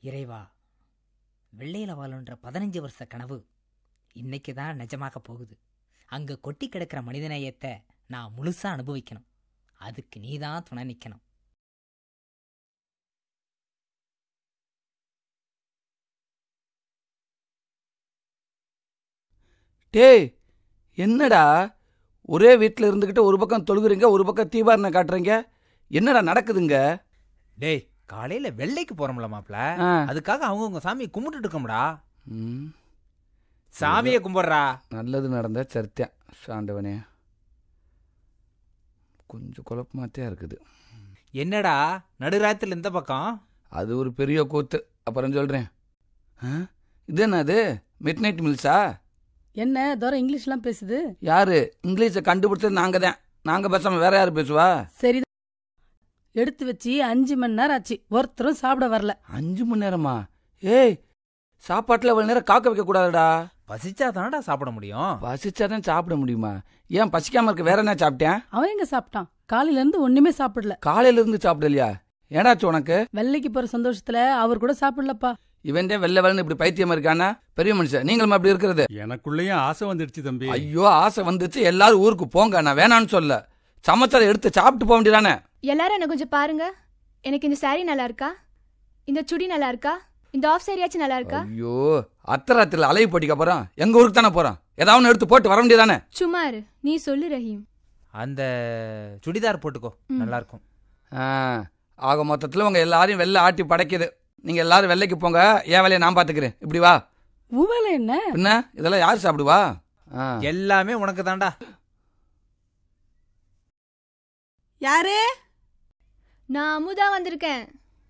இறைவா வெள்ளையில வாழுன்ற பதினஞ்சு வருஷ கனவு இன்னைக்கு தான் நிஜமாக போகுது அங்க கொட்டி கிடக்கிற மனிதநேயத்தை நான் முழுசா அனுபவிக்கணும் அதுக்கு நீதான் துணை நிக்கணும் டேய் என்னடா ஒரே வீட்டில் இருந்துக்கிட்டு ஒரு பக்கம் தொழுகுறீங்க ஒரு பக்கம் தீபாரணை காட்டுறீங்க என்னடா நடக்குதுங்க டேய் காலையில வெள்ளைக்கு போறோம்ல மாப்ள ஆ. அதுக்காக அவங்கவுங்க சாமியை கும்பிட்டுட்டு இருக்கோம்டா ம், சாமியை கும்பிடுறா நல்லது நடந்த சரித்தேன் சாண்டவனே கொஞ்சம் குழப்பமாத்தே இருக்குது என்னடா நடுராத்திரில இந்த பக்கம் அது ஒரு பெரிய கூத்து அப்புறம் சொல்கிறேன் இது என்னது மிட் நைட் மில்ஸா என்ன தோரம் இங்கிலீஷ்லாம் பேசுது யாரு இங்கிலீஷை கண்டுபிடிச்சது நாங்கள் தான் நாங்கள் பேசாம வேற யார் பேசுவா சரி எடுத்து வச்சு அஞ்சு மணி நேரம் ஆச்சு ஒருத்தரும் சாப்பிட வரல அஞ்சு மணி நேரமா ஏய் சாப்பாட்டில் இவ்வளோ நேரம் காக்க வைக்க கூடாதுடா பசிச்சா தானடா சாப்பிட முடியும் பசிச்சாதான் சாப்பிட முடியுமா ஏன் பசிக்காம இருக்க வேற என்ன சாப்பிட்டேன் அவன் எங்க சாப்பிட்டான் காலையில இருந்து ஒண்ணுமே சாப்பிடல காலையில இருந்து சாப்பிடலையா ஏடாச்சு உனக்கு வெள்ளைக்கு போற சந்தோஷத்துல அவர் கூட சாப்பிடலப்பா இவன் தான் வெள்ளை வெள்ளன்னு இப்படி பைத்தியமா இருக்கானா பெரிய மனுஷன் நீங்களும் அப்படி இருக்கிறது எனக்குள்ளேயும் ஆசை வந்துடுச்சு தம்பி ஐயோ ஆசை வந்துச்சு எல்லாரும் ஊருக்கு போங்க நான் வேணான்னு சொல்ல சமைச்சதை எடுத்து சாப்பிட்டு போக வேண்டியதானே எல்லாரும் என்ன கொஞ்சம் பாருங்க எனக்கு இந்த saree நல்லா இருக்கா இந்த சுடி நல்லா இருக்கா இந்த ஆஃப் சாரியாச்சும் நல்லா இருக்கா ஐயோ அத்தராத்திரில அலைவு போட்டிக்கு அப்புறம் எங்க ஊருக்கு தானே போறோம் ஏதாவது ஒண்ணு எடுத்து போட்டு வர வேண்டியதானே சும்மா இரு நீ சொல்லு ரஹீம் அந்த சுடிதார் போட்டுக்கோ ம். நல்லா இருக்கும் ஆ, ஆக மொத்தத்துல உங்க எல்லாரையும் வெள்ளை ஆட்டி படைக்குது நீங்க எல்லாரும் வெள்ளைக்கு போங்க என் வேலையை நான் பாத்துக்கிறேன் இப்படி வா உவேல என்ன பின்ன இதெல்லாம் யார் சாப்பிடுவா ஆ. எல்லாமே உனக்கு தான்டா யாரு நான் அமுதா வந்திருக்கேன்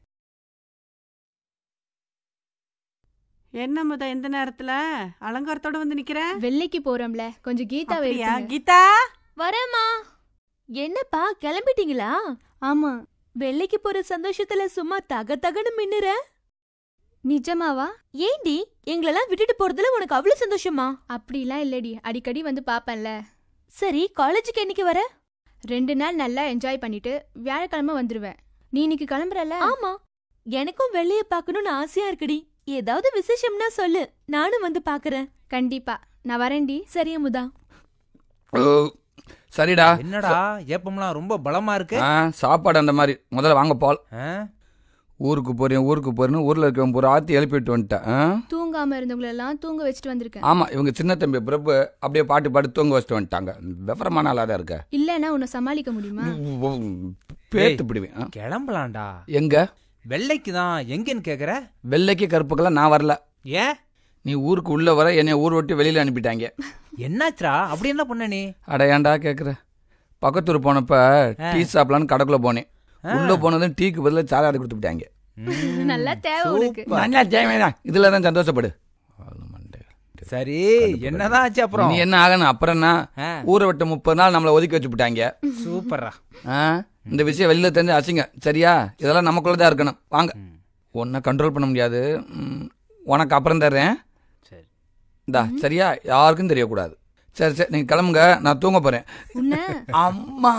என்ன முத இந்த நேரத்துல அலங்காரத்தோட வந்து நிக்கிற வெள்ளைக்கு போறோம்ல கொஞ்சம் கீதாவை அப்படியா? எடுத்துங்க. கீதா வரேம்மா என்னப்பா கிளம்பிட்டீங்களா ஆமா வெள்ளைக்கு போற சந்தோஷத்துல சும்மா தக தகன்னு மின்னுற நிஜமாவா ஏண்டி எங்களெல்லாம் விட்டுட்டு போறதுல உனக்கு அவ்வளவு சந்தோஷமா அப்படிலாம் இல்லடி அடிக்கடி வந்து பாப்பேன்ல சரி காலேஜுக்கு என்னைக்கு வர ரெண்டு நாள் நல்லா என்ஜாய் பண்ணிட்டு வியாழக்கிழமை வந்துருவேன் நீ இன்னைக்கு கிளம்புறல ஆமா எனக்கும் வெள்ளைய பார்க்கணும்னு ஆசையா இருக்குடி ஏதாவது விசேஷம்னா சொல்லு நானும் வந்து பாக்குறேன் கண்டிப்பா நான் வரேன்டி சரி அமுதா ஓ, சரிடா என்னடா ஏப்பம்லாம் ரொம்ப பலமா இருக்கு ஆ, சாப்பாடு அந்த மாதிரி முதல்ல வாங்க பால் ஆ? ஊருக்கு போறேன் ஊருக்கு போறேன்னு ஊர்ல இருக்கவன் பூரா ஆத்தி எழுப்பிட்டு வந்துட்டேன் ஆ? தூங்காம இருந்தவங்களெல்லாம் தூங்க வச்சுட்டு வந்திருக்கேன் ஆமா இவங்க சின்ன தம்பி பிரபு அப்படியே பாட்டு பாட்டு தூங்க வச்சுட்டு வந்துட்டாங்க விவரமான ஆளா தான் இருக்க இல்லைன்னா உன்னை சமாளிக்க முடியுமா பேத்து பிடிவேன் ஆ. கிளம்பலாம்டா எங்க வெள்ளைக்கு தான் எங்கன்னு கேக்குற வெள்ளைக்கு கருப்புக்கெல்லாம் நான் வரல ஏன் நீ ஊருக்கு உள்ள வர என்னை ஊர் விட்டு வெளியில அனுப்பிட்டாங்க என்னாச்சுடா அப்படி என்ன பண்ண நீ அட ஏன்டா கேக்குற பக்கத்தூர் போனப்ப டீ சாப்பிடலான்னு கடைக்குள்ள போனேன் ஆ. உள்ள போனதும் டீக்கு பதிலா சாராது கொடுத்து விட்டாங்க ம், நல்லா தேவை உனக்கு சூப்பர். நல்லா தேவைதான் இதுல தான் சந்தோஷப்படு ஆளு மண்டை. சரி என்னதான் ஆச்சு அப்புறம் நீ என்ன ஆகணும் அப்புறம் என்ன ஆ, ஊரை விட்டு முப்பது நாள் நம்மளை ஒதுக்கி வச்சு விட்டாங்க சூப்பர்ரா ஆ? இந்த விஷயம் வெளியில தெரிஞ்சு அசிங்க சரியா இதெல்லாம் நமக்குள்ள தான் இருக்கணும் வாங்க ம், உன்னை கண்ட்ரோல் பண்ண முடியாது ம், உனக்கு அப்புறம் தர்றேன் சரி இந்தா சரியா யாருக்கும் தெரியக்கூடாது சரி சரி நீங்க கிளம்புங்க நான் தூங்க போறேன் உன்ன அம்மா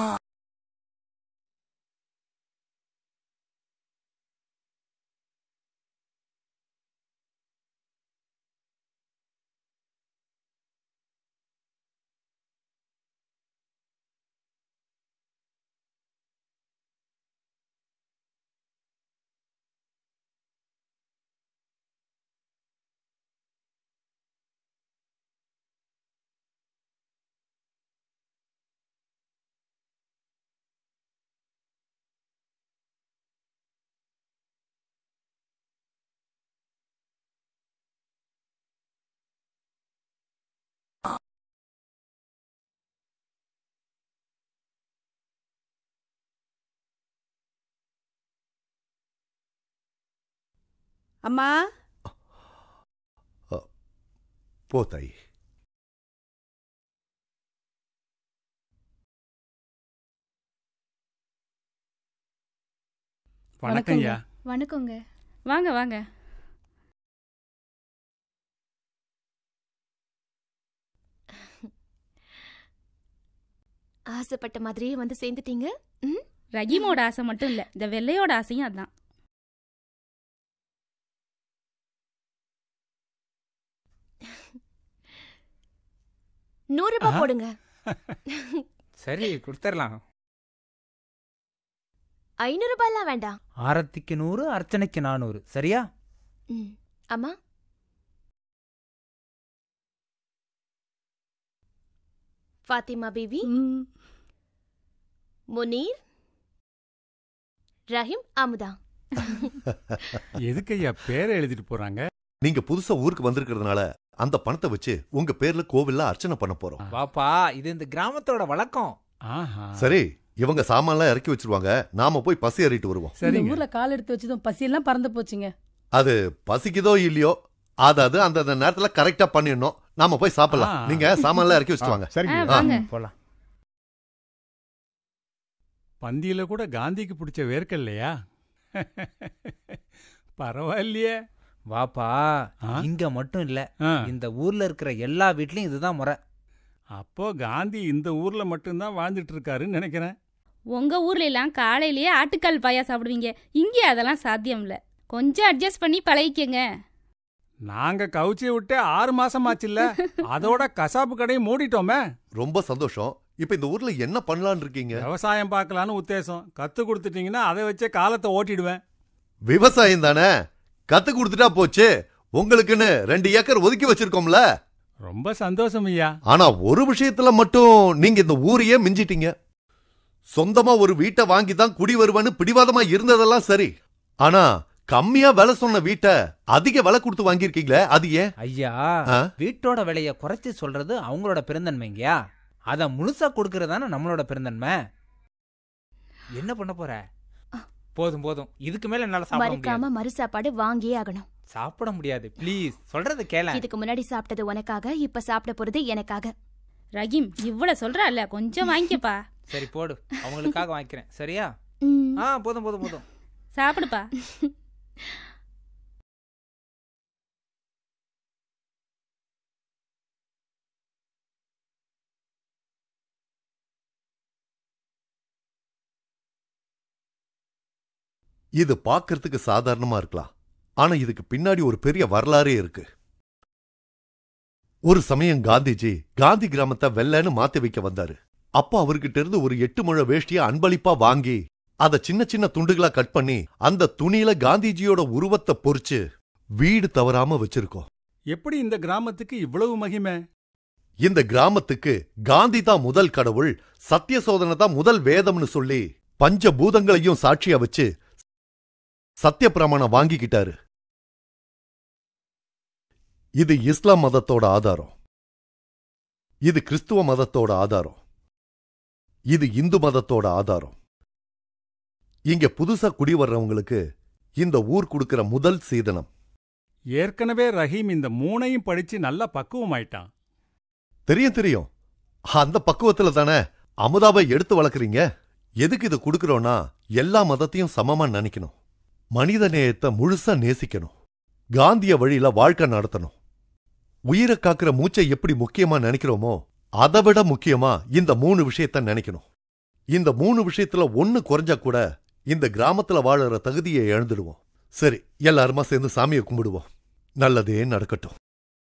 அம்மா போ தாயி வணக்கம் ஐயா வணக்கங்க வாங்க வாங்க ஆசைப்பட்ட மாதிரியே வந்து சேர்ந்துட்டீங்க ரஹீமோட ஆசை மட்டும் இல்ல இந்த வெள்ளையோட ஆசையும் அதான் நூறு ரூபாய் ஆஹா. போடுங்க சரி கொடுத்துடலாம் ஐநூறு ரூபாய்லாம் வேண்டாம் ஆரத்திக்கு நூறு அர்ச்சனைக்கு நானூறு சரியா ம். அம்மா ஃபாத்திமா பிவி ம். முனீர் ரஹீம் அமுதா எதுக்கு ஐயா பேரை எழுதிட்டு போறாங்க நீங்க புதுசா ஊருக்கு வந்திருக்கிறதுனால அந்த பணத்தை வச்சு உங்க பேர்ல கோவில்ல அர்ச்சனை பண்ண போறோம் வாப்பா இது இந்த கிராமத்தோட வழக்கம் ஆஹா சரி இவங்க சாமான்லாம் இறக்கி வச்சிருவாங்க நாம போய் பசி ஏறிட்டு வருவோம் இந்த சரிங்க ஊர்ல கால் எடுத்து வச்சதும் பசியெல்லாம் பறந்து போச்சுங்க அது பசிக்குதோ இல்லையோ அது அது அந்த அந்த நேரத்துல கரெக்டா பண்ணிடணும் நாம போய் சாப்பிடலாம் ஆ. நீங்க சாமான்லாம் இறக்கி வச்சுட்டு வாங்க சரிங்க ஆ. வாங்க போலாம் பந்தியில கூட காந்திக்கு பிடிச்ச வேர்க்கல்லையா பரவாயில்லையே வாப்பா ஆ? இங்க மட்டும் இல்ல ஆ. இந்த ஊர்ல இருக்கிற எல்லா வீட்லயும் இதுதான் முறை அப்போ காந்தி இந்த ஊர்ல மட்டும்தான் வாழ்ந்துட்டு இருக்காருன்னு நினைக்கிறேன் உங்க ஊர்ல எல்லாம் காலையிலேயே ஆட்டுக்கால் பாயா சாப்பிடுவீங்க இங்கே அதெல்லாம் சாத்தியம் இல்ல கொஞ்சம் அட்ஜஸ்ட் பண்ணி பழகிக்கங்க நாங்க கவுச்சி விட்டு ஆறு மாசம் ஆச்சுல்ல அதோட கசாப்பு கடையை மூடிட்டோமே ரொம்ப சந்தோஷம் இப்ப இந்த ஊர்ல என்ன பண்ணலாம்னு இருக்கீங்க விவசாயம் பார்க்கலான்னு உத்தேசம் கத்து கொடுத்துட்டீங்கன்னா அதை வச்சே காலத்தை ஓட்டிடுவேன் விவசாயம் தானே கத்து கொடுத்துட்டா போச்சு உங்களுக்குன்னு ரெண்டு ஏக்கர் ஒதுக்கி வச்சிருக்கோம்ல ரொம்ப சந்தோஷம் ஐயா ஆனா ஒரு விஷயத்துல மட்டும் நீங்க இந்த ஊரையே மிஞ்சிட்டீங்க சொந்தமா ஒரு வீட்டை வாங்கி தான் குடி வருவேன்னு பிடிவாதமா இருந்ததெல்லாம் சரி ஆனா கம்மியா விலை சொன்ன வீட்டை அதிக விலை கொடுத்து வாங்கியிருக்கீங்களே அது ஏன் ஐயா ஆ? வீட்டோட விலைய குறைச்சு சொல்றது அவங்களோட பெருந்தன்மைங்கயா அத முழுசா கொடுக்கறதானே நம்மளோட பெருந்தன்மை என்ன பண்ண போற போதும் போதும் இதுக்கு மேல என்னால சாப்பிட முடியாது மறுக்காம மறு சாப்பாடு வாங்கியே ஆகணும் சாப்பிட முடியாது ப்ளீஸ் சொல்றத கேள இதுக்கு முன்னாடி சாப்பிட்டது உனக்காக இப்ப சாப்பிட போறது எனக்காக ரஹீம் இவ்வளவு சொல்றல்ல கொஞ்சம் வாங்கிக்கப்பா சரி போடு அவங்களுக்காக வாங்கிக்கிறேன் சரியா ம். ஆ போதும் போதும் போதும் சாப்பிடுப்பா இது பார்க்கறதுக்கு சாதாரணமா இருக்கலாம் ஆனா இதுக்கு பின்னாடி ஒரு பெரிய வரலாறே இருக்கு ஒரு சமயம் காந்திஜி காந்தி கிராமத்தை வெள்ளன்னு மாத்தி வைக்க வந்தாரு அப்ப அவர்கிட்ட இருந்து ஒரு எட்டு முழ வேஷ்டிய அன்பளிப்பா வாங்கி அத சின்ன சின்ன துண்டுகளா கட் பண்ணி அந்த துணியில காந்திஜியோட உருவத்தை பொறிச்சு வீடு தவறாம வச்சிருக்கோம் எப்படி இந்த கிராமத்துக்கு இவ்வளவு மகிமை இந்த கிராமத்துக்கு காந்தி தான் முதல் கடவுள் சத்திய சோதனை தான் முதல் வேதம்னு சொல்லி பஞ்ச பூதங்களையும் சாட்சியா வச்சு சத்திய பிரமாணம் வாங்கிக்கிட்டாரு இது இஸ்லாம் மதத்தோட ஆதாரம் இது கிறிஸ்துவ மதத்தோட ஆதாரம் இது இந்து மதத்தோட ஆதாரம் இங்க புதுசா குடி வர்றவங்களுக்கு இந்த ஊர் கொடுக்கிற முதல் சீதனம் ஏற்கனவே ரஹீம் இந்த மூணையும் படிச்சு நல்லா பக்குவமாயிட்டான் தெரியும் தெரியும் அந்த பக்குவத்துல தானே அமுதாவை எடுத்து வளர்க்குறீங்க எதுக்கு இதை கொடுக்கறோம்னா எல்லா மதத்தையும் சமமா நினைக்கணும் மனித நேயத்தை முழுசா நேசிக்கணும் காந்திய வழியில வாழ்க்கை நடத்தணும் உயிரை காக்கிற மூச்சை எப்படி முக்கியமா நினைக்கிறோமோ அதை விட முக்கியமா இந்த மூணு விஷயத்த நினைக்கணும் இந்த மூணு விஷயத்துல ஒண்ணு குறைஞ்சா கூட இந்த கிராமத்துல வாழற தகுதியை இழந்துடுவோம் சரி எல்லாருமா சேர்ந்து சாமியை கும்பிடுவோம் நல்லதே நடக்கட்டும்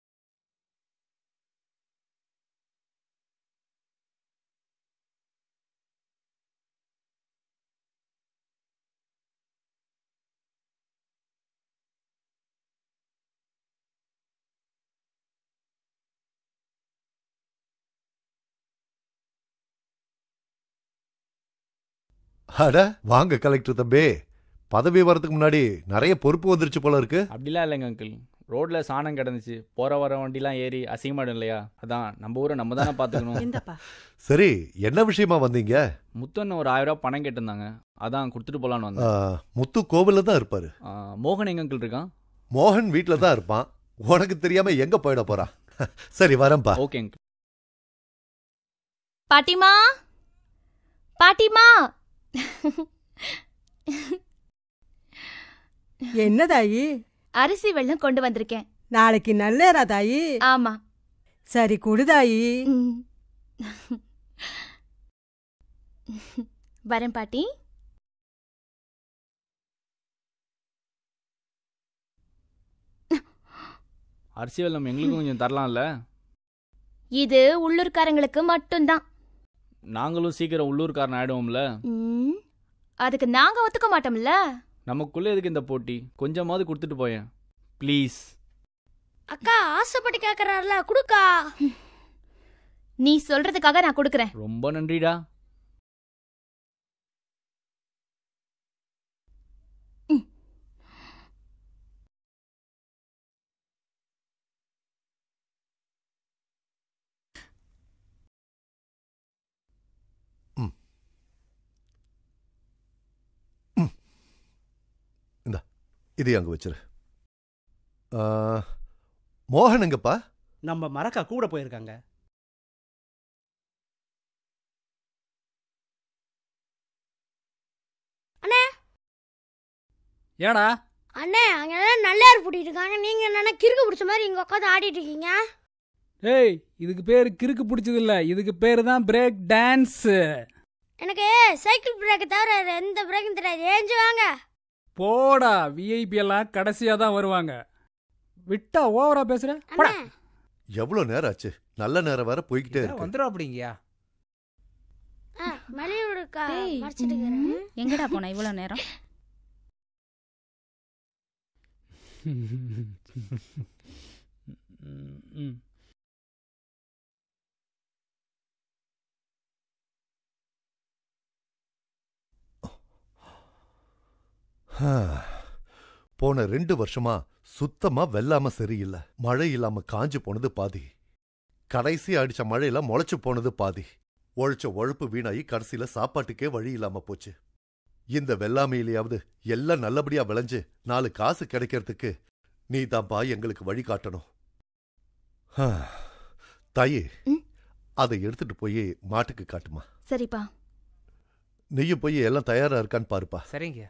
அட வாங்க கலெக்டர் தம்பி பதவி வரதுக்கு முன்னாடி நிறைய பொறுப்பு வந்துருச்சு போல இருக்கு அப்படிலாம் இல்லைங்க அங்கிள் ரோட்ல சாணம் கிடந்துச்சு போற வர வண்டிலாம் ஏறி அசிங்கமாடும் இல்லையா அதான் நம்ம ஊரை நம்ம தானே பார்த்துக்கணும் இந்தப்பா சரி என்ன விஷயமா வந்தீங்க முத்தன் ஒரு ஆயிரம் ரூபாய் பணம் கேட்டிருந்தாங்க அதான் கொடுத்துட்டு போலான்னு ஆ, வந்தேன் முத்து கோவில்ல தான் இருப்பாரு ஆ, மோகன் எங்க அங்கிள் இருக்கான் மோகன் வீட்ல தான் இருப்பான் உனக்கு தெரியாம எங்க போயிட போறான் சரி வரேன்பா ஓகே அங்கிள் பாட்டிமா பாட்டிமா என்ன தாயி அரிசி வெள்ளம் கொண்டு வந்திருக்கேன் நாளைக்கு நல்லேரா தாயி ஆமா சரி குடு தாயி ம். வரேன் பாட்டி அரிசி வெள்ளம் எங்களுக்கும் கொஞ்சம் தரலாம்ல இது உள்ளூர்காரங்களுக்கு மட்டும்தான் நாங்களும் சீக்கிரம் உள்ளூர்காரன் ஆயிடுவோம்ல ம், அதுக்கு நாங்க ஒத்துக்க மாட்டோம்ல நமக்குள்ள எதுக்கு இந்த போட்டி கொஞ்சமாவது கொடுத்துட்டு போயேன் ப்ளீஸ் அக்கா ஆசைப்பட்டு கேக்குறாருல குடுக்கா நீ சொல்றதுக்காக நான் கொடுக்கறேன் ரொம்ப நன்றிடா இந்தா இதை அங்க வச்சிரு ஆ, மோகன் எங்கப்பா நம்ம மரக்கா கூட போயிருக்காங்க அண்ணே ஏடா அண்ணே அங்க எல்லாம் நல்லார் பூட்டிட்டு இருக்காங்க நீங்க என்னன்னா கிறுக்கு பிடிச்ச மாதிரி இங்க உட்காந்து ஆடிட்டு இருக்கீங்க ஏய் இதுக்கு பேரு கிறுக்கு பிடிச்சது இல்ல இதுக்கு பேரு தான் பிரேக் டான்ஸ் எனக்கு சைக்கிள் பிரேக் தவிர வேற எந்த பிரேக்கும் தெரியாது ஏஞ்சு வாங்க போடா விஐபி எல்லாம் கடைசியா தான் வருவாங்க விட்டா ஓவரா பேசுற போடா. எவ்வளவு நேரம் ஆச்சு நல்ல நேரம் வேற போய்கிட்டே இருக்கு வந்துடும் அப்படிங்கயா மலையோடுக்கா டேய், மறைச்சிட்டு இருக்கிறேன் எங்கடா போன இவ்வளோ நேரம் ம். ஹா. போன ரெண்டு வருஷமா சுத்தமா வெல்லாம சரியில்லை மழை இல்லாம காஞ்சு போனது பாதி கடைசி அடிச்ச மழையில முளைச்சு போனது பாதி உழைச்ச உழைப்பு வீணாகி கடைசியில சாப்பாட்டுக்கே வழி இல்லாம போச்சு இந்த வெள்ளாமையிலேயாவது எல்லாம் நல்லபடியா விளைஞ்சு நாலு காசு கிடைக்கிறதுக்கு நீ தான்ப்பா எங்களுக்கு வழி காட்டணும் ஹா. தாயே அதை எடுத்துட்டு போய் மாட்டுக்கு காட்டுமா சரிப்பா நீயும் போய் எல்லாம் தயாரா இருக்கான்னு பாருப்பா சரிங்க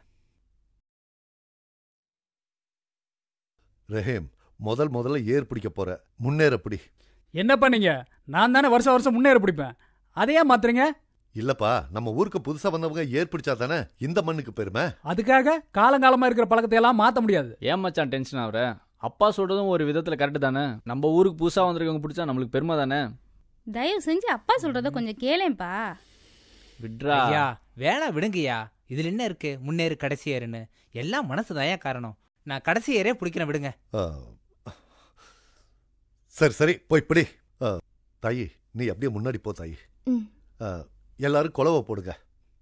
ரஹேம் முதல் முதல்ல ஏர் பிடிக்க போற முன்னேற பிடி என்ன பண்ணீங்க நான் தானே வருஷம் வருஷம் முன்னேற பிடிப்பேன் அதையே மாத்துறீங்க இல்லப்பா நம்ம ஊருக்கு புதுசா வந்தவங்க ஏர் பிடிச்சா தானே இந்த மண்ணுக்கு பெருமை அதுக்காக காலங்காலமா இருக்கிற பழக்கத்தை எல்லாம் மாத்த முடியாது ஏன் மச்சான் டென்ஷன் ஆகுற அப்பா சொல்றதும் ஒரு விதத்துல கரெக்ட் தானே நம்ம ஊருக்கு புதுசா வந்திருக்கவங்க பிடிச்சா நம்மளுக்கு பெருமை தானே தயவு செஞ்சு அப்பா சொல்றத கொஞ்சம் கேளேன்பா விட்ரா ஐயா வேணா விடுங்கய்யா இதுல என்ன இருக்கு முன்னேறு கடைசி ஏறுன்னு எல்லாம் மனசு தாயா காரணம் நான் கடைசி ஏறே பிடிக்கிறேன் விடுங்க ஆ. சரி சரி போய் பிடி ஆ, தாயி நீ அப்படியே முன்னாடி போ தாயி ம். ஆ, எல்லாரும் குலவை போடுங்க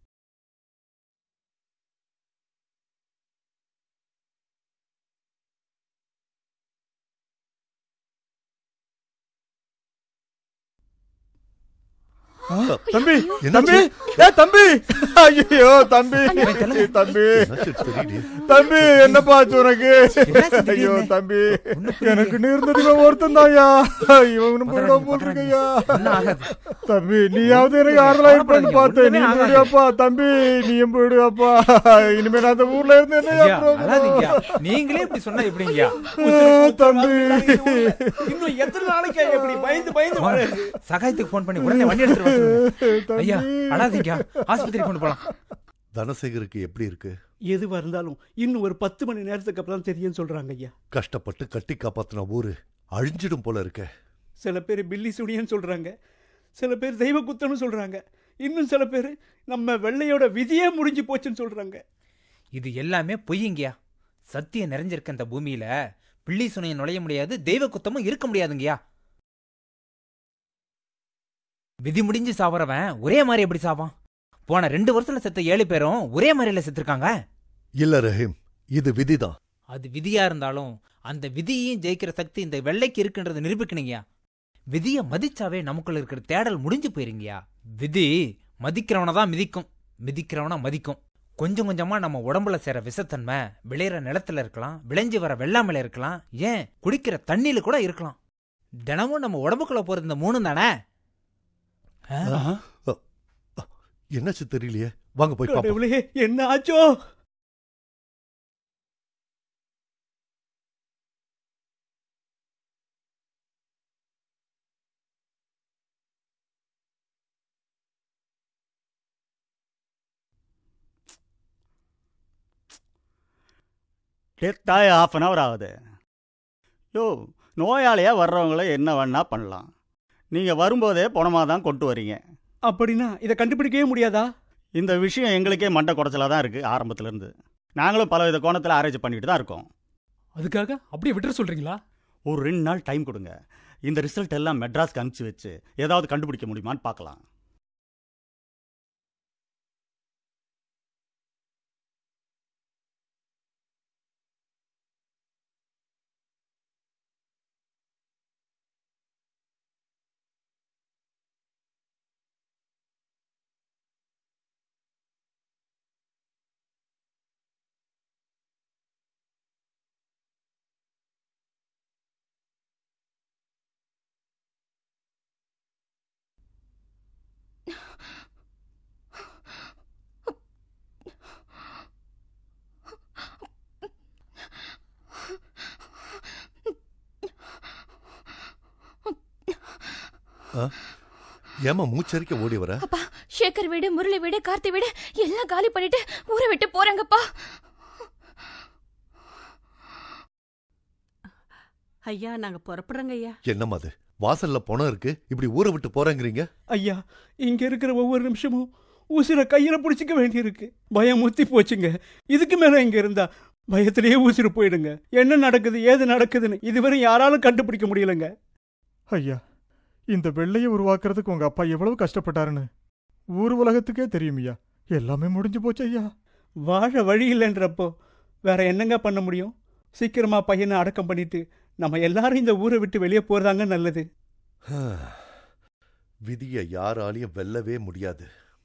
தம்பி என்னாச்சு? தம்பி ஏ தம்பி ஐயோ தம்பி தம்பி தம்பி என்னப்பா ஆச்சு உனக்கு ஐயோ தம்பி எனக்கு நீர்ந்தது இவன் ஒருத்தன் தான்யா இவன் போயிடும் போட்டுருக்கையா தம்பி நீயாவது எனக்கு ஆறுதலா இருப்பேன்னு பார்த்தேன் நீ போயிடுவாப்பா தம்பி நீயும் போயிடுவாப்பா இனிமே நான் அந்த ஊர்ல இருந்து என்ன ஐயா, அழாதீங்கய்யா. நீங்களே இப்படி சொன்னா எப்படிங்கய்யா தம்பி இன்னும் எத்தனை நாளைக்கு இப்படி பயந்து பயந்து வாழ சகாயத்துக்கு ஃபோன் பண்ணி உடனே வண்டி எடுத்துட்டு வர சொல்லுங்க. ஐயா அழாதீங்க ஆஸ்பத்திரி கொண்டு போலாம் தனசேகருக்கு எப்படி இருக்கு எதுவா இருந்தாலும் இன்னும் ஒரு பத்து மணி நேரத்துக்கு அப்புறம் தெரியும்னு சொல்றாங்க ஐயா கஷ்டப்பட்டு கட்டி காப்பாத்தின ஊரு அழிஞ்சிடும் போல இருக்க சில பேர் பில்லி சுனியன்னு சொல்றாங்க சில பேர் தெய்வ குத்தம்னு சொல்றாங்க இன்னும் சில பேர் நம்ம வெள்ளையோட விதியே முடிஞ்சு போச்சுன்னு சொல்றாங்க இது எல்லாமே பொய்யுங்கய்யா சத்தியம் நிறைஞ்சிருக்க இந்த பூமியில பிள்ளி சுனையை நுழைய முடியாது தெய்வ குத்தமும் இருக்க முடியாதுங்கய்யா விதி முடிஞ்சு சாவறவன் ஒரே மாதிரி எப்படி சாவான் போன ரெண்டு வருஷத்துல செத்த ஏழு பேரும் ஒரே மாதிரில செத்துருக்காங்க இல்ல ரஹீம் இது விதிதான் அது விதியா இருந்தாலும் அந்த விதியையும் ஜெயிக்கிற சக்தி இந்த வெள்ளைக்கு இருக்குன்றதை நிரூபிக்கணுங்கய்யா விதியை மதிச்சாவே நமக்குள்ள இருக்கிற தேடல் முடிஞ்சு போயிருங்கய்யா விதி மதிக்கிறவனை தான் மிதிக்கும் மிதிக்கிறவனா மதிக்கும் கொஞ்சம் கொஞ்சமா நம்ம உடம்புல சேர விஷத்தன்மை விளையிற நிலத்துல இருக்கலாம் விளைஞ்சு வர வெள்ளாமையில இருக்கலாம் ஏன் குடிக்கிற தண்ணியில கூட இருக்கலாம் தினமும் நம்ம உடம்புக்குள்ள போறது இந்த மூணும் தானே என்னாச்சு தெரியலையே வாங்க போய் பாப்போம் கடவுளே என்ன ஆச்சோ டெத்தாய் ஆஃப் அன் ஹவர் ஆகுது யோ நோயாளியாக வர்றவங்கள என்ன வேணா பண்ணலாம் நீங்கள் வரும்போதே பணமாக தான் கொண்டு வரீங்க அப்படின்னா இதை கண்டுபிடிக்கவே முடியாதா இந்த விஷயம் எங்களுக்கே மண்டை குடைச்சலாக தான் இருக்குது ஆரம்பத்துலேருந்து நாங்களும் பல வித கோணத்தில் ஆராய்ச்சி பண்ணிட்டு தான் இருக்கோம் அதுக்காக அப்படியே விட்டுற சொல்றீங்களா ஒரு ரெண்டு நாள் டைம் கொடுங்க இந்த ரிசல்ட் எல்லாம் மெட்ராஸ்க்கு அனுப்பிச்சு வச்சு ஏதாவது கண்டுபிடிக்க முடியுமான்னு பார்க்கலாம் ஆ? ஏம்மா மூச்சரிக்க ஓடி வர அப்பா சேகர் வீடு முரளி வீடு கார்த்தி வீடு எல்லாம் காலி பண்ணிட்டு ஊரை விட்டு போறாங்கப்பா ஐயா நாங்க புறப்படுறோங்க ஐயா என்னம்மா அது வாசல்ல பணம் இருக்கு இப்படி ஊரை விட்டு போறேங்கிறீங்க ஐயா இங்க இருக்கிற ஒவ்வொரு நிமிஷமும் உசிரை கையில பிடிச்சிக்க வேண்டியிருக்கு பயம் முத்தி போச்சுங்க இதுக்கு மேல இங்க இருந்தா பயத்திலேயே உசிறு போயிடுங்க என்ன நடக்குது ஏது நடக்குதுன்னு இதுவரை யாராலும் கண்டுபிடிக்க முடியலங்க ஐயா இந்த வெள்ளையை உருவாக்குறதுக்கு உங்க அப்பா எவ்வளவு கஷ்டப்பட்டாருன்னு ஊர் உலகத்துக்கே தெரியும் ஐயா எல்லாமே முடிஞ்சு போச்சு ஐயா வாழ வழி இல்லைன்றப்போ வேற என்னங்க பண்ண முடியும் சீக்கிரமா பையனை அடக்கம் பண்ணிட்டு நம்ம எல்லாரும் இந்த ஊரை விட்டு வெளியே போறதாங்க நல்லது விதியை யாராலையும் வெல்லவே முடியாது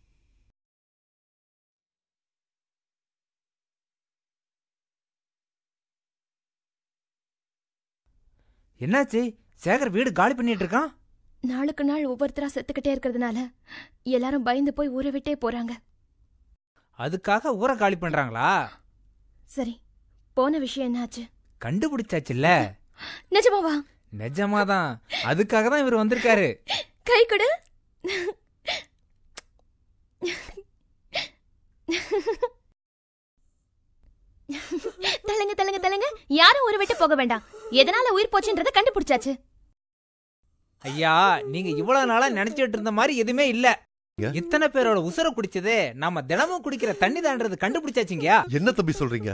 என்னாச்சு சேகர் வீடு காலி பண்ணிட்டு இருக்கான் நாளுக்கு நாள் ஒவ்வொருத்தரா செத்துக்கிட்டே இருக்கிறதுனால எல்லாரும் பயந்து போய் ஊரை விட்டே போறாங்க அதுக்காக ஊரை காலி பண்றாங்களா சரி போன விஷயம் என்னாச்சு கண்டுபிடிச்சாச்சுல்ல நிஜமாவா நிஜமாதான் அதுக்காக தான் இவர் வந்திருக்காரு கை கொடு தள்ளுங்க தள்ளுங்க தள்ளுங்க யாரும் ஊரை விட்டு போக வேண்டாம் எதனால உயிர் போச்சுன்றத கண்டுபிடிச்சாச்சு ஐயா நீங்க இவ்வளவு நாளா நினைச்சிட்டு இருந்த மாதிரி எதுவுமே இல்ல இத்தனை பேரோட உசுர குடிச்சதே நாம தினமும் குடிக்கிற தண்ணி தான்றது கண்டுபிடிச்சாச்சுங்கயா என்ன தம்பி சொல்றீங்க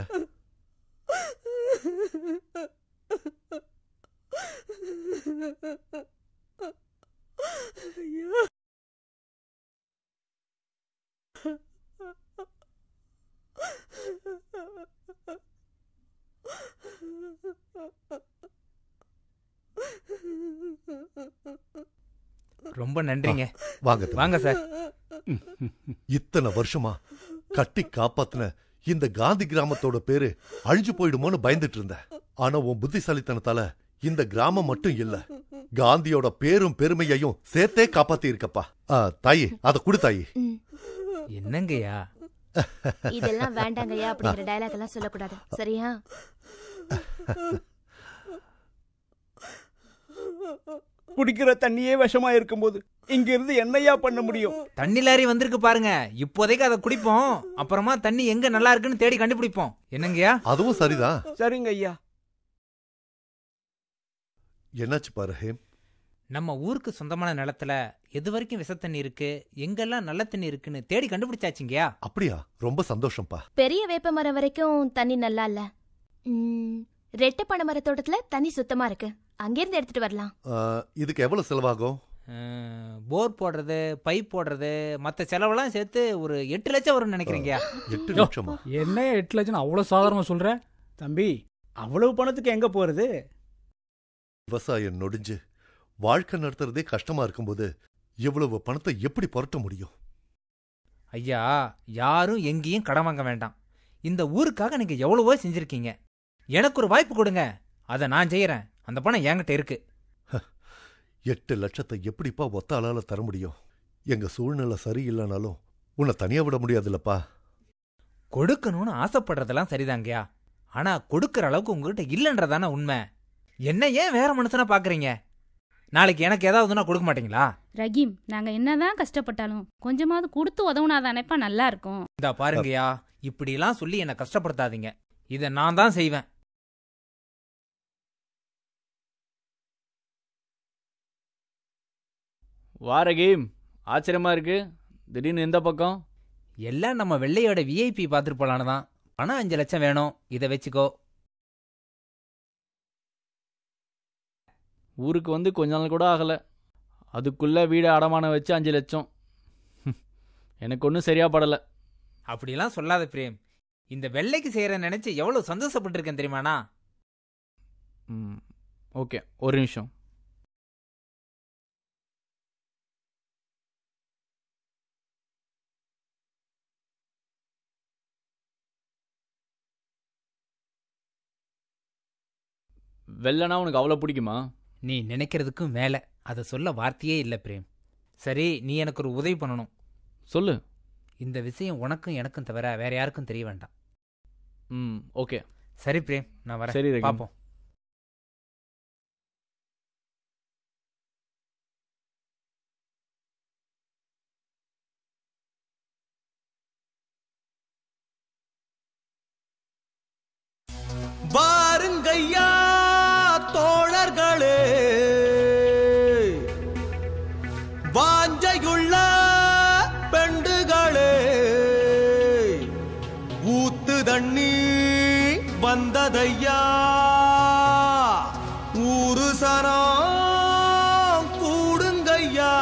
ரொம்ப நன்றிங்க வாங்க தம்பி. வாங்க சார் இத்தனை வருஷமா கட்டி காப்பாத்தின இந்த காந்தி கிராமத்தோட பேரு அழிஞ்சு போயிடுமோன்னு பயந்துட்டு இருந்தேன் ஆனா உன் புத்திசாலித்தனத்தால இந்த கிராமம் மட்டும் இல்ல காந்தியோட பேரும் பெருமையையும் சேர்த்தே காப்பாத்தி இருக்கப்பா ஆ, தாயி அத குடு தாயி என்னங்கய்யா இதெல்லாம் வேண்டாங்கய்யா அப்படிங்கிற டயலாக் எல்லாம் சொல்லக்கூடாது சரியா குடிக்கிற தண்ணியே விஷமா இருக்கும்போது இங்க இருந்து என்னையா பண்ண முடியும் தண்ணி லாரி வந்திருக்கு பாருங்க இப்போதைக்கு அதை குடிப்போம் அப்புறமா தண்ணி எங்க நல்லா இருக்குன்னு தேடி கண்டுபிடிப்போம் என்னங்கய்யா அதுவும் சரிதான் சரிங்க ஐயா என்னாச்சு பாரு ஹேம் நம்ம ஊருக்கு சொந்தமான நிலத்துல எது வரைக்கும் விஷத்தண்ணி இருக்கு எங்கெல்லாம் நல்ல தண்ணி இருக்குன்னு தேடி கண்டுபிடிச்சாச்சுங்கயா அப்படியா ரொம்ப சந்தோஷம்ப்பா பெரிய வேப்ப மரம் வரைக்கும் தண்ணி நல்லா இல்ல ம், ரெட்டை பனை மர தோட்டத்துல தண்ணி சுத்தமா இருக்கு அங்கிருந்து எடுத்துட்டு வரலாம் ஆ, இதுக்கு எவ்வளவு செலவாகும் அஹ், போர் போடுறது பைப் போடுறது மத்த செலவெல்லாம் சேர்த்து ஒரு எட்டு லட்சம் வரும்னு நினைக்கிறீங்கயா எட்டு யோ, லட்சமா என்ன எட்டு லட்சம் அவ்வளவு சாதாரணமா சொல்ற தம்பி அவ்வளவு பணத்துக்கு எங்க போறது விவசாயம் நொடிஞ்சு வாழ்க்கை நடத்துறதே கஷ்டமா இருக்கும்போது இவ்வளவு பணத்தை எப்படி புரட்ட முடியும் ஐயா யாரும் எங்கேயும் கடன் வாங்க வேண்டாம் இந்த ஊருக்காக நீங்க எவ்வளவோ செஞ்சிருக்கீங்க எனக்கு ஒரு வாய்ப்பு கொடுங்க அதை நான் செய்யறேன் அந்த பணம் என்கிட்ட இருக்கு எட்டு லட்சத்தை எப்படிப்பா ஒத்த ஆளால தர முடியும் எங்க சூழ்நிலை சரியில்லைனாலும் உன்னை தனியா விட முடியாதுல்லப்பா கொடுக்கணும்னு ஆசைப்படுறதெல்லாம் சரிதாங்கய்யா ஆனா கொடுக்கற அளவுக்கு உங்ககிட்ட இல்லைன்றதானே உண்மை என்ன ஏன் வேற மனுஷனா பாக்குறீங்க நாளைக்கு எனக்கு ஏதாவதுன்னா கொடுக்க மாட்டீங்களா ரஹீம் நாங்க என்னதான் கஷ்டப்பட்டாலும் கொஞ்சமாவது கொடுத்து உதவுனாதானேப்பா நல்லா இருக்கும் இந்த பாருங்கய்யா இப்படிலாம் சொல்லி என்னை கஷ்டப்படுத்தாதீங்க இதை நான் தான் செய்வேன் வார கேம் ஆச்சரியமா இருக்கு திடீர்னு எந்த பக்கம் எல்லாம் நம்ம வெள்ளையோட விஐபி பார்த்துட்டு போலான்னு தான் பணம் அஞ்சு லட்சம் வேணும் இதை வச்சுக்கோ ஊருக்கு வந்து கொஞ்ச நாள் கூட ஆகலை அதுக்குள்ளே வீடு அடமானம் வச்சு அஞ்சு லட்சம் ஹம், எனக்கு ஒன்றும் சரியா படலை அப்படிலாம் சொல்லாத பிரேம் இந்த வெள்ளைக்கு செய்யற நினைச்சு எவ்வளவு சந்தோஷப்பட்டிருக்கேன் தெரியுமாண்ணா ம் ஓகே ஒரு நிமிஷம் வெள்ளனா உனக்கு அவ்வளோ பிடிக்குமா நீ நினைக்கிறதுக்கும் மேல அதை சொல்ல வார்த்தையே இல்லை பிரேம் சரி நீ எனக்கு ஒரு உதவி பண்ணணும் சொல்லு இந்த விஷயம் உனக்கும் எனக்கும் தவிர வேற யாருக்கும் தெரிய வேண்டாம் ம் ஓகே சரி பிரேம் நான் வரேன் சரி, ரஹீம். பார்ப்போம் வாருங்கய்யா தோழர்களே வாஞ்சையுள்ள பெண்டுகளே ஊத்து தண்ணி வந்ததையா ஊரு சனம் கூடுங்கய்யா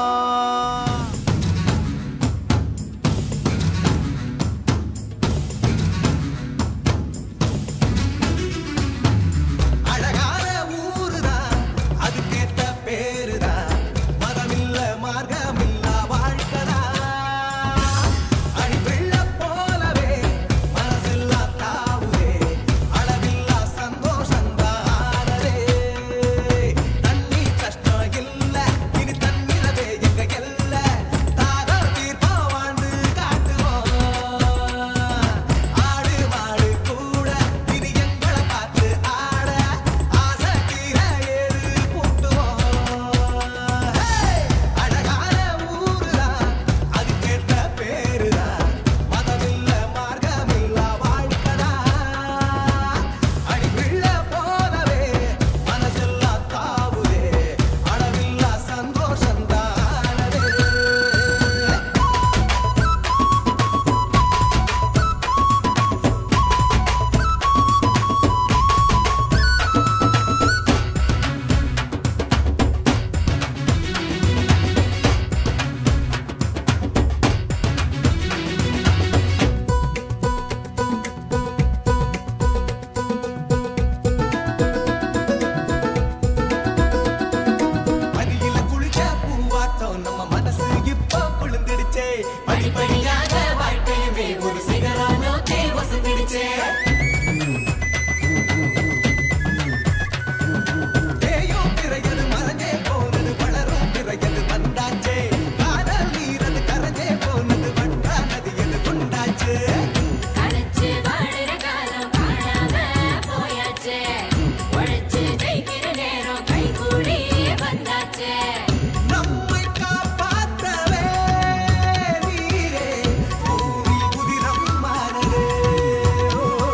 அழகான ஊருதான் அதுக்கேத்த பேருதான் மதமில்ல மார்க்கமில்ல வாழ்க்கதான் அடிவெள்ள போலவே மனசில்லா தாவுதே அளவில்லா சந்தோஷந்தானதே தண்ணி கஷ்டம் இல்ல இனி தண்ணிலவே எங்க எல்ல தாகம் தீர்ப்பா வாழ்ந்து காட்டுவோம் ஆடு மாடு கூட இனி எங்களை பார்த்து ஆட ஆசை தீர ஏறு கூட்டுவோம் அழகான ஊருதான் அதுக்கேற்ற பேருதான் மதமில்ல மார்க்கமில்ல வாழ்க்கதான் அடிவிள்ள போலவே மனசெல்லாம் தாவுதே அளவில்லா சந்தோஷந்தானதே மடியில குளிச்ச பூவாட்டம் நம்ம மனசு இப்போ குளிர்ந்துடுச்சே படிப்படியாக வாழ்க்கையுமே ஒரு சிகரம் நோக்கி வசந்துடுச்சே தேயும் பிறையது மறைஞ்சே போனது வளரும் பிறையது வந்தாச்சே காதல் நீரது கரைஞ்சே போனது வண்டா நதியது கொண்டாச்சே அழைச்சு வாழுற காலம் காணாம போயாச்சே உழைச்சு ஜெயிக்கிற நேரம் கைகூடி வந்தாச்சே நம்மை காப்பாற்றவே நீரே பூமி புதிரம் மாறவே ஓ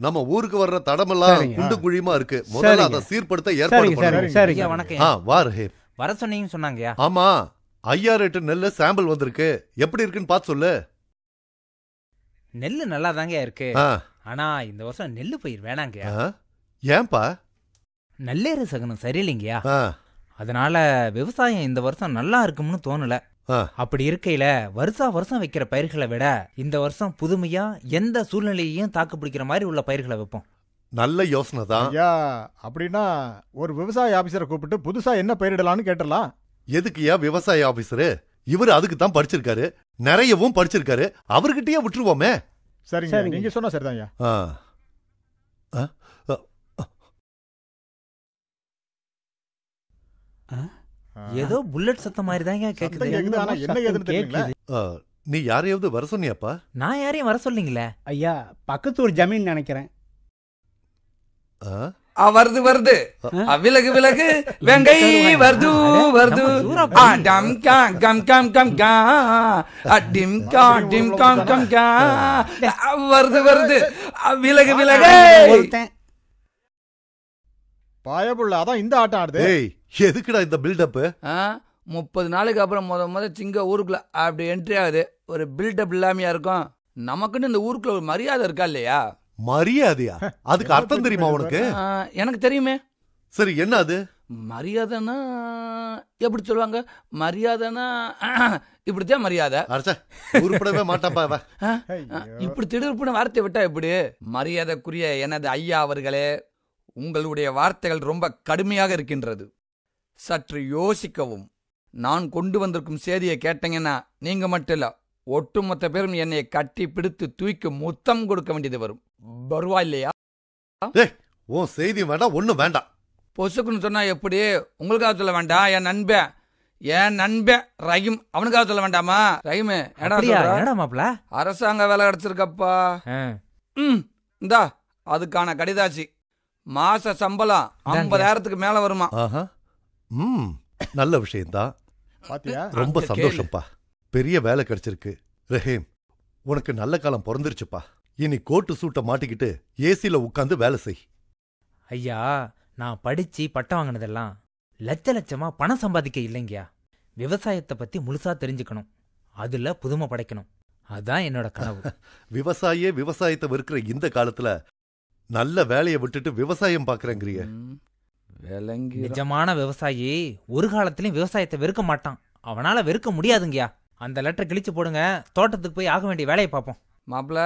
நம்ம ஊருக்கு வர்ற தடமெல்லாம் சரிங்க. குண்டு குழியுமா இருக்கு முதல்ல சரிங்க. அதை சீர்படுத்த ஏற்பாடு சரிங்க, சரிங்க, பண்ணுங்க சரிங்க. ஐயா வணக்கம் ஆ வா ரஹீம் வர சொன்னீங்கன்னு சொன்னாங்கயா ஆமா ஐயா ரேட்டு நெல்லு சாம்பிள் வந்திருக்கு எப்படி இருக்குன்னு பார்த்து சொல்லு நெல்லு நல்லா தாங்க இருக்கு ஆ. ஆனா இந்த வருஷம் நெல்லு பயிர் வேணாங்கயா ஆ? ஏன்பா நல்லேறு சகனம் சரியில்லைங்கயா ஆ. அதனால விவசாயம் இந்த வருஷம் நல்லா இருக்கும்னு தோணல ஆ. அப்படி இருக்கையில வருஷா வருஷம் வைக்கிற பயிர்களை விட இந்த வருஷம் புதுமையா எந்த சூழ்நிலையையும் தாக்கு பிடிக்கிற மாதிரி உள்ள பயிர்களை வைப்போம் நல்ல யோசனை தான் ஐயா அப்படின்னா ஒரு விவசாய ஆபீசரை கூப்பிட்டு புதுசா என்ன பயிரிடலாம்னு கேட்டலாம் எதுக்குயா விவசாய ஆபீசரு இவர் அதுக்கு தான் படிச்சிருக்காரு நிறையவும் படிச்சிருக்காரு அவர்கிட்டயே விட்டுருவோமே சரிங்க சரிங்க. நீங்க சொன்னா சரிதான் ஐயா ஆ. ஆ? ஆ. ஏதோ புல்லட் சத்தம் மாதிரி தாங்க சத்தம் கேக்குது கேக்குது ஆனா என்ன ஏதுன்னு தெரியல ஆ, நீ யாரையாவது வர சொன்னியாப்பா நான் யாரையும் வர சொல்லிங்களே ஐயா பக்கத்து ஒரு ஜமீன் நினைக்கிறேன் ஆ? ஆ, வருது வருது ஆ, விலகு விலகு வெங்கை வருது வருது ஆ, டம் கா கம் கம் கம் கா ஆ, டிம் கா டிம் காம் கம் கா ஆ, வருது வருது ஆ, விலகு விலகு பாயபுள்ள அதான் இந்த ஆட்டம் ஆடுது ஏய் எதுக்குடா இந்த பில்டப் ஆ, முப்பது நாளைக்கு அப்புறம் முத முத சிங்க ஊருக்குள்ள அப்படி என்ட்ரி ஆகுது ஒரு பில்டப் இல்லாமையா இருக்கும் நமக்குன்னு இந்த ஊருக்குள்ள ஒரு மரியாதை இருக்கா இல்லையா மரியாதையா அதுக்கு அர்த்தம் தெரியுமா உனக்கு ஆ, எனக்கு தெரியுமே சரி என்ன அது மரியாதைன்னா எப்படி சொல்லுவாங்க மரியாதைன்னா இப்படித்தான் மரியாதை அரைச்சா உருப்படவே மாட்டாப்பா இவ. ஆ? ஆ, இப்படி திடுப்புன வார்த்தை விட்டா எப்படி மரியாதைக்குரிய எனது ஐயா அவர்களே உங்களுடைய வார்த்தைகள் ரொம்ப கடுமையாக இருக்கின்றது சற்று யோசிக்கவும் நான் கொண்டு வந்திருக்கும் செய்தியை கேட்டீங்கன்னா நீங்க மட்டும் இல்ல ஒட்டுமொத்த பேரும் என்னை கட்டி பிடித்து தூக்கி முத்தம் கொடுக்க வேண்டியது வரும் வருவா இல்லையா ஏய் உன் செய்தி வேண்டாம் ஒண்ணும் வேண்டாம் பொசுக்குன்னு சொன்னா எப்படி உங்களுக்காக சொல்ல வேண்டாம் என் நண்பன் என் நண்பன் ரஹீம் அவனுக்காக சொல்ல வேண்டாமா ரஹீம் ஏடா அப்படியா சொல்ற? என்னடா மாப்ள அரசாங்க வேலை கிடைச்சிருக்கப்பா ம் இந்தா அதுக்கான கடிதாச்சு மாச சம்பளம் இந்தாங்க. ஐம்பதாயிரத்துக்கு மேல வருமா ஆஹா ம் நல்ல விஷயம்தான் பாத்தியா ரொம்ப அங்க சந்தோஷம்ப்பா பெரிய வேலை கிடைச்சிருக்கு ரஹீம் உனக்கு நல்ல காலம் பிறந்துருச்சுப்பா இனி கோட்டு சூட்டை மாட்டிக்கிட்டு ஏசில உட்காந்து வேலை செய் ஐயா நான் படிச்சு பட்டம் வாங்கினதெல்லாம் லட்ச லட்சமா பணம் சம்பாதிக்க இல்லைங்கயா விவசாயத்தை பத்தி முழுசா தெரிஞ்சுக்கணும் அதுல புதுமை படைக்கணும் அதான் என்னோட கனவு விவசாயியே விவசாயத்தை வெறுக்கிற இந்த காலத்துல நல்ல வேலையை விட்டுட்டு விவசாயம் பாக்குறேங்கிறிய விளங்கி நிஜமான விவசாயி ஒரு காலத்திலயும் விவசாயத்தை வெறுக்க மாட்டான் அவனால வெறுக்க முடியாதுங்கயா அந்த லெட்டர் கிழிச்சு போடுங்க தோட்டத்துக்கு போய் ஆக வேண்டிய வேலையை பார்ப்போம் மாப்பிள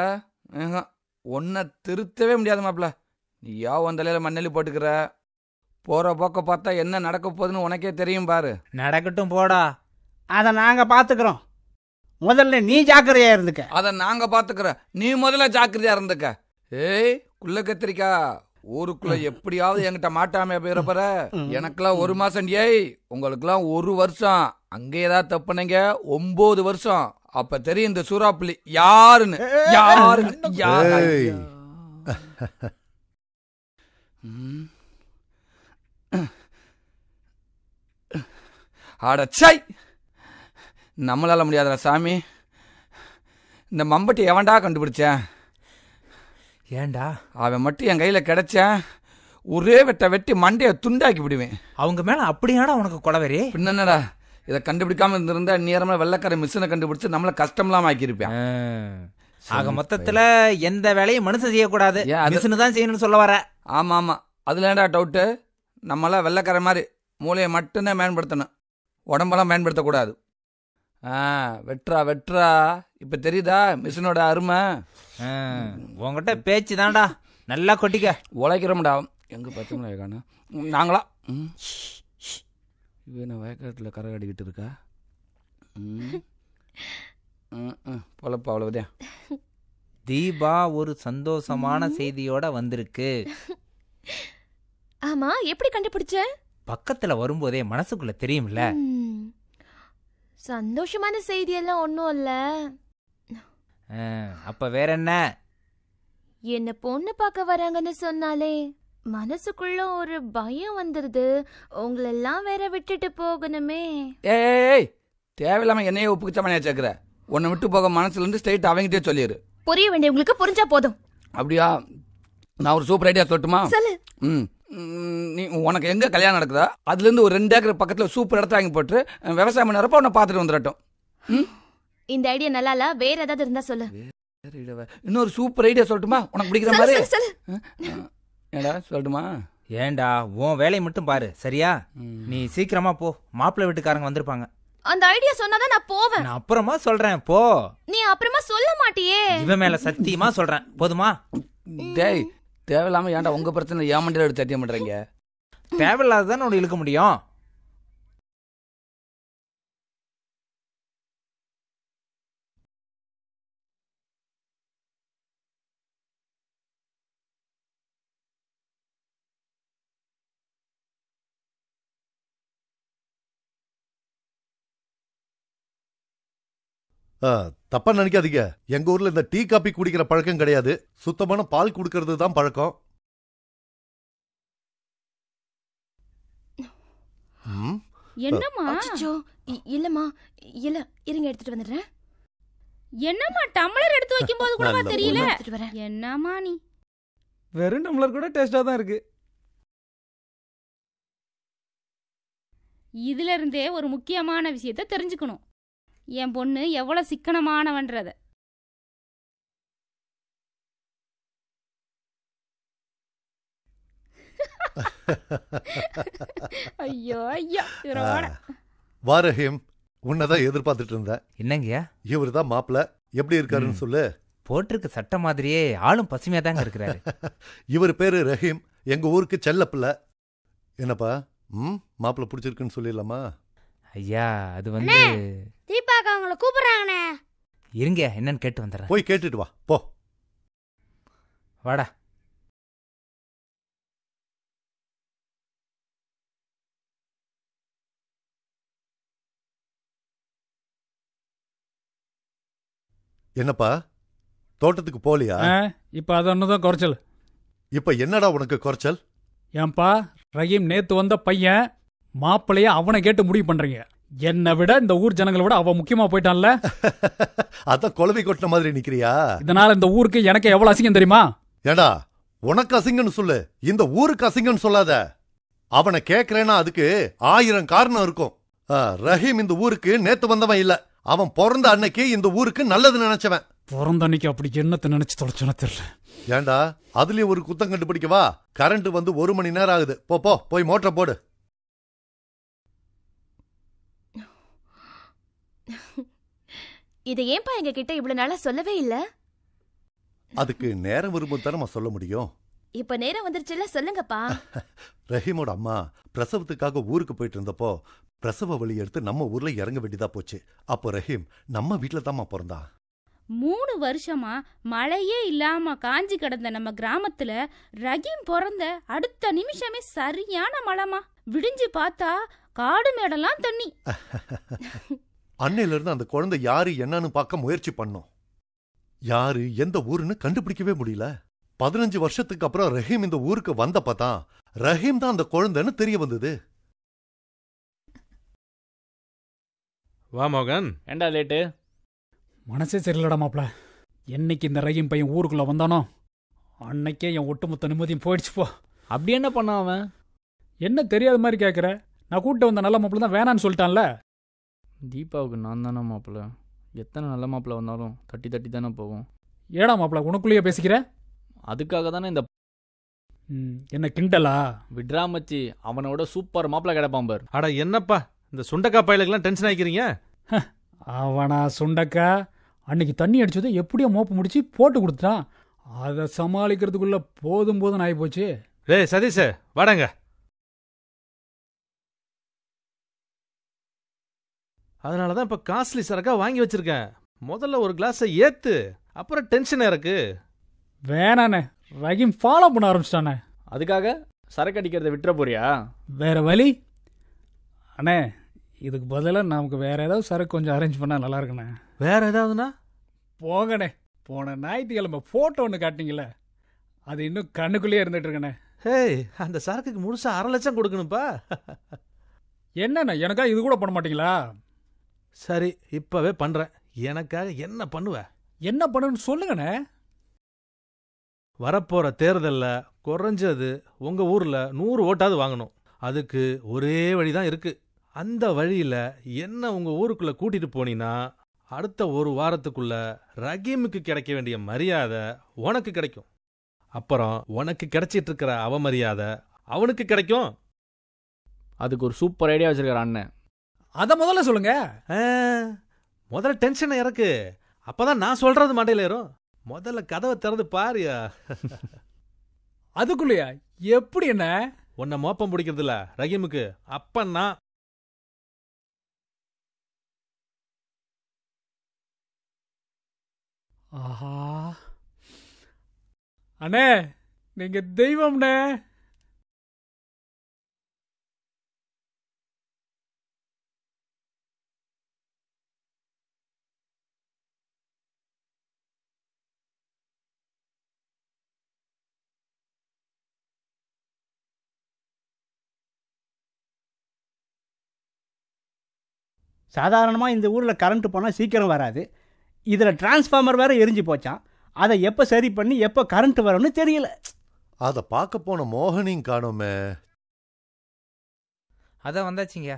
ஒன்ன திருத்தவே முடியாது மாப்பிள நீ யா உன் தலையில மண்ணெல்லி போட்டுக்கிற போற போக்க பார்த்தா என்ன நடக்க போகுதுன்னு உனக்கே தெரியும் பாரு நடக்கட்டும் போடா அதை நாங்க பாத்துக்கிறோம் முதல்ல நீ ஜாக்கிரதையா இருந்துக்க அத நாங்க பாத்துக்கிறோம் நீ முதல்ல ஜாக்கிரதையா இருந்துக்க ஏய் குள்ள கத்திரிக்கா ஊருக்குள்ள எப்படியாவது என்கிட்ட மாட்டாம போயிடப்பற எனக்கெல்லாம் ஒரு மாசம் ஏய் உங்களுக்கெல்லாம் ஒரு வருஷம் அங்க ஏதாவது தப்புனீங்க ஒன்பது வருஷம் அப்ப தெரியும் இந்த சூறாப்புலி யாருன்னு யாருன்னு யாரு ஏய். ம். அடச்சை நம்மளால முடியாதுடா சாமி இந்த மம்பட்டி எவன்டா கண்டுபிடிச்சேன் ஏன்டா அவன் மட்டும் என் கையில கிடைச்சேன் ஒரே வெட்ட வெட்டி மண்டைய துண்டாக்கி விடுவேன் அவங்க மேல அப்படியாடா உனக்கு கொலவரே பின்னடா இதை கண்டுபிடிக்காம இருந்திருந்தா நேரமா வெள்ளக்கார மிஷினை கண்டுபிடிச்சு நம்மள கஷ்டம்லாம் ஆக்கியிருப்பேன் ஆக மொத்தத்துல எந்த வேலையும் மனுஷன் செய்யக்கூடாது ஏன் அது- மிஷினு தான் செய்யணும்னு சொல்ல வர ஆமா ஆமா அதுல ஏன்டா டவுட்டு நம்மளாம் வெள்ளைக்கார மாதிரி மூளையை மட்டும்தான் பயன்படுத்தணும் உடம்பெல்லாம் பயன்படுத்தக்கூடாது ஆ வெட்றா வெட்றா இப்ப தெரியுதா மிஷினோட அருமை உங்ககிட்ட பேச்சு தான்டா நல்லா கொட்டிக்க உழைக்கிறோம்டா எங்க பச்சை காணும் நாங்களா ம். இவ என்ன வயக்காட்டில் கரை கடிக்கிட்டு இருக்கா ம். ம், ம். பொழப்பு அவ்வளவுதான் தீபா ஒரு சந்தோஷமான செய்தியோட வந்திருக்கு ஆமா எப்படி கண்டுபிடிச்ச பக்கத்துல வரும்போதே மனசுக்குள்ள தெரியும்ல ம். சந்தோஷமான செய்தி எல்லாம் ஒன்றும் இல்ல ஆ, அப்ப வேற என்ன என்ன பொண்ணு பார்க்க வராங்கன்னு சொன்னாலே மனசுக்குள்ள ஒரு பயம் வந்துருது உங்களெல்லாம் வேற விட்டுட்டு போகணுமே ஏய் ஏய் தேவையில்லாம என்னையே உப்புக்கு சமனியா சேர்க்குற உன்னை விட்டு போக மனசுல இருந்து ஸ்ட்ரைட் அவங்கிட்டே சொல்லிடு புரிய வேண்டியவங்களுக்கு புரிஞ்சா போதும் அப்படியா நான் ஒரு சூப்பர் ஐடியா சொல்லட்டுமா சொல்லு. ம் ம், நீ உனக்கு எங்க கல்யாணம் நடக்குதா அதுல இருந்து ஒரு ரெண்டு ஏக்கர் பக்கத்துல சூப்பர் இடத்த வாங்கி போட்டு அஹ், விவசாயம் பண்ணறப்ப உன்னை பார்த்துட்டு வந்துடட்டும் இந்த ஐடியா நல்லா இல்ல வேற ஏதாவது இருந்தா சொல்லு சரி, இடவ. இன்னொரு சூப்பர் ஐடியா சொல்லட்டுமா உனக்கு பிடிக்கிற சொல்லு, மாதிரி சொல்லு, ஏடா சொல்லட்டுமா ஏன்டா உன் வேலையை மட்டும் பாரு சரியா நீ சீக்கிரமா போ மாப்பிள்ளை வீட்டுக்காரங்க வந்திருப்பாங்க அந்த ஐடியா சொன்னாதான் நான் போவேன் நான் அப்புறமா சொல்றேன் போ நீ அப்புறமா சொல்ல மாட்டியே இவன் மேல சத்தியமா சொல்றேன் போதுமா டேய் தேவையில்லாம ஏன்டா உங்க பிரச்சனை ஏமாண்டியில் எடுத்து சத்தியம் பண்றீங்க தேவையில்லாததானே உன்னை இழுக்க முடியும் ஆ, தப்பா நினைக்காதீங்க எங்க ஊர்ல இந்த டீ காபி குடிக்கிற பழக்கம் கிடையாது சுத்தமான பால் குடுக்கறது தான் பழக்கம் ம், என்னம்மா அச்சச்சோ, இ- இல்லம்மா இல்ல இருங்க எடுத்துட்டு வந்துடுறேன் என்னம்மா டம்ளர் எடுத்து வைக்கும் போது கூடவா நல்ல தெரியல பொண்ணு. எடுத்துட்டு வரேன். என்னம்மா நீ வெறும் டம்ளர் கூட டேஸ்டா தான் இருக்கு இதுல இருந்தே ஒரு முக்கியமான விஷயத்த தெரிஞ்சுக்கணும் என் பொண்ணு எவ்வளவு சிக்கனமானவன்றத ஐயோ ஐயோ இவரோட வா ரஹீம் உன்னதான் எதிர்பார்த்துட்டு இருந்தேன் என்னங்கய்யா இவர் தான் மாப்பிள்ள எப்படி இருக்காருன்னு சொல்லு போட்டிருக்க சட்டை மாதிரியே ஆளும் பசுமையா தாங்க இருக்கிறாரு இவர் பேரு ரஹீம் எங்க ஊருக்கு செல்லப்பிள்ளை என்னப்பா ம் மாப்பிள்ள பிடிச்சிருக்குன்னு சொல்லிடலாமா ஐயா அது வந்து தீபாக்கா அவங்கள கூப்பிடுறாங்கண்ணே இருங்க என்னன்னு கேட்டு வந்துடுறேன் போய் கேட்டுட்டு வா போ வாடா என்னப்பா தோட்டத்துக்கு போலியா ஆ, இப்ப அது ஒண்ணுதான் குறைச்சல் இப்ப என்னடா உனக்கு குறைச்சல் ஏன்பா ரஹீம் நேத்து வந்த பையன் மாப்பிளைய அவனை கேட்டு முடிவு பண்றீங்க என்னை விட இந்த ஊர் ஜனங்களை விட அவன் முக்கியமா போயிட்டான்ல அதான் குழவி கொட்டின மாதிரி நிக்கிறியா இதனால இந்த ஊருக்கு எனக்கு எவ்வளவு அசிங்கம் தெரியுமா ஏடா உனக்கு அசிங்கன்னு சொல்லு இந்த ஊருக்கு அசிங்கன்னு சொல்லாத அவனை கேக்குறேன்னா அதுக்கு ஆயிரம் காரணம் இருக்கும் ஆ, ரஹீம் இந்த ஊருக்கு நேத்து வந்தவன் இல்ல அவன் பிறந்த அன்னைக்கு இந்த ஊருக்கு நல்லது நினைச்சவன் பிறந்த அன்னைக்கு அப்படி என்னத்தை நினைச்சு தொலைச்சோன்னு தெரியல ஏண்டா அதுலயும் ஒரு குத்தம் கண்டுபிடிக்கவா கரண்ட் வந்து ஒரு மணி நேரம் ஆகுது போ போ போய் மோட்டரை போடு இதை ஏன்பா எங்க கிட்ட இவ்வளவு நாளா சொல்லவே இல்ல அதுக்கு நேரம் வரும்போது தானே சொல்ல முடியும் இப்ப நேரம் வந்துருச்சுல சொல்லுங்கப்பா ரஹீமோட அம்மா பிரசவத்துக்காக ஊருக்கு போயிட்டு இருந்தப்போ பிரசவ வழி எடுத்து நம்ம ஊர்ல இறங்க வேண்டியதா போச்சு அப்போ ரஹீம் நம்ம வீட்டுல தாம்மா பிறந்தான் மூணு வருஷமா மழையே இல்லாம காஞ்சி கிடந்த நம்ம கிராமத்துல ரஹீம் பிறந்த அடுத்த நிமிஷமே சரியான மழைமா விடிஞ்சு பார்த்தா காடு மேடெல்லாம் தண்ணி அன்னையில இருந்து அந்த குழந்தை யாரு என்னன்னு பார்க்க முயற்சி பண்ணோம் யாரு எந்த ஊருன்னு கண்டுபிடிக்கவே முடியல பதினஞ்சு வருஷத்துக்கு அப்புறம் ரஹீம் இந்த ஊருக்கு வந்தப்ப தான் ரஹீம் தான் அந்த குழந்தைன்னு தெரிய வந்தது வா மோகன் ஏண்டா லேட்டு மனசே சரியில்லடா மாப்ள என்னைக்கு இந்த ரஹீம் பையன் ஊருக்குள்ள வந்தானோ அன்னைக்கே என் ஒட்டுமொத்த நிம்மதியும் போயிடுச்சு போ அப்படி என்ன பண்ணான் அவன் என்ன தெரியாத மாதிரி கேட்குற நான் கூப்பிட்டு வந்த நல்ல மாப்பிள்ள தான் வேணான்னு சொல்லிட்டான்ல தீபாவுக்கு நான் தானே மாப்பிள்ள எத்தனை நல்ல மாப்பிள்ள வந்தாலும் தட்டி தட்டி தானே போகும் ஏடா மாப்பிள உனக்குள்ளேயே பேசிக்கிற அதுக்காக தானே இந்த ம், என்ன கிண்டலா விட்ரா மச்சி அவனோட சூப்பர் மாப்பிள்ள கிடைப்பான் பார் அட என்னப்பா இந்த சுண்டக்காய் பயலுக்கெல்லாம் டென்ஷன் ஆகிக்கிறீங்க அவனா சுண்டக்கா அன்னைக்கு தண்ணி அடிச்சதை எப்படியோ மோப்பு முடிச்சு போட்டு கொடுத்துட்டான் அதை சமாளிக்கிறதுக்குள்ள போதும் போதும் ஆகி போச்சு டேய் சதீஷ் வாடங்க அதனால தான் இப்போ காஸ்ட்லி சரக்கா வாங்கி வச்சிருக்கேன் முதல்ல ஒரு கிளாஸை ஏத்து அப்புறம் டென்ஷன் இருக்கு வேணாண்ணே ரஹீம் ஃபாலோ பண்ண ஆரம்பிச்சிட்டானே அதுக்காக சரக்கு அடிக்கிறத விட்டுற போறியா வேற வழி அண்ணே இதுக்கு பதிலாக நமக்கு வேற ஏதாவது சரக்கு கொஞ்சம் அரேஞ்ச் பண்ணால் நல்லா இருக்குண்ணே வேற ஏதாவதுனா போங்கண்ணே போன ஞாயிற்றுக்கிழமை ஃபோட்டோ ஒன்று காட்டினீங்களே அது இன்னும் கண்ணுக்குள்ளேயே இருந்துட்டு இருக்கண்ணே ஹேய் அந்த சரக்குக்கு முழுசா அரை லட்சம் கொடுக்கணும்ப்பா என்னண்ணே எனக்கா இது கூட பண்ண மாட்டீங்களா சரி இப்பவே பண்றேன் எனக்காக என்ன பண்ணுவ என்ன பண்ணணும்னு சொல்லுங்கண்ணே வரப்போற தேர்தல்ல குறைஞ்சது உங்க ஊர்ல நூறு ஓட்டாவது வாங்கணும் அதுக்கு ஒரே வழிதான் இருக்கு அந்த வழியில என்ன உங்க ஊருக்குள்ள கூட்டிட்டு போனீன்னா அடுத்த ஒரு வாரத்துக்குள்ள ரகீமுக்கு கிடைக்க வேண்டிய மரியாதை உனக்கு கிடைக்கும் அப்புறம் உனக்கு கிடைச்சிட்டு இருக்கிற அவமரியாதை அவனுக்கு கிடைக்கும் அதுக்கு ஒரு சூப்பர் ஐடியா வச்சிருக்காரு அண்ணன் அத முதல்ல சொல்லுங்க ஆ, முதல்ல டென்ஷன் இறக்கு அப்பதான் நான் சொல்றது மண்டையில ஏறும் முதல்ல கதவை திறந்து பாருயா அதுக்குள்ளயா எப்படி என்ன உன்னை மோப்பம் பிடிக்கிறது இல்ல ரஹீமுக்கு அப்பன்னா ஆஹா அண்ணே நீங்க தெய்வம்ண்ணே சாதாரணமாக இந்த ஊரில் கரண்ட் போனால் சீக்கிரம் வராது இதில் டிரான்ஸ்ஃபார்மர் வேற எரிஞ்சு போச்சான் அதை எப்போ சரி பண்ணி எப்போ கரண்ட் வரும்னு தெரியல அத பார்க்க போன மோகனையும் காணோமே அதான் வந்தாச்சுங்க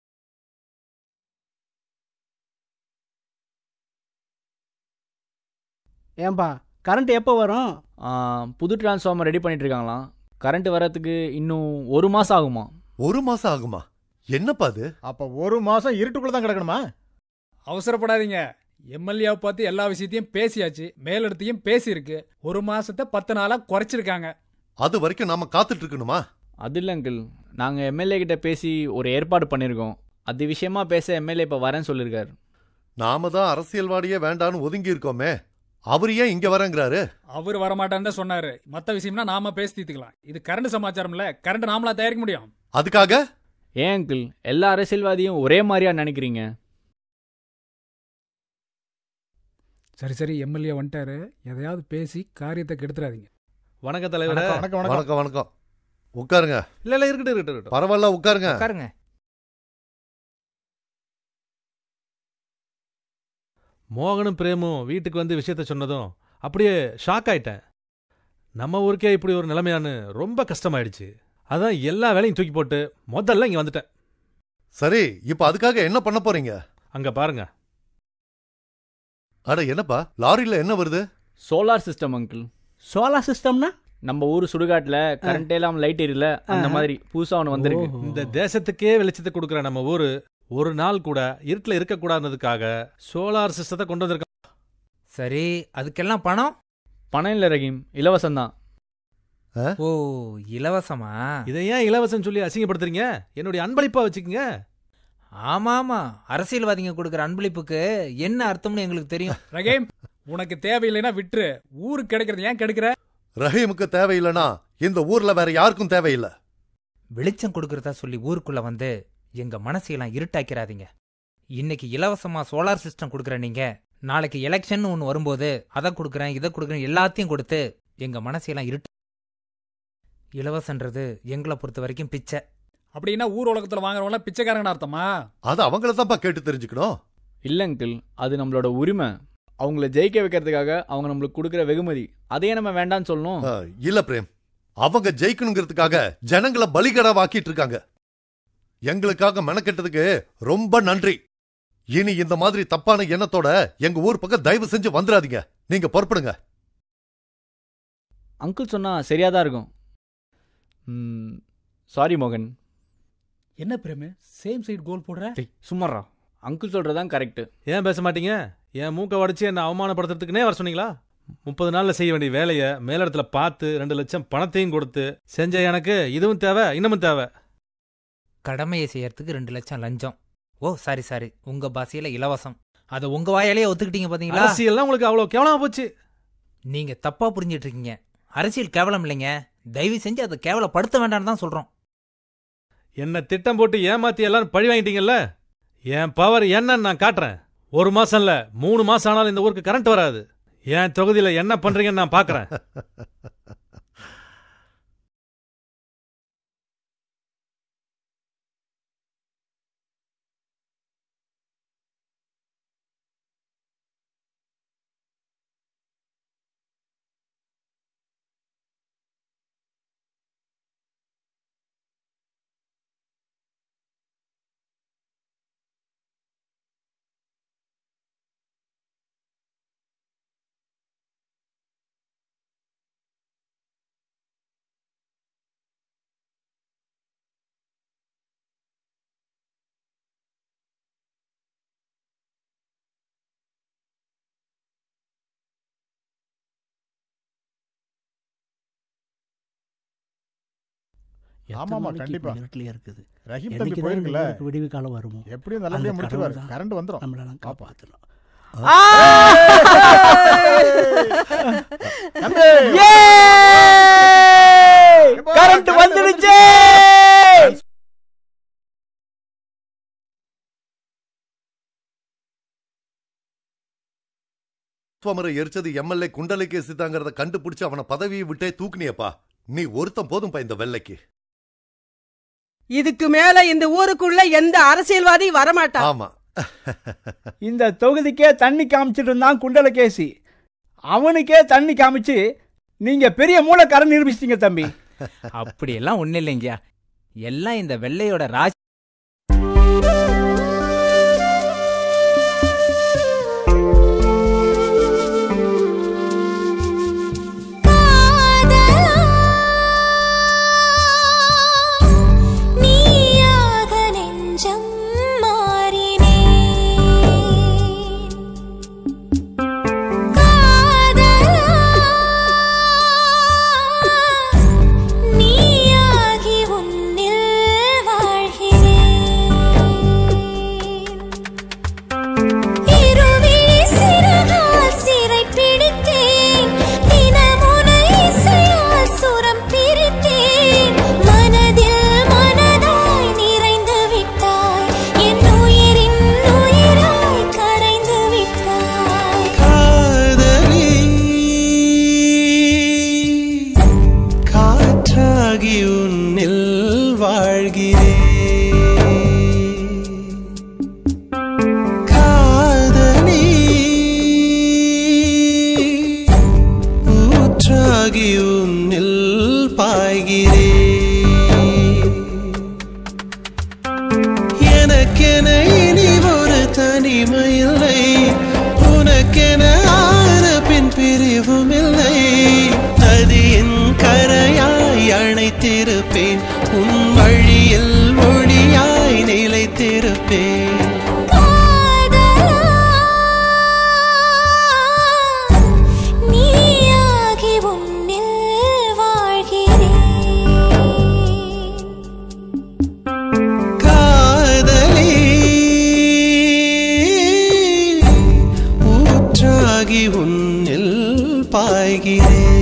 ஏன்பா கரண்ட் எப்போ வரும் ஆ, புது டிரான்ஸ்ஃபார்மர் ரெடி பண்ணிட்டு இருக்காங்களாம் கரண்ட் வரதுக்கு இன்னும் ஒரு மாசம் ஆகுமா ஒரு மாசம் ஆகுமா என்னப்பா அது அப்ப ஒரு மாசம் இருட்டுக்குள்ள தான் கிடக்கணுமா அவசரப்படாதீங்க எம்எல்ஏ பார்த்து எல்லா விஷயத்தையும் பேசியாச்சு மேலிடத்தையும் பேசியிருக்கு ஒரு மாசத்தை பத்து நாளா குறைச்சிருக்காங்க அது வரைக்கும் நாம காத்துட்டு இருக்கணுமா அது இல்லை அங்கிள் நாங்கள் எம்எல்ஏ கிட்ட பேசி ஒரு ஏற்பாடு பண்ணியிருக்கோம் அது விஷயமா பேச எம்எல்ஏ இப்போ வரேன்னு சொல்லியிருக்காரு நாம தான் அரசியல்வாடியே வேண்டான்னு ஒதுங்கி இருக்கோமே அவர் ஏன் இங்க வரேங்கிறாரு அவர் வரமாட்டான்னு தான் சொன்னாரு மத்த விஷயம்னா நாம பேசி தீர்த்துக்கலாம் இது கரண்ட் சமாச்சாரம்ல கரண்ட் நாமளா தயாரிக்க முடியும் அதுக்காக ஏன் அங்கிள் எல்லா அரசியல்வாதியும் ஒரே மாதிரியா நினைக்கிறீங்க சரி சரி எம்எல்ஏ வந்துட்டாரு எதையாவது பேசி காரியத்தை கெடுத்துறாதீங்க வணக்க தலைவரே வணக்கம் வணக்கம் வணக்கம் உட்காருங்க இல்ல இல்ல இருக்கட்டும் இருக்கட்டும் இருக்கட்டும் பரவாயில்ல உட்காருங்க உட்காருங்க மோகனும் பிரேமும் வீட்டுக்கு வந்து விஷயத்த சொன்னதும் அப்படியே ஷாக் ஆயிட்டேன் நம்ம ஊருக்கே இப்படி ஒரு நிலைமையான்னு ரொம்ப கஷ்டமாயிடுச்சு அதான் எல்லா வேலையும் தூக்கி போட்டு முதல்ல இங்க வந்துட்டேன் சரி இப்ப அதுக்காக என்ன பண்ண போறீங்க அங்க பாருங்க அட என்னப்பா லாரியில என்ன வருது சோலார் சிஸ்டம் அங்கிள் சோலார் சிஸ்டம்னா நம்ம ஊர் சுடுகாட்டில் கரண்டே இல்லாமல் லைட் எரியல அந்த ஆ. மாதிரி புதுசாக ஒன்று வந்திருக்கு இந்த தேசத்துக்கே வெளிச்சத்தை கொடுக்குற நம்ம ஊரு ஒரு நாள் கூட இருட்டில் இருக்கக்கூடாதுன்றதுக்காக சோலார் சிஸ்டத்தை கொண்டு வந்திருக்காங்க சரி அதுக்கெல்லாம் பணம் பணம் இல்லை ரஹீம் இலவசம் தான் ஓ இலவசமா இதை ஏன் இலவசம் சொல்லி அசிங்கப்படுத்துறீங்க என்னுடைய அன்பளிப்பா வச்சுக்கோங்க ஆமா ஆமா அரசியல்வாதிங்க கொடுக்குற அன்பளிப்புக்கு என்ன அர்த்தம்னு எங்களுக்கு தெரியும் ரகேம் உனக்கு தேவையில்லைன்னா விட்டுரு ஊருக்கு கிடைக்கிறது ஏன் கெடுக்கிற ரஹீமுக்கு தேவையில்லைனா இந்த ஊர்ல வேற யாருக்கும் தேவையில்லை வெளிச்சம் கொடுக்கறதா சொல்லி ஊருக்குள்ள வந்து எங்க மனசையெல்லாம் இருட்டாக்கிறாதீங்க இன்னைக்கு இலவசமா சோலார் சிஸ்டம் கொடுக்குற நீங்க நாளைக்கு எலெக்ஷன் ஒன்று வரும்போது அதை கொடுக்குறேன் இதை கொடுக்குறேன் எல்லாத்தையும் கொடுத்து எங்க மனசையெல்லாம் இருட்டு இலவசன்றது எங்களை பொறுத்த வரைக்கும் பிச்சை அப்படின்னா ஊர் உலகத்துல வாங்குறவங்க பிச்சைக்காரங்கன்னு அர்த்தமா அது அவங்கள தான்ப்பா கேட்டு தெரிஞ்சுக்கணும் இல்லை அங்கிள் அது நம்மளோட உரிமை அவங்கள ஜெயிக்க வைக்கிறதுக்காக அவங்க நம்மளுக்கு கொடுக்குற வெகுமதி அதையே நம்ம வேண்டாம்னு சொல்லணும் ஆ, இல்ல பிரேம் அவங்க ஜெயிக்கணுங்கிறதுக்காக ஜனங்களை பலிகடாவாக்கிட்டு இருக்காங்க எங்களுக்காக மெனக்கெட்டதுக்கு ரொம்ப நன்றி இனி இந்த மாதிரி தப்பான எண்ணத்தோட எங்க ஊர் பக்கம் தயவு செஞ்சு வந்துடாதீங்க நீங்க புறப்படுங்க அங்கிள் சொன்னா சரியா தான் இருக்கும் சாரி மோகன் என்ன பிரேமு சேம் சைடு கோல் போடுற சும்மாறா அங்கிள் சொல்றதான் கரெக்ட் ஏன் பேச மாட்டீங்க என் மூக்க வடிச்சு என்ன அவமானப்படுத்துறதுக்குனே வர சொன்னீங்களா முப்பது நாள்ல செய்ய வேண்டிய வேலையை மேலிடத்துல பார்த்து ரெண்டு லட்சம் பணத்தையும் கொடுத்து செஞ்ச எனக்கு இதுவும் தேவை இன்னமும் தேவை கடமையை செய்யறதுக்கு ரெண்டு லட்சம் லஞ்சம் ஓ சாரி சாரி உங்க பாஷையில இலவசம் அதை உங்க வாயாலேயே ஒத்துக்கிட்டீங்க பாத்தீங்களா அரசியல்லாம் உங்களுக்கு அவ்வளவு கேவலமா போச்சு நீங்க தப்பா புரிஞ்சிட்டு இருக்கீங்க அரசியல் கேவலம் இல்லைங்க தயவு செஞ்சு அதை கேவலப்படுத்த வேண்டாம்னு தான் சொல்றோம் என்ன திட்டம் போட்டு ஏமாத்தி எல்லாரும் பழி வாங்கிட்டீங்கல்ல என் பவர் என்னன்னு நான் காட்டுறேன் ஒரு மாசம் இல்ல மூணு மாசம் ஆனாலும் இந்த ஊருக்கு கரண்ட் வராது என் தொகுதியில என்ன பண்றீங்கன்னு நான் பாக்குறேன் ஆமாமா கண்டிப்பா இருட்டிலே இருக்குது ரஹீம் தம்பி என்னைக்குதான் போயிருக்குல்ல இந்த விடிவு காலம் வருமோ எப்படியும் நல்லபடியா அந்த முடிச்சிருவாரு கடவுள் தான் கரண்ட் வந்துரும் நம்மளெல்லாம் காப்பாற்றணும் கரண்ட் வந்துடுச்சு டிரான்ஸ்ஃபார்மரை எரிச்சது எம்எல்ஏ குண்டலைகேசி தாங்கிறத கண்டுபிடிச்சு அவனை பதவியை விட்டே தூக்குனியப்பா நீ ஒருத்தன் போதும்பா இந்த வெள்ளைக்கு இதுக்கு மேல இந்த ஊருக்குள்ள எந்த அரசியல்வாதி வரமாட்டான் ஆமா இந்த தொகுதிக்கே தண்ணி காமிச்சிட்டு இருந்தான் குண்டலகேசி அவனுக்கே தண்ணி காமிச்சு நீங்க பெரிய மூலக்காரன் நிரூபிச்சிட்டீங்க தம்பி அப்படியெல்லாம் ஒன்றும் இல்லைங்கய்யா எல்லாம் இந்த வெள்ளையோட ராஜ் நீயாக நெஞ்சம் மாறினே காதலா நீயாகி உன்னில் வாழ்கிறேன் இருவிழி சிறகால் சிறை பிடித்தேன் தினமுனை இசையால் சுரம் பிரித்தேன் மனதில் மனதாய் நிறைந்து விட்டாய் என் உயிரின் உயிராய் கரைந்து விட்டாய் காதலி காற்றாகி உன்னில் வாழ்கிறேன் காதலி ஊற்றாகி உன்னில் பாய்கிறேன் எனக்கென இனி ஒரு தனிமையில்லை உனக்கென ஆன பின் பிரிவும் இல்லை நதியின் கரையாய் அணைத்திருப்பேன் உன் வழியில் மொழியாய் நிலைத்திருப்பேன் நீயாகி உன்னில் வாழ்கிறேன் காதலி ஊற்றாகி உன்னில் பாய்கிறேன்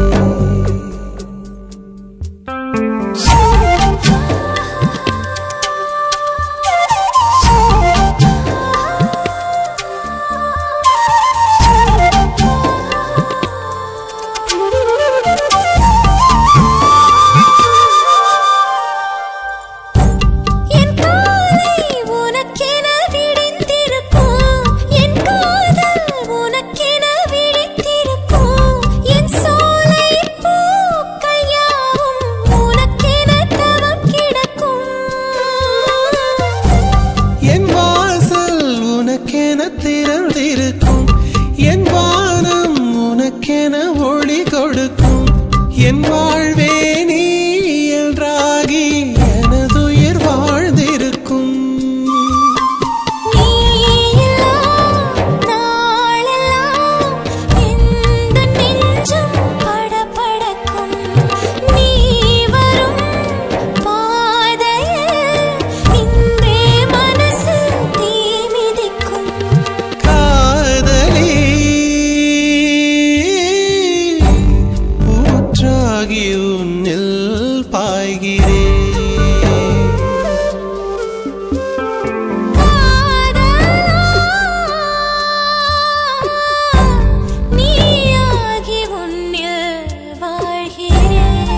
என் காலை உனக்கென விடிந்திருக்கும் என் காதல் உனக்கென விழித்திருக்கும் என் சோலை பூக்கள் யாவும் உனக்கென தவம் கிடக்கும் என் வாசல் உனக்கென திறந்திருக்கும் என் வானம் உனக்கென ஒளி கொடுக்கும் என் வாழ்வே நீ என்றாகி எனதுயிர் வாழ்ந்திருக்கும் நாளெல்லாம் எந்த நெஞ்சம் படபடக்கும் நீ வரும் பாதையில் இன்றே மனசு தீ மிதிக்கும் காதலி ஊற்றாகி உன்னில் பாய்கிறேன் நீயாகி உன்னில் வாழ்கிறேன்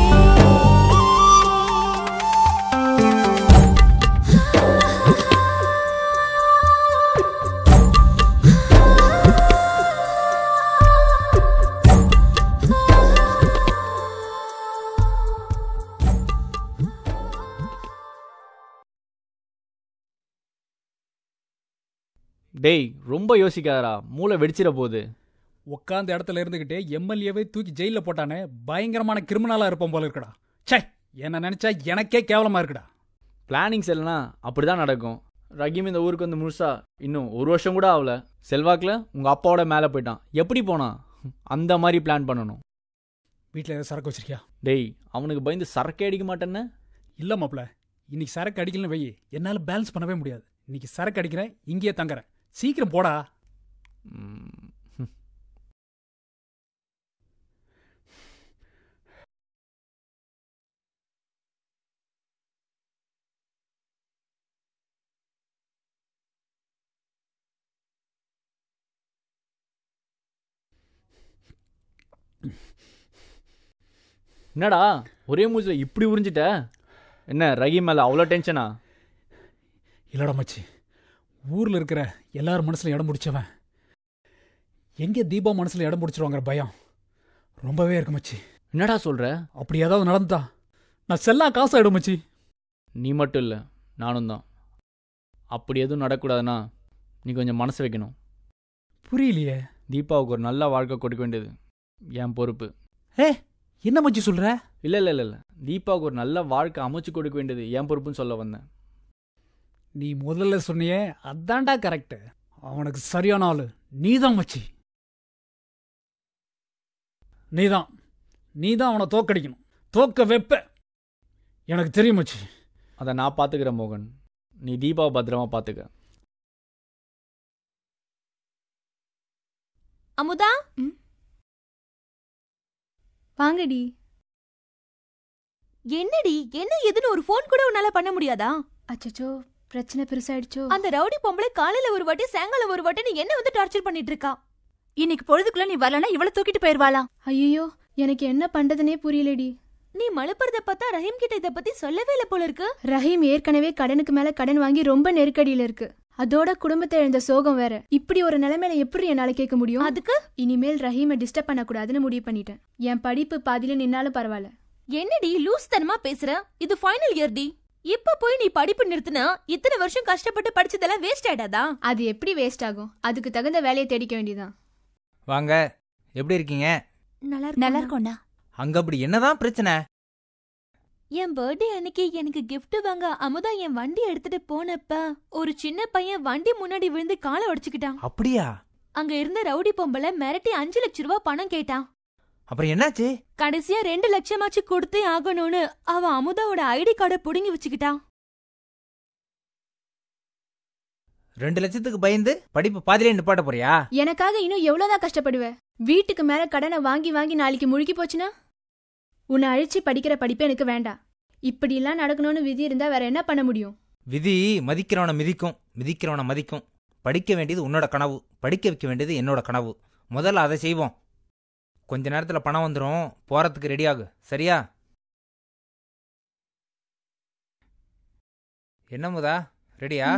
டேய் ரொம்ப யோசிக்காதடா மூளை வெடிச்சிட போகுது உட்காந்த இடத்துல இருந்துகிட்டே எம்எல்ஏவை தூக்கி ஜெயில போட்டானே பயங்கரமான கிரிமினலா இருப்போம் போல இருக்குடா ச்சே என்ன நினைச்சா எனக்கே கேவலமா இருக்குடா பிளானிங்ஸ் இல்லைனா அப்படி தான் நடக்கும் ரஹீம் இந்த ஊருக்கு வந்து முழுசா இன்னும் ஒரு வருஷம் கூட ஆகல செல்வாக்கில் உங்கள் அப்பாவோட மேலே போயிட்டான் எப்படி போனான் அந்த மாதிரி பிளான் பண்ணணும் வீட்டில் ஏதாவது சரக்கு வச்சிருக்கியா டேய் அவனுக்கு பயந்து சரக்கே அடிக்க மாட்டேன்னு இல்லை மாப்ள இன்னைக்கு சரக்கு அடிக்கலன்னு வை என்னால் பேலன்ஸ் பண்ணவே முடியாது இன்னைக்கு சரக்கு அடிக்கிறேன் இங்கேயே தங்குறேன் சீக்கிரம் போடா என்னடா ஒரே மூச்சில் இப்படி உறிஞ்சிட்ட என்ன ரஹீம் மேலே அவ்வளோ டென்ஷனா இல்லடா மச்சி ஊரில் இருக்கிற எல்லார் மனசுல இடம் பிடிச்சவன் எங்கே தீபா மனசுல இடம் பிடிச்சிருவாங்கிற பயம் ரொம்பவே இருக்கு மச்சி என்னடா சொல்ற அப்படி ஏதாவது நடந்தா நான் செல்லா காசு ஆயிடும் மச்சி நீ மட்டும் இல்லை நானும் தான் அப்படி எதுவும் நடக்கூடாதுன்னா நீ கொஞ்சம் மனசு வைக்கணும் புரியலையே தீபாவுக்கு ஒரு நல்ல வாழ்க்கை கொடுக்க வேண்டியது என் பொறுப்பு ஏ என்ன மச்சி சொல்ற இல்லை இல்லை இல்லை இல்லை தீபாவுக்கு ஒரு நல்ல வாழ்க்கை அமைச்சு கொடுக்க வேண்டியது என் பொறுப்புன்னு சொல்ல வந்தேன் நீ முதல்ல சொன்னியே அதான்டா கரெக்ட் அவனுக்கு சரியான ஆளு நீதான் மச்சி நீதான் நீதான் அவனை தோக்கடிக்கணும் தோக்க வைப்ப எனக்கு தெரியும் மச்சி அதை நான் பார்த்துக்கிறேன் மோகன் நீ தீபாவை பத்திரமா பார்த்துக்க அமுதா வாங்கடி என்னடி என்ன எதுன்னு ஒரு ஃபோன் கூட உன்னால பண்ண முடியாதா அச்சச்சோ பிரச்சனை பெருசாயிடுச்சோ அந்த ரவுடி பொம்பளை காலையில ஒரு வாட்டி சாயங்காலம் ஒரு வாட்டி நீ என்ன வந்து டார்ச்சர் பண்ணிட்டு இருக்கா இன்னைக்கு பொழுதுக்குள்ள நீ வரலனா இவள தூக்கிட்டு போயிருவாளா ஐயோ எனக்கு என்ன பண்றதுனே புரியலடி நீ மழுப்புறத பார்த்தா ரஹீம் கிட்ட இத பத்தி சொல்லவே இல்ல போல இருக்கு ரஹீம் ஏற்கனவே கடனுக்கு மேல கடன் வாங்கி ரொம்ப நெருக்கடியில இருக்கு அதோட குடும்பத்தை இழந்த சோகம் வேற இப்படி ஒரு நிலைமையில எப்படி என்னால கேட்க முடியும் அதுக்கு இனிமேல் ரஹீமை டிஸ்டர்ப் பண்ணக்கூடாதுன்னு முடிவு பண்ணிட்டேன் என் படிப்பு பாதியில நின்னாலும் பரவாயில்ல என்னடி லூஸ் தனமா பேசுற இது ஃபைனல் இயர் டி இப்ப போய் நீ படிப்பு நிறுத்தினா இத்தனை வருஷம் கஷ்டப்பட்டு படிச்சதெல்லாம் வேஸ்ட் ஆயிடாதா அது எப்படி வேஸ்ட் ஆகும் அதுக்கு தகுந்த வேலையை தேடிக்க வேண்டியதான் வாங்க எப்படி இருக்கீங்க நல்லா நல்லா இருக்கோண்டா அங்க அப்படி என்னதான் பிரச்சனை என் பர்த்டே அன்னைக்கு எனக்கு gift வாங்க அமுதா என் வண்டி எடுத்துட்டு போனப்ப ஒரு சின்ன பையன் வண்டி முன்னாடி விழுந்து காலை உடைச்சுக்கிட்டான் அப்படியா அங்க இருந்த ரவுடி பொம்பளை மிரட்டி அஞ்சு லட்ச ரூபா பணம் கேட்டான் அப்புறம் என்னாச்சு கடைசியா ரெண்டு லட்சமாச்சு கொடுத்தே ஆகணும்னு அவன் அமுதாவோட ஐடி கார்டை புடுங்கி வச்சுக்கிட்டான் ரெண்டு லட்சத்துக்கு பயந்து படிப்பு பாதியிலே நிப்பாட்ட போறியா எனக்காக இன்னும் எவ்வளவுதான் கஷ்டப்படுவ வீட்டுக்கு மேல கடனை வாங்கி வாங்கி நாளைக்கு முழுகி போச்சுன்னா உன்னை அழிச்சு படிக்கிற படிப்பு எனக்கு வேண்டாம் இப்படிலாம் நடக்கணும்னு விதி இருந்தா வேற என்ன பண்ண முடியும் விதி மதிக்கிறவனை மிதிக்கும் மிதிக்கிறவனை மதிக்கும் படிக்க வேண்டியது உன்னோட கனவு படிக்க வைக்க வேண்டியது என்னோட கனவு முதல்ல அதை செய்வோம் கொஞ்ச நேரத்தில் பணம் வந்துடும் போறதுக்கு ரெடி ஆகு சரியா என்ன முதா ரெடியா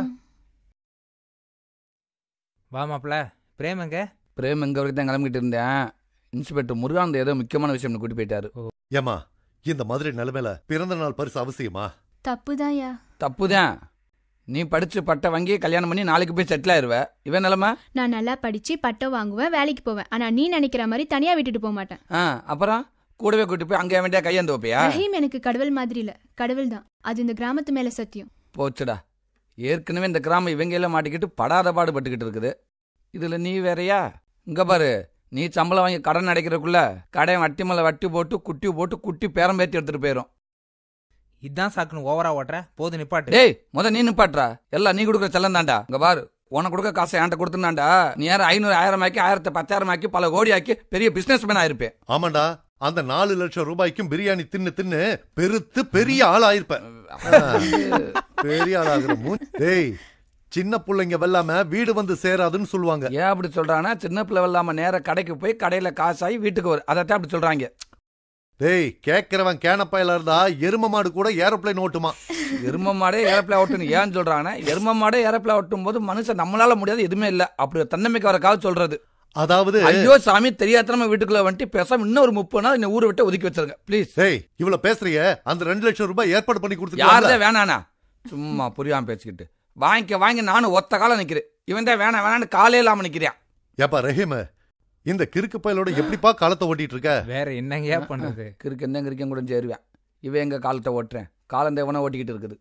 வா மாப்ள பிரேம் எங்க பிரேம் எங்க வரைக்கும் தான் கிளம்பிட்டு இருந்தேன் இன்ஸ்பெக்டர் முருகானந்த ஏதோ முக்கியமான விஷயம் கூட்டி போயிட்டாரு ஏமா இந்த மாதிரி நிலைமையில பிறந்த நாள் பரிசு அவசியமா தப்புதான்யா தப்புதான் நீ படிச்சு பட்டை வாங்கி கல்யாணம் பண்ணி நாளைக்கு போய் செட்டில் ஆயிருவ இவன் நிலமை நான் நல்லா படிச்சு பட்டம் வாங்குவேன் வேலைக்கு போவேன் ஆனா நீ நினைக்கிற மாதிரி தனியா விட்டுட்டு போக மாட்டேன் ஆ அப்புறம் கூடவே கூட்டி போய் அங்கே வேண்டிய கையேந்து வைப்பியா ரஹீம் எனக்கு கடவுள் மாதிரி இல்ல கடவுள் தான் அது இந்த கிராமத்து மேல சத்தியம் போச்சுடா ஏற்கனவே இந்த கிராமம் இவங்க எல்லாம் மாட்டிக்கிட்டு படாத பாடுபட்டுக்கிட்டு இருக்குது இதுல நீ வேறயா இங்க பாரு நீ சம்பளம் வாங்கி கடன் அடைக்கிறதுக்குள்ள கடை வட்டி மேல வட்டி போட்டு குட்டி போட்டு குட்டி பேரம் பேத்தி எடுத்துட்டு போயிரும் இதான் சாக்குன்னு ஓவரா ஓட்டுற போது நிப்பாட்டு டேய் முத நீ நிப்பாட்றா எல்லாம் நீ கொடுக்குற செல்லம் தாண்டா இங்க பாரு உனக்கு கொடுக்க காசை என்கிட்ட கொடுத்துனாண்டா நீ யாரும் ஐநூறு ஆயிரம் ஆக்கி ஆயிரத்தி பத்தாயிரம் ஆக்கி பல கோடி ஆக்கி பெரிய பிசினஸ் மேன் ஆயிருப்பேன் ஆமாண்டா அந்த நாலு லட்சம் ரூபாய்க்கும் பிரியாணி தின்னு தின்னு பெருத்து பெரிய ஆள் ஆயிருப்ப பெரிய ஆள் ஆகுற மூ டேய் சின்ன பிள்ளைங்க வெல்லாம வீடு வந்து சேராதுன்னு சொல்லுவாங்க ஏன் அப்படி சொல்றாங்கன்னா சின்ன பிள்ளை இல்லாம நேர கடைக்கு போய் கடையில காசாகி வீட்டுக்கு வரும் அதைத்தான் அப்படி சொல்றாங்க டேய் கேக்குறவன் கேனப்பாயில இருந்தா எரும மாடு கூட ஏரோப்ளைன் ஓட்டுமா எரும மாடே ஏரோப்ளே ஓட்டுன்னு ஏன் சொல்றாங்கன்னா எரும மாடே ஏரோப்ளே ஓட்டும் போது மனுஷன் நம்மளால முடியாது எதுவுமே இல்ல அப்படி ஒரு தன்னம்பிக்கை வரக்காக சொல்றது அதாவது ஐயோ சாமி தெரியாதனமா வீட்டுக்குள்ள வந்துட்டு பேசாம இன்னும் ஒரு முப்பது நாள் இந்த ஊரை விட்டு ஒதுக்கி வச்சிருங்க ப்ளீஸ் டேய் இவ்வளவு பேசுறிய அந்த ரெண்டு லட்சம் ரூபாய் ஏற்பாடு பண்ணி யாரதே கொடுத்துருக்காங்க வேணாண்ணா சும்மா புரியாம பேசிக்கிட்டு வாங்கிக்க வாங்கி நானும் ஒத்த காலம் நிக்கிறேன் இவன் தான் வேணாம் வேணான்னு காலே இல்லாம நிக்கிறேன் ஏப்பா ரஹீம் இந்த கிறுக்கு பயலோட எப்படிப்பா காலத்தை ஓட்டிட்டு இருக்க வேற என்னங்கயா பண்றது கிறுக்கு என்ன கிறுக்கன் கூட சேருவேன் இவன் எங்க காலத்தை ஓட்டுறேன் காலம் தேவனா ஓட்டிக்கிட்டு இருக்குது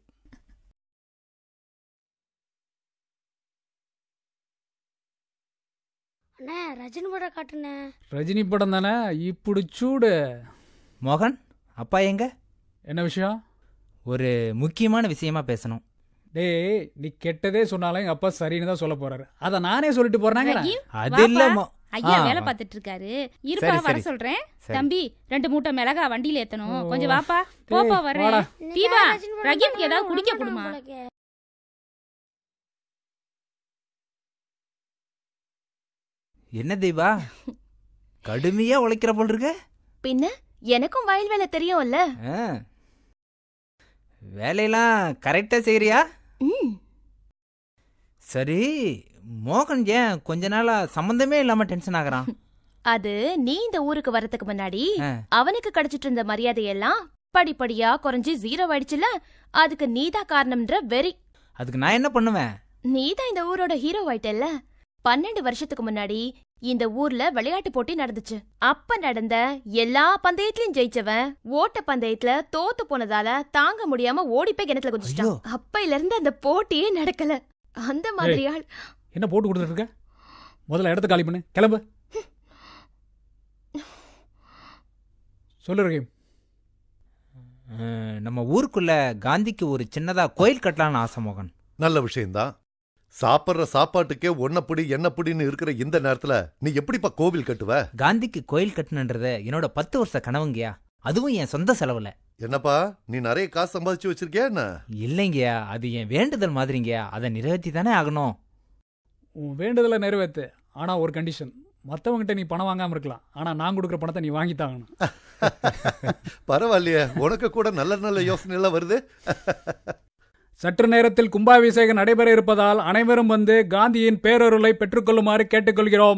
அண்ணே ரஜினி படம் காட்டுனே ரஜினி படம் தானே இப்படி சூடு மோகன் அப்பா எங்க என்ன விஷயம் ஒரு முக்கியமான விஷயமா பேசணும் டேய் நீ கெட்டதே சொன்னாலும் எங்க அப்பா சரின்னு தான் சொல்ல போறாரு அத நானே சொல்லிட்டு போறேனாங்க ரஹீம், அது வாப்பா. இல்ல மோ- ஐயா ஆ, வேலை ஆ. பார்த்துட்டு இருக்காரு இருப்பா சரி, வர சரி. சொல்றேன் சரி. தம்பி ரெண்டு மூட்டை மிளகா வண்டியில ஏத்தணும் ஓ. கொஞ்சம் வாப்பா டேய், போப்பா வாடா. வரேன் தீபா ரஹீம்க்கு ஏதாவது குடிக்க கொடுமா என்ன தெய்வா கடுமையா உழைக்கிற போல் இருக்க பின்ன எனக்கும் வயல் வேலை தெரியும்ல ஆ. வேலையெல்லாம் கரெக்டா செய்யறியா ம் சரி மோகன் ஏன் கொஞ்ச நாளா சம்பந்தமே இல்லாம டென்ஷன் ஆகுறான் அது நீ இந்த ஊருக்கு வரதுக்கு முன்னாடி ஆ. அவனுக்கு கிடைச்சிட்டு இருந்த மரியாதையெல்லாம் படிப்படியா குறைஞ்சு ஜீரோ ஆயிடுச்சுல அதுக்கு நீதான் காரணம்ன்ற வெறி அதுக்கு நான் என்ன பண்ணுவேன் நீதான் இந்த ஊரோட ஹீரோ ஆயிட்டல்ல பன்னெண்டு வருஷத்துக்கு முன்னாடி இந்த ஊர்ல விளையாட்டு போட்டி நடந்துச்சு அப்ப நடந்த எல்லா பந்தயத்திலயும் ஜெயிச்சவன் ஓட்ட பந்தயத்துல தோத்து போனதால தாங்க முடியாம ஓடி போய் கிணத்துல குதிச்சிட்டான் அப்பையில இருந்து அந்த போட்டியே நடக்கல அந்த மாதிரி ஆள் என்ன போட்டு கொடுத்துட்டு இருக்க முதல்ல இடத்த காலி பண்ணு கிளம்பு சொல்லு ரஹீம் அஹ், நம்ம ஊருக்குள்ள காந்திக்கு ஒரு சின்னதா கோயில் கட்டலாம்னு ஆசை மோகன் நல்ல விஷயம்தான் சாப்பிடுற சாப்பாட்டுக்கே ஒன்னப்படி என்னப்படின்னு இருக்கிற இந்த நேரத்துல நீ எப்படிப்பா கோவில் கட்டுவ காந்திக்கு கோயில் கட்டணுன்றது என்னோட பத்து வருஷ கனவுங்கயா அதுவும் என் சொந்த செலவுல என்னப்பா நீ நிறைய காசு சம்பாதிச்சு வச்சிருக்கியா என்ன இல்லைங்கயா அது என் வேண்டுதல் மாதிரிங்கயா அதை நிறைவேற்றி தானே ஆகணும் உன் வேண்டுதலை நிறைவேத்து ஆனா ஒரு கண்டிஷன் மத்தவங்கிட்ட நீ பணம் வாங்காம இருக்கலாம் ஆனா நான் கொடுக்குற பணத்தை நீ வாங்கி தாங்கணும் பரவாயில்லையே உனக்கு கூட நல்ல நல்ல யோசனை எல்லாம் வருது சற்று நேரத்தில் கும்பாபிஷேகம் நடைபெற இருப்பதால் அனைவரும் வந்து காந்தியின் பேரருளை பெற்றுக்கொள்ளுமாறு கேட்டுக்கொள்கிறோம்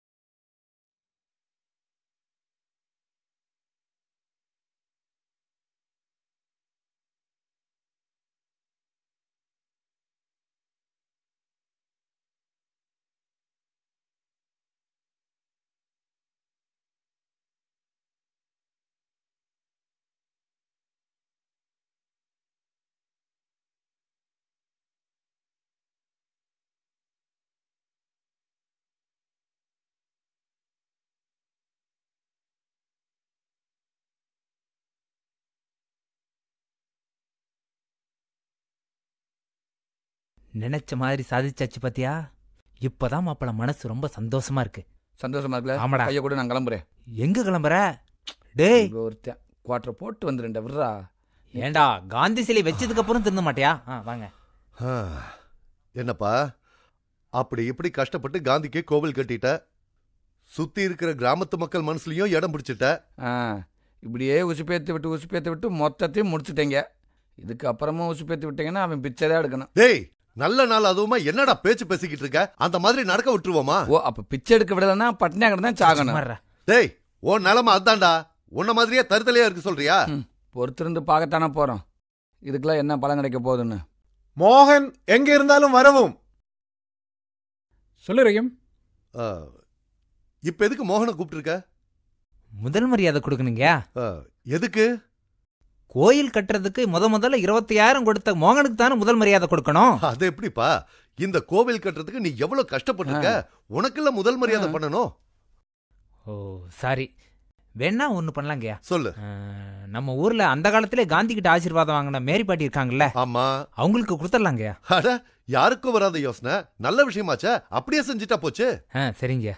நினைச்ச மாதிரி சாதிச்சாச்சு பாத்தியா இப்பதான் மாப்பிள மனசு ரொம்ப சந்தோஷமா இருக்கு சந்தோஷமா இருக்குல்ல ஆமாடா கையை கூட நான் கிளம்புறேன் எங்க கிளம்புற டேய் இங்க ஒருத்தன் குவார்டர் போட்டு வந்துருண்டா விட்றா ஏண்டா காந்தி சிலை வச்சதுக்கு அப்புறம் திருந்த மாட்டியா ஆ, வாங்க ஆ, என்னப்பா அப்படி இப்படி கஷ்டப்பட்டு காந்திக்கு கோவில் கட்டிட்ட சுத்தி இருக்கிற கிராமத்து மக்கள் மனசுலயும் இடம் பிடிச்சிட்ட ஆ இப்படியே உசுப்பேத்து விட்டு உசுப்பேத்து விட்டு மொத்தத்தையும் முடிச்சுட்டேங்க இதுக்கு அப்புறமா உசுப்பேத்து விட்டீங்கன்னா அவன் பிச்சை தான் எடுக்கணும் டேய் நல்ல நாள் அதுவுமா என்னடா பேச்சு பேசிக்கிட்டு இருக்க அந்த மாதிரி நடக்க விட்டுருவோமா ஓ அப்ப பிச்சை எடுக்க விடலன்னா பட்டினியா கிடந்தான் சாகணும் டேய் உன் நிலைமை அதான்டா உன்ன மாதிரியே தருதலையா இருக்கு சொல்றியா பொறுத்திருந்து பார்க்கத்தானே போறோம் இதுக்கெல்லாம் என்ன பலன் கிடைக்க போகுதுன்னு மோகன் எங்க இருந்தாலும் வரவும் சொல்லு ரஹீம் ஆ, இப்ப எதுக்கு மோகனை கூப்பிட்டுருக்க முதல் மரியாதை கொடுக்கணுங்கயா எதுக்கு கோயில் கட்டுறதுக்கு முத முதல்ல இருபத்தையாயிரம் கொடுத்த மோகனுக்கு தானே முதல் மரியாதை கொடுக்கணும் அது எப்படிப்பா இந்த கோவில் கட்டுறதுக்கு நீ எவ்வளவு கஷ்டப்பட்டிருக்க உனக்குள்ள முதல் மரியாதை பண்ணணும் ஓ சாரி வேணா ஒண்ணு பண்ணலாங்கய்யா சொல்லு நம்ம ஊர்ல அந்த காலத்திலே காந்தி கிட்ட ஆசீர்வாதம் வாங்கின மேரி பாட்டி இருக்காங்கல்ல ஆமா அவங்களுக்கு கொடுத்துடலாங்கய்யா அட யாருக்கும் வராத யோசனை நல்ல விஷயமாச்சே அப்படியே செஞ்சுட்டா போச்சு ஆ சரிங்க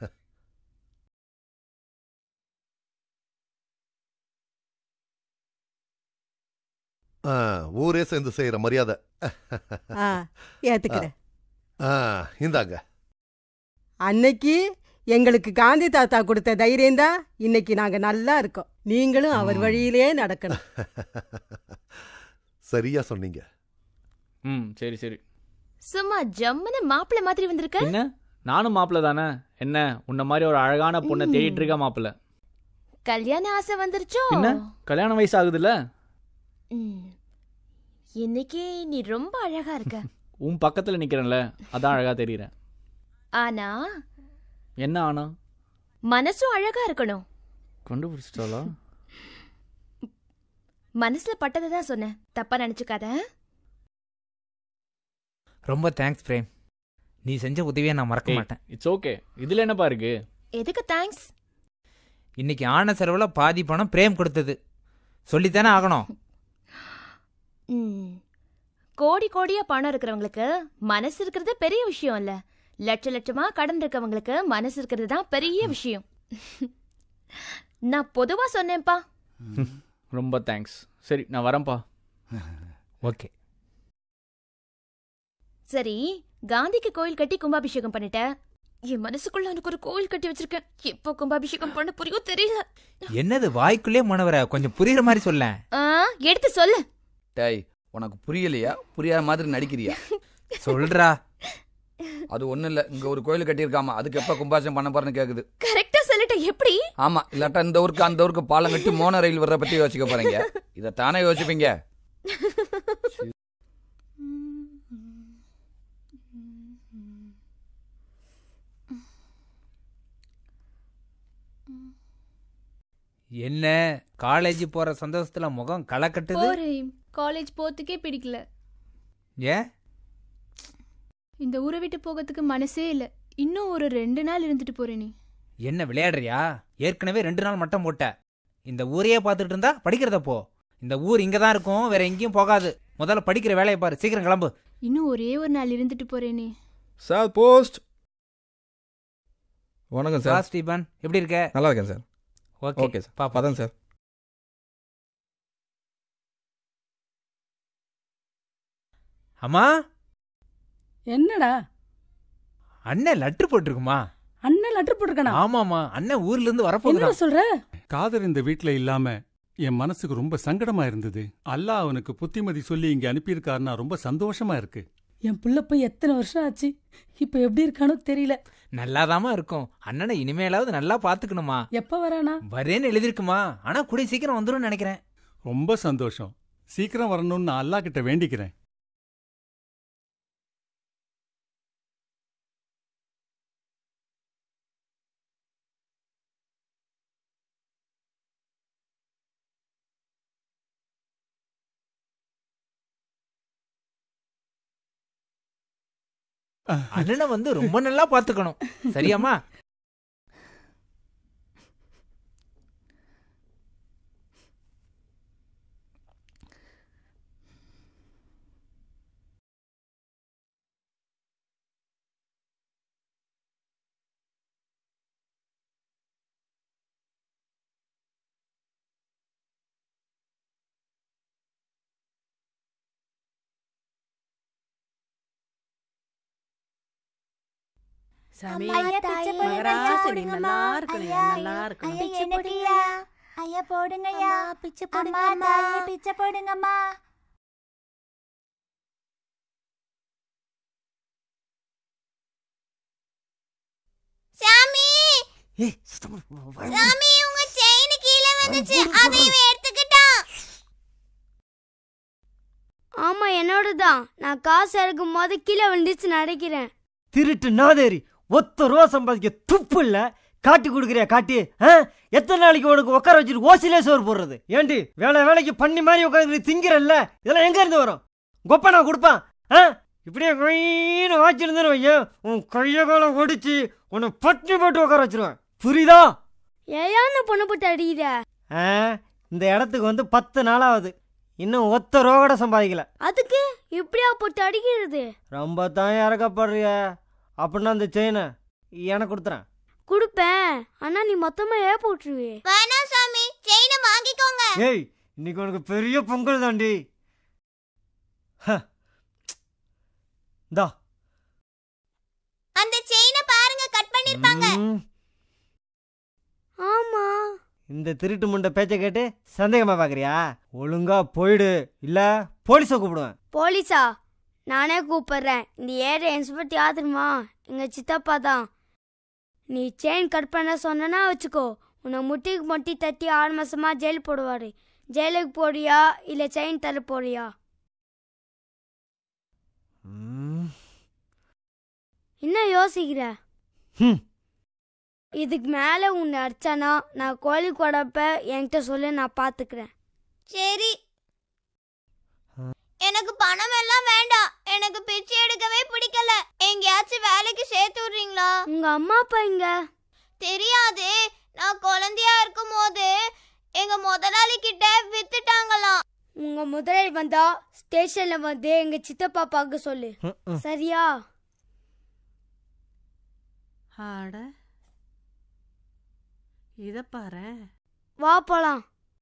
ஆ, ஊரே சேர்ந்து செய்யற மரியாதை ஆ, ஏத்துக்கிறேன். ஆ, இந்தாங்க அன்னைக்கு எங்களுக்கு காந்தி தாத்தா கொடுத்த தைரியம் தான் இன்னைக்கு நாங்க நல்லா இருக்கோம் நீங்களும் அவர் வழியிலே நடக்கணும் சரியா சொன்னீங்க ம் சரி சரி சும்மா ஜம்முன்னு மாப்பிள்ளை மாதிரி வந்திருக்க என்ன நானும் மாப்பிள்ள தானே என்ன உன்ன மாதிரி ஒரு அழகான பொண்ணை ம். தேடிட்டு இருக்க மாப்பிள்ள கல்யாண ஆசை வந்துருச்சோ என்ன கல்யாண வயசு ஆகுதுல்ல ம். இன்னைக்கு நீ ரொம்ப அழகா இருக்க உன் பக்கத்துல நிக்கிறேன்ல அதான் அழகா தெரியறேன் ஆனா என்ன ஆனா மனசும் அழகா இருக்கணும் கண்டுபிடிச்சிட்டாளா மனசுல பட்டதை தான் சொன்னேன் தப்பா நினைச்சுக்காத ரொம்ப தேங்க்ஸ் பிரேம் நீ செஞ்ச உதவியை நான் மறக்க மாட்டேன் இட்ஸ் ஓகே இதுல என்னப்பா இருக்கு எதுக்கு தேங்க்ஸ் இன்னைக்கு ஆன செலவுல பாதி பணம் பிரேம் கொடுத்தது சொல்லித்தானே ஆகணும் ம். கோடி கோடியா பணம் இருக்கிறவங்களுக்கு மனசு இருக்கிறது பெரிய விஷயம் இல்ல லட்ச லட்சமா கடன் இருக்கவங்களுக்கு மனசு இருக்கிறது தான் பெரிய விஷயம் நான் பொதுவா சொன்னேன்ப்பா ரொம்ப தேங்க்ஸ் சரி நான் வரேன்ப்பா ஓகே சரி காந்திக்கு கோயில் கட்டி கும்பாபிஷேகம் பண்ணிட்டேன் என் மனசுக்குள்ள எனக்கு ஒரு கோயில் கட்டி வச்சிருக்கேன் எப்போ கும்பாபிஷேகம் பண்ண புரியும் தெரியல என்னது வாய்க்குள்ளே மனவர கொஞ்சம் புரியுற மாதிரி சொல்ல ஆ, எடுத்து சொல்லு டேய் உனக்கு புரியலையா புரியாத மாதிரி நடிக்கிறியா சொல்றா அது ஒண்ணும் இல்ல இங்க ஒரு கோயில் கட்டியிருக்காமா அதுக்கு எப்ப கும்பாசம் பண்ண போறேன்னு கேக்குது கரெக்டா சொல்லிட்டேன் எப்படி ஆமா இல்லாட்டா இந்த ஊருக்கு அந்த ஊருக்கு பாலம் கட்டி மோன ரயில் வர்ற பத்தி யோசிக்க போறீங்க இதை தானே யோசிப்பீங்க என்ன காலேஜ் போற சந்தோஷத்துல முகம் களை கட்டுது போறேன் காலேஜ் போறதுக்கே பிடிக்கல ஏன் இந்த ஊரை விட்டு போகிறதுக்கு மனசே இல்ல இன்னும் ஒரு ரெண்டு நாள் இருந்துட்டு போறேனே என்ன விளையாடுறியா ஏற்கனவே ரெண்டு நாள் மட்டம் போட்ட இந்த ஊரையே பார்த்துட்டு இருந்தா படிக்கிறத போ இந்த ஊர் இங்க தான் இருக்கும் வேற எங்கேயும் போகாது முதல்ல படிக்கிற வேலையை பாரு சீக்கிரம் கிளம்பு இன்னும் ஒரே ஒரு நாள் இருந்துட்டு போறேனே சார் போஸ்ட் வணக்கம் வா சார் ஸ்டீபன் எப்படி இருக்க நல்லா இருக்கேன் சார் ஓகே ஓகே சார் பாப்போம். பதம் சார் அம்மா என்னடா அண்ணன் லெட்டர் போட்டிருக்குமா அண்ணன் லெட்டர் போட்டிருக்கானா ஆமாமா அண்ணன் ஊர்ல இருந்து என்ன வரப்போகுது சொல்ற காதர் இந்த வீட்ல இல்லாம என் மனசுக்கு ரொம்ப சங்கடமா இருந்தது அல்லாஹ் அவனுக்கு புத்திமதி சொல்லி இங்க அனுப்பியிருக்காருன்னா ரொம்ப சந்தோஷமா இருக்கு என் புள்ள போய் எத்தனை வருஷம் ஆச்சு இப்ப எப்படி இருக்கானோ தெரியல நல்லாதாம்மா இருக்கும் அண்ணனை இனிமேலாவது நல்லா பாத்துக்கணுமா எப்ப வரானா வரேன்னு எழுதிருக்குமா ஆனா கூடிய சீக்கிரம் வந்துரும்னு நினைக்கிறேன் ரொம்ப சந்தோஷம் சீக்கிரம் வரணும்னு நான் அல்லாஹ் கிட்ட வேண்டிக்கிறேன் அண்ணனை வந்து ரொம்ப நல்லா பாத்துக்கணும் சரியாம்மா சாமி ஐயா, பிச்சை போடுங்க, மகராசி நீ போடுங்கம்மா. நல்லா இருக்கணும் ஐயா, நல்லா இருக்கணும் ஐயா, எனக்குயா? ஐயா போடுங்கய்யா பிச்சை போடுங்கம்மா பிச்சை போடுங்கம்மா சாமி சாமி உங்க செயின் கீழே வந்துச்சு அதை இவன் எடுத்துக்கிட்டான் ஆமா என்னோடதான் நான் காசு எடுக்கும் போது கீழே வந்துச்சு நினைக்கிறேன் திருட்டு நாதேரி ஒத்த ரூபா சம்பாதிக்க துப்பு இல்ல காட்டி கொடுக்குறியா காட்டி ஆ? எத்தனை நாளைக்கு உனக்கு உட்கார வச்சுட்டு ஓசிலே சோறு போடுறது ஏண்டி வேலை வேலைக்கு பண்ணி மாதிரி உட்காந்து திங்கிறல்ல இதெல்லாம் எங்க இருந்து வரும் கொப்ப நான் கொடுப்பான் ஆ? இப்படியே கொயின்னு வாச்சிருந்தேன்னு வையன் உன் கைய காலம் ஒடிச்சு உன்னை பட்டினி போட்டு உட்கார வச்சிருவேன் புரியுதா ஏன் பொண்ணு போட்டு அடிக்கிற ஆ? இந்த இடத்துக்கு வந்து பத்து நாளாவது இன்னும் ஒத்த ரூபா கூட சம்பாதிக்கல அதுக்கு இப்படியா போட்டு அடிக்கிறது ரொம்ப தான் இறக்கப்படுறிய அப்படின்னா அந்த செயினை எனக்கு கொடுத்துறேன் கொடுப்பேன் ஆனா நீ மொத்தமா ஏ போட்டுருவே வேணாம் சாமி செயினை வாங்கிக்கோங்க ஏய் இன்னைக்கு உனக்கு பெரிய பொங்கல் தாண்டி ஹ. இந்தா அந்த செயினை பாருங்க கட் பண்ணிருப்பாங்க ம், ஆமா இந்த திருட்டு முண்டை பேச்சை கேட்டு சந்தேகமா பாக்குறியா ஒழுங்கா போயிடு இல்ல போலீஸை கூப்பிடுவேன் போலீஸா நானே கூப்பிடுறேன் இந்த ஏரியா இன்ஸ்பெக்டர் யாருமா எங்க சித்தப்பா தான் நீ செயின் கட் பண்ண சொன்னா வச்சுக்கோ உன்னை முட்டிக்கு மொட்டி தட்டி ஆறு மாசமா ஜெயில் போடுவாரு ஜெயிலுக்கு போறியா இல்ல செயின் தர போறியா ம், என்ன யோசிக்கிற ஹம். இதுக்கு மேல உன்னை அடிச்சானா நான் கோழி கொடப்ப என்கிட்ட சொல்லு நான் பாத்துக்கிறேன் சரி எனக்கு பணம் எல்லாம் வேண்டாம் எனக்கு பிச்சை எடுக்கவே பிடிக்கல எங்கேயாச்சும் வேலைக்கு சேர்த்து விடுறீங்களா உங்க அம்மா அப்பா இங்க தெரியாது நான் குழந்தையா இருக்கும் போது எங்க முதலாளி கிட்ட வித்துட்டாங்களாம் உங்க முதலாளி வந்தா ஸ்டேஷன்ல வந்து எங்க சித்தப்பா பார்க்க சொல்லு ம்ம். சரியா ஆட இத பாரு வா போலாம்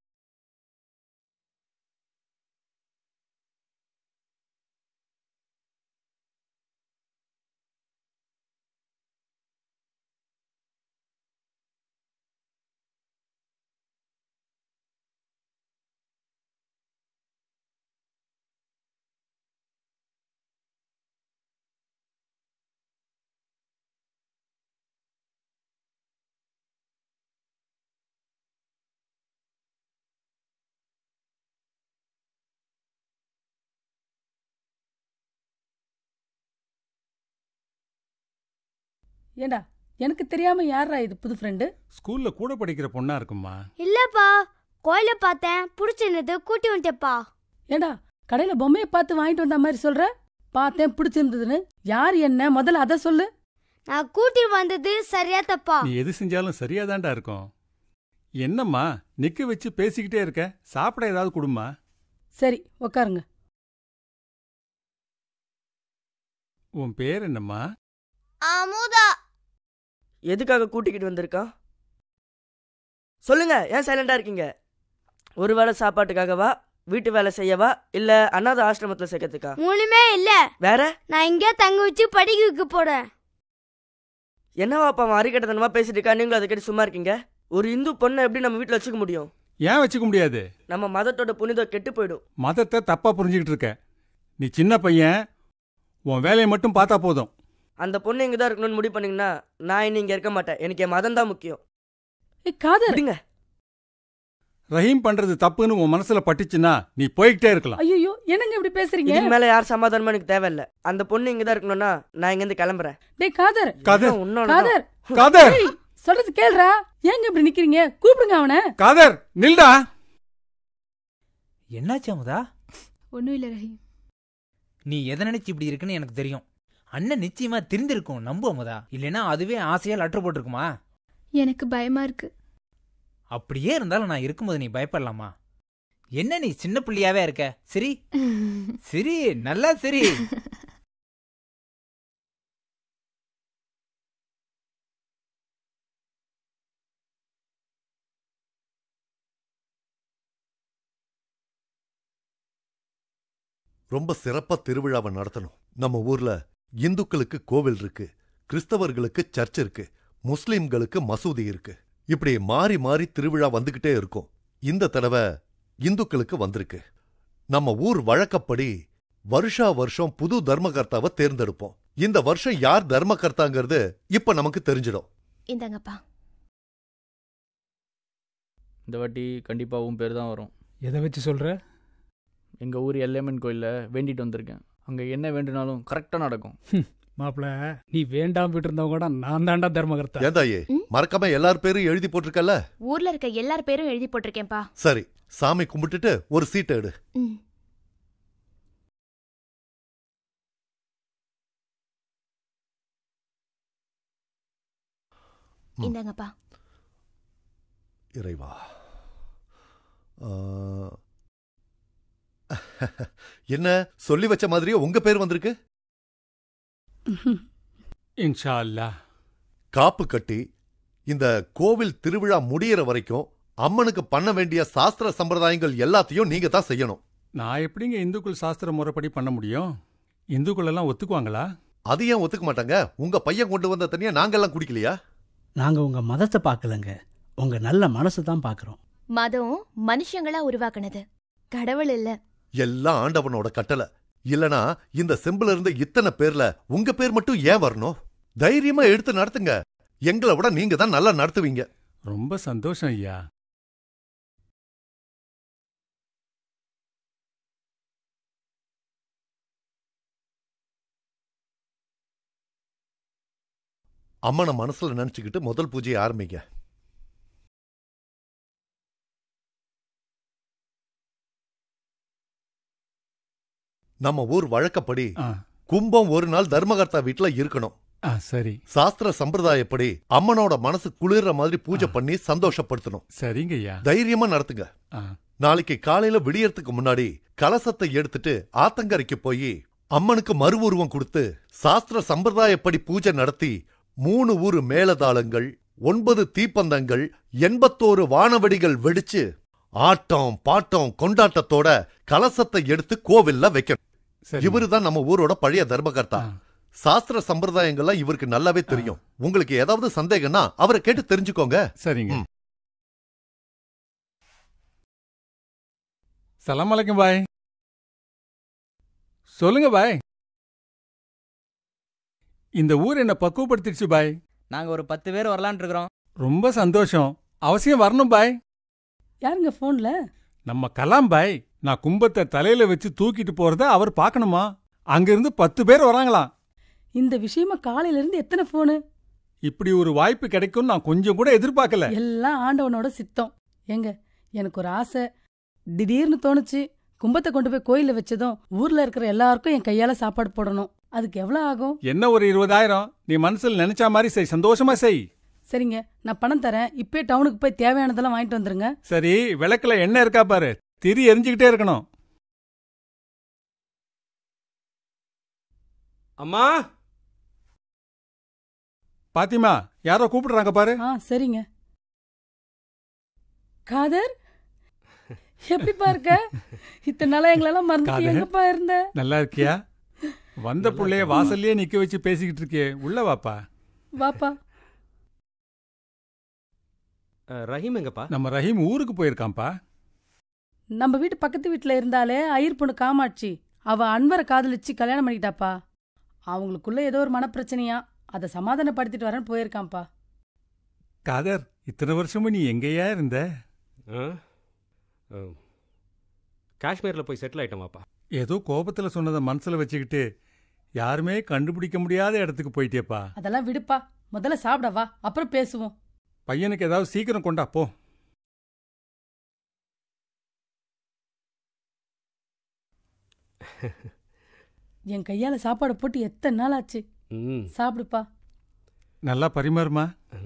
ஏண்டா எனக்கு தெரியாம யாரா இது புது ஃப்ரெண்டு ஸ்கூல்ல கூட படிக்கிற பொண்ணா இருக்குமா இல்லப்பா கோயில பார்த்தேன் பிடிச்சிருந்தது கூட்டி வந்துட்டேப்பா ஏண்டா கடையில பொம்மையை பார்த்து வாங்கிட்டு வந்த மாதிரி சொல்ற பார்த்தேன் பிடிச்சிருந்ததுன்னு யார் என்ன முதல்ல அதை சொல்லு நான் கூட்டி வந்தது சரியா தப்பா நீ எது செஞ்சாலும் சரியாதான்டா இருக்கும் என்னம்மா நிக்க வச்சு பேசிக்கிட்டே இருக்க சாப்பிட ஏதாவது கொடுமா சரி உக்காருங்க உன் பேர் என்னம்மா அமுதா எதுக்காக கூட்டிக்கிட்டு வந்திருக்கான் சொல்லுங்க ஏன் சைலண்டா இருக்கீங்க ஒரு வேளை சாப்பாட்டுக்காகவா வீட்டு வேலை செய்யவா இல்ல அனாத ஆசிரமத்துல சேர்க்கறதுக்கா மூணுமே இல்ல வேற நான் இங்கே தங்க வச்சு படிக்க வைக்க போறேன் என்னவாப்பா அவன் அறிக்கட்டத்தனமா பேசிட்டு இருக்கா நீங்களும் அதை கேட்டு சும்மா இருக்கீங்க ஒரு இந்து பொண்ணை எப்படி நம்ம வீட்டுல வச்சுக்க முடியும் ஏன் வச்சுக்க முடியாது நம்ம மதத்தோட புனிதம் கெட்டு போயிடும் மதத்தை தப்பா புரிஞ்சுக்கிட்டு இருக்க நீ சின்ன பையன் உன் வேலையை மட்டும் பார்த்தா போதும் அந்த பொண்ணு இங்க தான் இருக்கணும்னு முடிவு பண்ணீங்கன்னா நான் இனி இங்க இருக்க மாட்டேன் எனக்கு என் மதம் தான் முக்கியம் காதல் விடுங்க ரஹீம் பண்றது தப்புன்னு உன் மனசுல பட்டுச்சுன்னா நீ போய்கிட்டே இருக்கலாம் ஐயோ என்னங்க இப்படி பேசுறீங்க இதுக்கு மேல யார் சமாதானமும் எனக்கு தேவையில்ல அந்த பொண்ணு இங்க தான் இருக்கணும்னா நான் இங்க இருந்து கிளம்புறேன் டேய் காதர் காதர். உன்னோடதான். காதர் காதர். டேய், சொல்றது கேளுடா ஏங்க இப்படி நிக்கிறீங்க கூப்பிடுங்க அவனை காதர் நில்டா என்னாச்சு அமுதா ஒன்றும் இல்லை ரஹீம் நீ எதை நினைச்சு இப்படி இருக்குன்னு எனக்கு தெரியும் அண்ணன் நிச்சயமா தெரிந்திருக்கும் நம்பு அமுதா இல்லைன்னா அதுவே ஆசையா லெட்டர் போட்டிருக்குமா எனக்கு பயமா இருக்கு அப்படியே இருந்தாலும் நான் இருக்கும்போது நீ பயப்படலாமா என்ன நீ சின்ன பிள்ளையாவே இருக்க சரி சரி நல்லா சரி ரொம்ப சிறப்பா திருவிழாவை நடத்தணும் நம்ம ஊர்ல இந்துக்களுக்கு கோவில் இருக்கு கிறிஸ்தவர்களுக்கு சர்ச் இருக்கு முஸ்லிம்களுக்கு மசூதி இருக்கு இப்படி மாறி மாறி திருவிழா வந்துகிட்டே இருக்கும் இந்த தடவை இந்துக்களுக்கு வந்திருக்கு நம்ம ஊர் வழக்கப்படி வருஷா வருஷம் புது தர்மகர்த்தாவை தேர்ந்தெடுப்போம் இந்த வருஷம் யார் தர்மகர்த்தாங்கிறது இப்ப நமக்கு தெரிஞ்சிடும் இந்தாங்கப்பா இந்த வாட்டி கண்டிப்பாக உன் பேர் தான் வரும் எதை வச்சு சொல்ற எங்கள் ஊர் எல்லையம்மன் கோயிலில் வேண்டிட்டு வந்திருக்கேன் அங்கே என்ன வேண்டுனாலும் கரெக்டாக நடக்கும் மாப்பிள நீ வேண்டாம் விட்டு இருந்தவங்க கூட நான் தாண்டா தர்மகர்த்தா ஏந்தாயே மறக்காம எல்லார் பேரும் எழுதி போட்டிருக்கல ஊர்ல இருக்க எல்லார் பேரும் எழுதி போட்டிருக்கேன்ப்பா சரி சாமி கும்பிட்டுட்டு ஒரு சீட்டை எடு ம் இந்தாங்கப்பா இறைவா ஆ, என்ன சொல்லி வச்ச மாதிரியே உங்க பேர் வந்திருக்கு இன்ஷா அல்லாஹ் காப்பு கட்டி இந்த கோவில் திருவிழா முடியற வரைக்கும் அம்மனுக்கு பண்ண வேண்டிய சாஸ்திர சம்பிரதாயங்கள் எல்லாத்தையும் நீங்க தான் செய்யணும் நான் எப்படிங்க இந்துக்கள் சாஸ்திர முறைப்படி பண்ண முடியும் இந்துக்கள் எல்லாம் ஒத்துக்குவாங்களா அது ஏன் ஒத்துக்க மாட்டாங்க உங்க பையன் கொண்டு வந்த தனியா நாங்கெல்லாம் குடிக்கலையா நாங்க உங்க மதத்தை பார்க்கலங்க உங்க நல்ல மனசு தான் பார்க்கறோம் மதம் மனுஷங்களா உருவாக்குனது கடவுள் இல்ல எல்லாம் ஆண்டவனோட கட்டளை இல்லனா இந்த செம்புல இருந்த இத்தனை பேர்ல உங்க பேர் மட்டும் ஏன் வரணும் தைரியமா எடுத்து நடத்துங்க எங்களை விட நீங்க தான் நல்லா நடத்துவீங்க ரொம்ப சந்தோஷம் ஐயா அம்மனை மனசுல நினைச்சுக்கிட்டு முதல் பூஜையை ஆரம்பிங்க நம்ம ஊர் வழக்கப்படி கும்பம் ஒரு நாள் தர்மகர்த்தா வீட்டுல இருக்கணும் ஆ சரி சாஸ்திர சம்பிரதாயப்படி அம்மனோட மனசு குளிர்ற மாதிரி பூஜை பண்ணி சந்தோஷப்படுத்தணும் சரிங்க ஐயா தைரியமா நடத்துங்க ஆ. நாளைக்கு காலையில விடியறதுக்கு முன்னாடி கலசத்தை எடுத்துட்டு ஆத்தங்கரைக்கு போய் அம்மனுக்கு மறு உருவம் கொடுத்து சாஸ்திர சம்பிரதாயப்படி பூஜை நடத்தி மூணு ஊரு மேலதாளங்கள் ஒன்பது தீப்பந்தங்கள் எண்பத்தோரு வானவெடிகள் வெடிச்சு ஆட்டம் பாட்டம் கொண்டாட்டத்தோட கலசத்தை எடுத்து கோவில்ல வைக்கணும் இவருதான் நம்ம ஊரோட பழைய தர்மகர்த்தா சாஸ்திர சம்பிரதாயங்கள்லாம் இவருக்கு நல்லாவே தெரியும் உங்களுக்கு ஏதாவது சந்தேகம்னா அவரை கேட்டு தெரிஞ்சுக்கோங்க சரிங்க சலாம் அலைக்கும் பாய் சொல்லுங்க பாய் இந்த ஊர் என்ன பக்குவப்படுத்திடுச்சு பாய் நாங்க ஒரு பத்து பேர் வரலான் இருக்கிறோம் ரொம்ப சந்தோஷம் அவசியம் வரணும் பாய் யாருங்க போன்ல நம்ம கலாம் பாய் நான் கும்பத்தை தலையில வச்சு தூக்கிட்டு போறத அவர் பார்க்கணுமா அங்கிருந்து பத்து பேர் வராங்களாம் இந்த விஷயமா காலையில இருந்து எத்தனை போனு இப்படி ஒரு வாய்ப்பு கிடைக்கும் நான் கொஞ்சம் கூட எதிர்பார்க்கல எல்லாம் ஆண்டவனோட சித்தம் ஏங்க எனக்கு ஒரு ஆசை திடீர்னு தோணுச்சு கும்பத்தை கொண்டு போய் கோயில்ல வச்சதும் ஊர்ல இருக்கிற எல்லாருக்கும் என் கையால சாப்பாடு போடணும் அதுக்கு எவ்வளவு ஆகும் என்ன ஒரு இருபதாயிரம் நீ மனசுல நினைச்ச மாதிரி செய் சந்தோஷமா செய் சரிங்க நான் பணம் தரேன் இப்பயே டவுனுக்கு போய் தேவையானதெல்லாம் வாங்கிட்டு வந்துருங்க சரி விளக்குல எண்ணெய் இருக்கா பாரு திரி எரிஞ்சுக்கிட்டே இருக்கணும் அம்மா பாத்திமா யாரோ கூப்பிடுறாங்க பாரு ஆ சரிங்க காதர் எப்படிப்பா இருக்க இத்தனை நாளா எங்களெல்லாம் மறந்துட்டு காதர். எங்கப்பா இருந்த நல்லா இருக்கியா வந்த புள்ளைய வாசல்லயே நிக்க வச்சு பேசிக்கிட்டு இருக்கியே உள்ள வாப்பா வாப்பா ரஹீம் எங்கப்பா நம்ம ரஹீம் ஊருக்கு போயிருக்கான்ப்பா நம்ம வீட்டு பக்கத்து வீட்டுல இருந்தாலே ஐயர் பொண்ணு காமாட்சி அவ அன்வரை காதலிச்சு கல்யாணம் பண்ணிக்கிட்டாப்பா அவங்களுக்குள்ள ஏதோ ஒரு மனப்பிரச்சனையா அதை சமாதானப்படுத்திட்டு வரேன்னு போயிருக்கான்ப்பா காதர் இத்தனை வருஷமும் நீ எங்கேயா இருந்த காஷ்மீரில் போய் செட்டில் ஆயிட்டோமாப்பா ஏதோ கோபத்துல சொன்னதை மனசுல வச்சுக்கிட்டு யாருமே கண்டுபிடிக்க முடியாத இடத்துக்கு போயிட்டேப்பா அதெல்லாம் விடுப்பா முதல்ல சாப்பிட வா அப்புறம் பேசுவோம் பையனுக்கு ஏதாவது சீக்கிரம் கொண்டா போ என் கையால சாப்பாடு போட்டு எத்தனை நாள் ஆச்சு ம் சாப்பிடுப்பா நல்லா பரிமாறுமா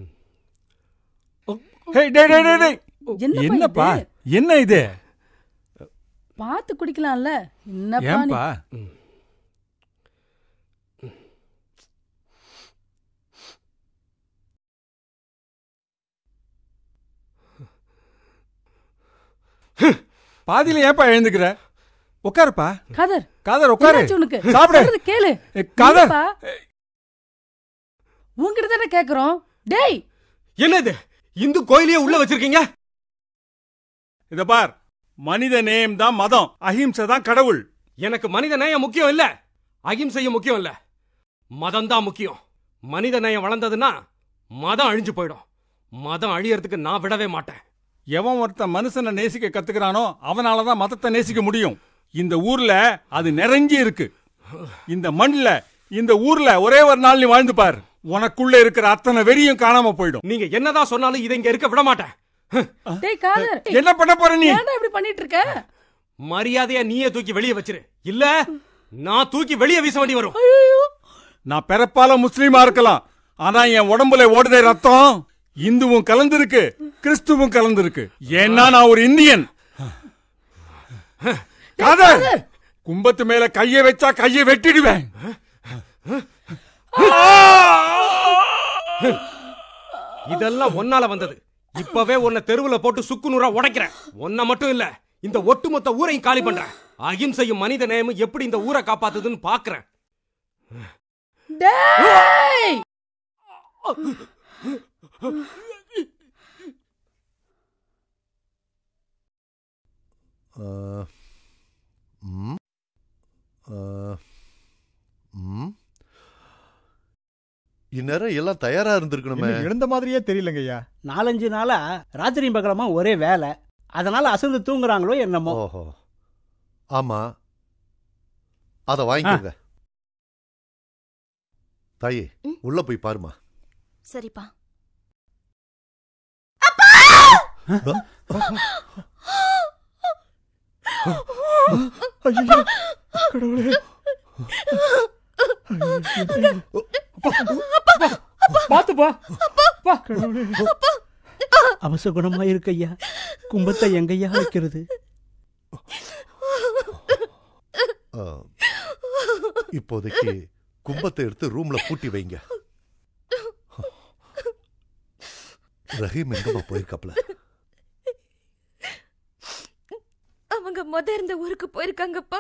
ஹேய், டேய், டேய், டேய், டேய். என்னப்பா என்னப்பா இது? என்ன இது பார்த்து குடிக்கலாம்ல என்னப்பா நீ- ஏன்பா பாதியில ஏன்பா எழுந்துக்கிற உட்காருப்பா காதர் காதர் உட்காரு என்னாச்சு உனக்கு சாப்பிடு சொல்றது கேளு ஏ, காதர் இல்லப்பா. உன்கிட்ட தானே கேக்குறோம் டேய் என்ன இது இந்து கோயிலையே உள்ள வச்சிருக்கீங்க இத பார் மனித நேயம் தான் மதம் அஹிம்சை தான் கடவுள் எனக்கு மனித நேயம் முக்கியம் இல்ல அகிம்சையும் முக்கியம் இல்ல மதம் தான் முக்கியம் மனித நேயம் வளர்ந்ததுன்னா மதம் அழிஞ்சு போயிடும் மதம் அழியறதுக்கு நான் விடவே மாட்டேன் எவன் ஒருத்தன் மனுஷனை நேசிக்க கத்துக்கிறானோ அவனால தான் மதத்தை நேசிக்க முடியும் இந்த ஊர்ல அது நிறைஞ்சி இருக்கு இந்த மண்ணுல இந்த ஊர்ல ஒரே ஒரு நாள் நீ வாழ்ந்து பார் உனக்குள்ள இருக்கிற அத்தனை வெறியும் காணாம போயிடும் நீங்க என்னதான் சொன்னாலும் இதை இங்க இருக்க விட மாட்டேன் டேய் காதர் என்ன பண்ண போற நீ ஏன்டா இப்படி பண்ணிட்டு இருக்க மரியாதையா நீயே தூக்கி வெளியே வச்சிரு இல்ல நான் தூக்கி வெளியே வீச வேண்டி வரும் நான் பிறப்பால முஸ்லீமா இருக்கலாம் ஆனா என் உடம்புல ஓடுதே ரத்தம் இந்துவும் கலந்திருக்கு கிறிஸ்துவும் கலந்திருக்கு ஏன்னா நான் ஒரு இந்தியன் காதர் கும்பத்து மேல கையை வச்சா கையை வெட்டிடுவேன் இதெல்லாம் ஒன்னால வந்தது இப்பவே உன்னை தெருவுல போட்டு சுக்கு நூறா உடைக்கிறேன் உன்னை மட்டும் இல்ல இந்த ஒட்டுமொத்த ஊரையும் காலி பண்றேன் அகிம்சையும் மனித நேயமும் எப்படி இந்த ஊரை காப்பாத்துதுன்னு பாக்குறேன் டேய் ஆ, ம், ஆ, ம். இந்நேரம் எல்லாம் தயாரா இருந்திருக்கணுமே இன்னும் எழுந்த மாதிரியே தெரியலங்க ஐயா நாலஞ்சு நாளா ராத்திரி பகலமா ஒரே வேலை அதனால அசந்து தூங்குறாங்களோ என்னமோ ஓஹோ ஆமா அத வாங்கிக்கோங்க தாயே உள்ள போய் பாருமா சரிப்பா ஐயோ கடவுளே பாத்துப்பா கடவுளே அவசகுணமா இருக்கு ஐயா கும்பத்தை எங்கய்யா வைக்கிறது ஆ, இப்போதைக்கு கும்பத்தை எடுத்து ரூம்ல பூட்டி வைங்க ரஹீம் எங்கம்மா போயிருக்காப்ல அவங்க முத இருந்த ஊருக்கு போயிருக்காங்கப்பா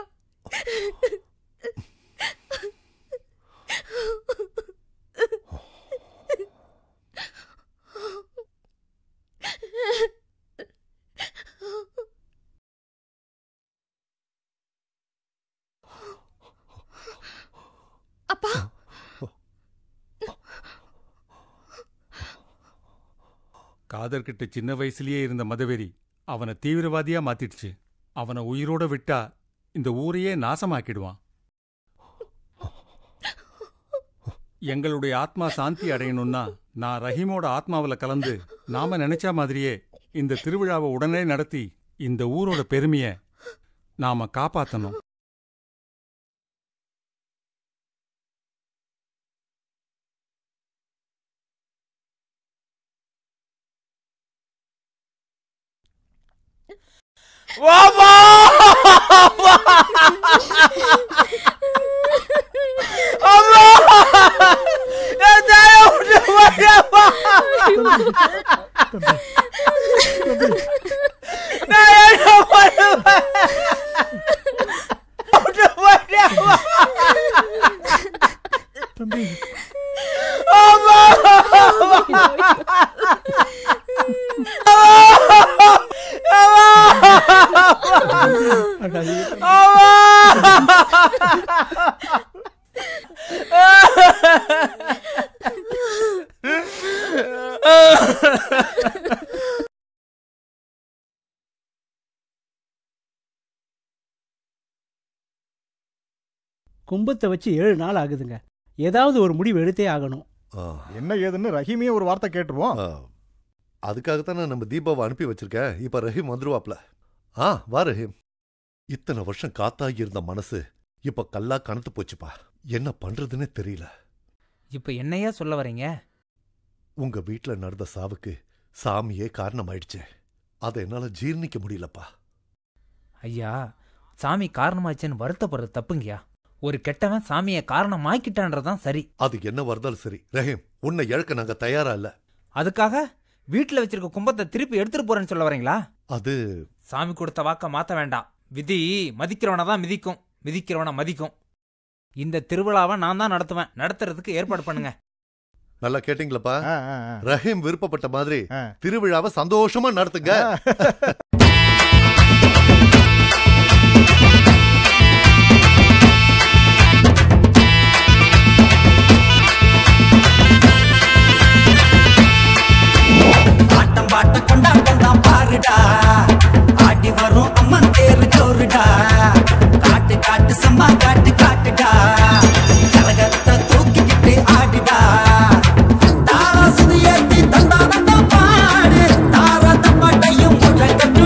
அப்பா காதர்கிட்ட சின்ன வயசுலயே இருந்த மதவெறி அவனை தீவிரவாதியா மாத்திடுச்சு அவனை உயிரோட விட்டா இந்த ஊரையே நாசமாக்கிடுவான் எங்களுடைய ஆத்மா சாந்தி அடையணும்னா நான் ரஹீமோட ஆத்மாவில் கலந்து நாம நினைச்ச மாதிரியே இந்த திருவிழாவை உடனே நடத்தி இந்த ஊரோட பெருமையை நாம காப்பாத்தணும் வாமா அம்மா என் தாயை விட்டு போயிடாமா நான் என்ன பண்ணுவேன் விட்டு போயிடாமா தம்பி அம்மா கும்பத்தை வச்சு ஏழு நாள் ஆகுதுங்க ஏதாவது ஒரு முடிவு எடுத்தே ஆகணும் என்ன ஏதுன்னு ரஹீமே ஒரு வார்த்தை கேட்டுருவோம் அதுக்காகத்தானே நம்ம தீபாவை அனுப்பி வச்சிருக்கேன் இப்ப ரஹீம் வந்துருவாப்ல ஆ வா ரஹீம் இத்தனை வருஷம் காத்தாகி இருந்த மனசு இப்ப கல்லா கனத்து போச்சுப்பா என்ன பண்றதுன்னே தெரியல இப்ப என்னையா சொல்ல வரீங்க உங்க வீட்ல நடந்த சாவுக்கு சாமியே காரணமாயிடுச்சு அதை என்னால ஜீர்ணிக்க முடியலப்பா ஐயா சாமி காரணமாச்சுன்னு வருத்தப்படுறது தப்புங்கய்யா ஒரு கெட்டவன் சாமியை காரணமாக்கிட்டான்றதான் சரி அது என்ன வருதாலும் சரி ரஹீம் உன்னை இழக்க நாங்க தயாரா இல்ல அதுக்காக வீட்டுல வச்சிருக்க கும்பத்தை திருப்பி எடுத்துட்டு போறேன்னு சொல்ல வரீங்களா அது சாமி கொடுத்த வாக்க மாத்த வேண்டாம் விதி மதிக்கிறவனை தான் மிதிக்கும் மிதிக்கிறவனை மதிக்கும் இந்த திருவிழாவை நான் தான் நடத்துவேன் நடத்துறதுக்கு ஏற்பாடு பண்ணுங்க நல்லா கேட்டீங்களப்பா ரஹீம் விருப்பப்பட்ட மாதிரி திருவிழாவை சந்தோஷமா நடத்துங்க ஆட்டம் பாட்ட கொண்டாட்டம் தான் பாருடா ஆடி வரும் அம்மன் தேரு ஜோருடா காட்டு காட்டு சம்மா காட்டு காட்டுடா கரகத்தை தூக்கிக்கிட்டு ஆடிடா தாரா சுதியேத்தி தந்தானந்த பாடு தாரா தப்பாட்டையும் முழக்கட்டு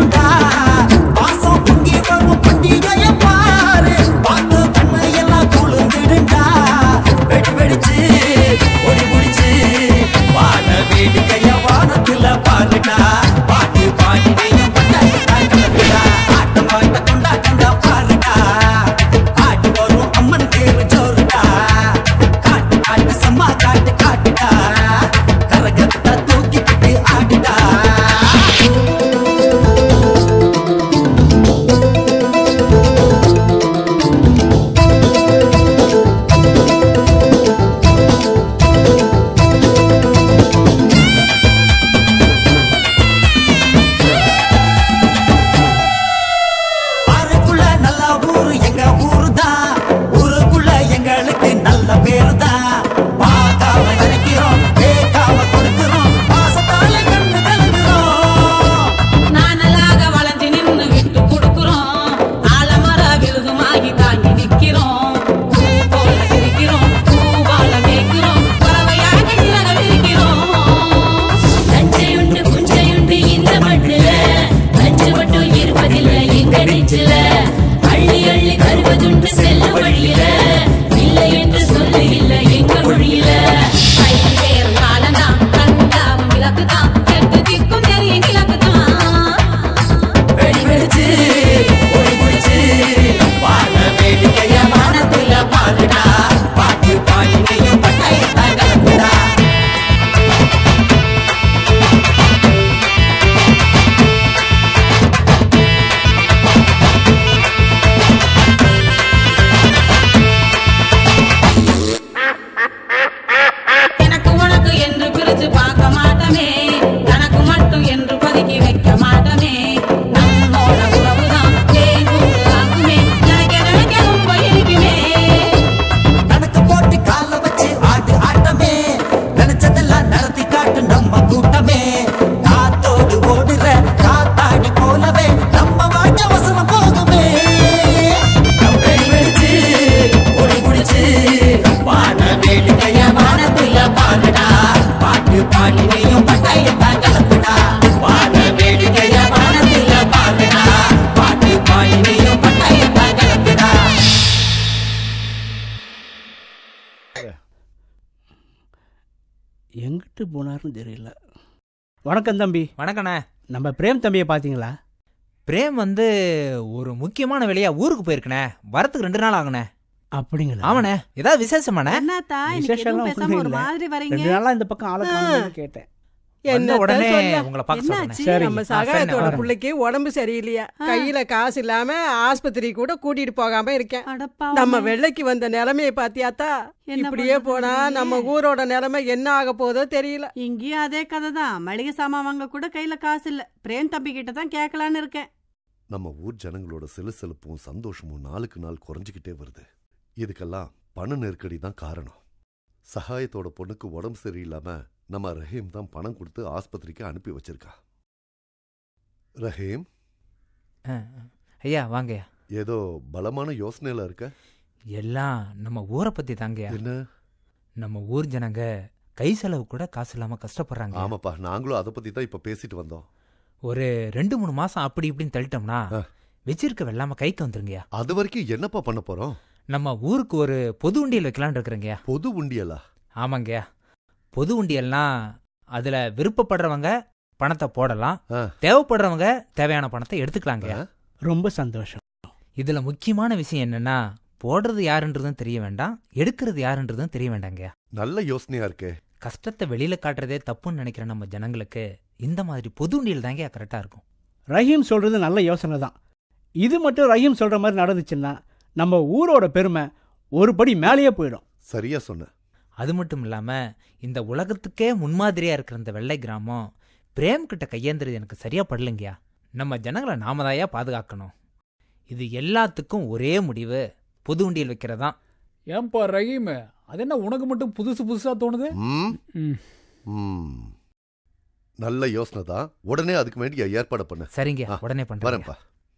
எங்கிட்டு போனாருன்னு தெரியல வணக்கம் தம்பி வணக்கண்ணே நம்ம பிரேம் தம்பியை பார்த்தீங்களா பிரேம் வந்து ஒரு முக்கியமான வேலையா ஊருக்கு போயிருக்கனே வரத்துக்கு ரெண்டு நாள் ஆகுனே அப்படிங்களா ஆமாண்ணே ஏதாவது விசேஷமாண்ணே என்னத்தா இன்னைக்கு எதுவும் விசேஷம்லாம் பேசாம ஒண்ணும் ஒரு இல்ல. மாதிரி வரீங்க ரெண்டு நாளா இந்த பக்கம் ஆளை காணோம்னு கேட்டேன் வந்த என்னத்த உடனே சொல்ல? உங்களை பார்க்க சொல்றேனே. என்னாச்சு? சரிங்க. நம்ம ஆ, சரிண்ணே, சகாயத்தோட வரேன். பிள்ளைக்கு உடம்பு சரியில்லையா கையில காசு இல்லாம ஆஸ்பத்திரி கூட கூட்டிட்டு போகாம இருக்கேன் அடப்பாவமே. நம்ம வெள்ளைக்கு வந்த நிலைமையை பாத்தியாத்தா என்ன இப்படியே பண்றது போனா தெரியலையே. நம்ம ஊரோட நிலைமை என்ன ஆக போதோ தெரியல இங்கேயும் அதே கதை தான் மளிகை சாமான் வாங்க கூட கையில காசு இல்ல பிரேம் தம்பி கிட்ட தான் கேட்கலான்னு இருக்கேன் நம்ம ஊர் ஜனங்களோட சிலுசிலுப்பும் சந்தோஷமும் நாளுக்கு நாள் குறைஞ்சிக்கிட்டே வருது இதுக்கெல்லாம் பண நெருக்கடி தான் காரணம் சகாயத்தோட பொண்ணுக்கு உடம்பு சரியில்லாம நம்ம ரஹீம் தான் பணம் கொடுத்து ஆஸ்பத்திரிக்கு அனுப்பி வச்சிருக்கா ரஹீம் ஆ, ஆ. ஐயா வாங்கய்யா ஏதோ பலமான யோசனையில இருக்க எல்லாம் நம்ம ஊரை பத்தி தாங்கய்யா என்ன நம்ம ஊர் ஜனங்க கை செலவு கூட காசு இல்லாம கஷ்டப்படுறாங்க ஆமாப்பா நாங்களும் அதை பத்தி தான் இப்ப பேசிட்டு வந்தோம் ஒரு ரெண்டு மூணு மாசம் அப்படி இப்படின்னு தள்ளிட்டோம்னா வச்சிருக்க வெள்ளாம கைக்கு வந்துருங்கய்யா அது வரைக்கும் என்னப்பா பண்ண போறோம் நம்ம ஊருக்கு ஒரு பொது உண்டியல் வைக்கலாம்னு இருக்கிறேங்கய்யா பொது உண்டியலா ஆமாங்கய்யா பொது உண்டியல்னா அதுல விருப்பப்படுறவங்க பணத்தை போடலாம் தேவைப்படுறவங்க தேவையான பணத்தை எடுத்துக்கலாங்கய்யா ரொம்ப சந்தோஷம் இதுல முக்கியமான விஷயம் என்னன்னா போடுறது யாருன்றதும் தெரிய வேண்டாம் எடுக்கிறது யாருன்றதும் தெரிய வேண்டாங்கய்யா நல்ல யோசனையா இருக்கே கஷ்டத்தை வெளியில காட்டுறதே தப்புன்னு நினைக்கிற நம்ம ஜனங்களுக்கு இந்த மாதிரி பொது உண்டியல் தாங்க கரெக்டா இருக்கும் ரஹீம் சொல்றது நல்ல யோசனை தான் இது மட்டும் ரஹீம் சொல்ற மாதிரி நடந்துச்சுன்னா நம்ம ஊரோட பெருமை ஒரு படி மேலேயே போயிடும் சரியா சொன்ன அது மட்டும் இல்லாம இந்த உலகத்துக்கே முன்மாதிரியா இருக்கிற இந்த வெள்ளை கிராமம் பிரேம் கிட்ட கையேந்துறது எனக்கு சரியா படலைங்கயா நம்ம ஜனங்களை நாம தாயா பாதுகாக்கணும் இது எல்லாத்துக்கும் ஒரே முடிவு பொது உண்டியல் வைக்கிறதான் ஏன்பா ரஹீம் அது என்ன உனக்கு மட்டும் புதுசு புதுசா தோணுது ம் ம். ம் நல்ல யோசனை தான் உடனே அதுக்கு வேண்டிய ஏற்பாடு பண்ண சரிங்க ஆ, உடனே பண்றேங்க. வரேன்ப்பா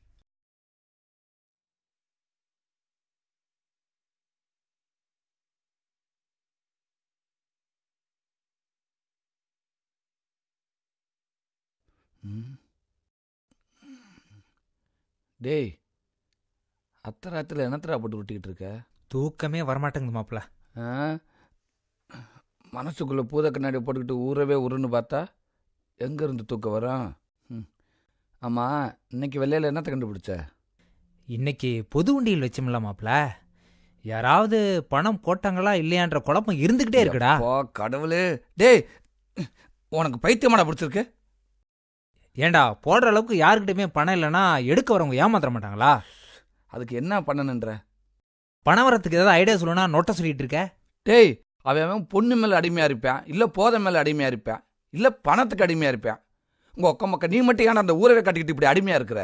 டேய் அத்தராத்தில் என்னத்தரா போட்டு விட்டுக்கிட்டு இருக்க தூக்கமே வரமாட்டேங்குது மாப்பிள ஆ மனசுக்குள்ள பூத கண்ணாடி போட்டுக்கிட்டு ஊறவே உருன்னு பார்த்தா எங்கேருந்து தூக்கம் வரும் ம். ஆமா இன்னைக்கு வெள்ளையில் என்னத்தை கண்டுபிடிச்ச இன்னைக்கு பொது உண்டியல் வச்சோம்ல மாப்பிள யாராவது பணம் போட்டாங்களா இல்லையான்ற குழப்பம் இருந்துகிட்டே இருக்குடா அப்பா, கடவுளே டேய் உனக்கு பைத்தியமாடா பிடிச்சிருக்கு ஏண்டா போடுற அளவுக்கு யாருக்கிட்டயுமே பணம் இல்லைன்னா எடுக்க வரவங்க ஏமாத்திர மாட்டாங்களா அதுக்கு என்ன பண்ணணுன்ற பணம் வரத்துக்கு ஏதாவது ஐடியா சொல்லணும்னா நோட்டை சொல்லிட்டு இருக்க டேய் அவன் அவன் பொண்ணு மேலே அடிமையாக இருப்பான் இல்லை போதை மேலே அடிமையாக இருப்பான் இல்லை பணத்துக்கு அடிமையாக இருப்பான் உங்கள் ஒக்க மக்க நீ மட்டும் ஏன்னா அந்த ஊரவே கட்டிக்கிட்டு இப்படி அடிமையாக இருக்கிற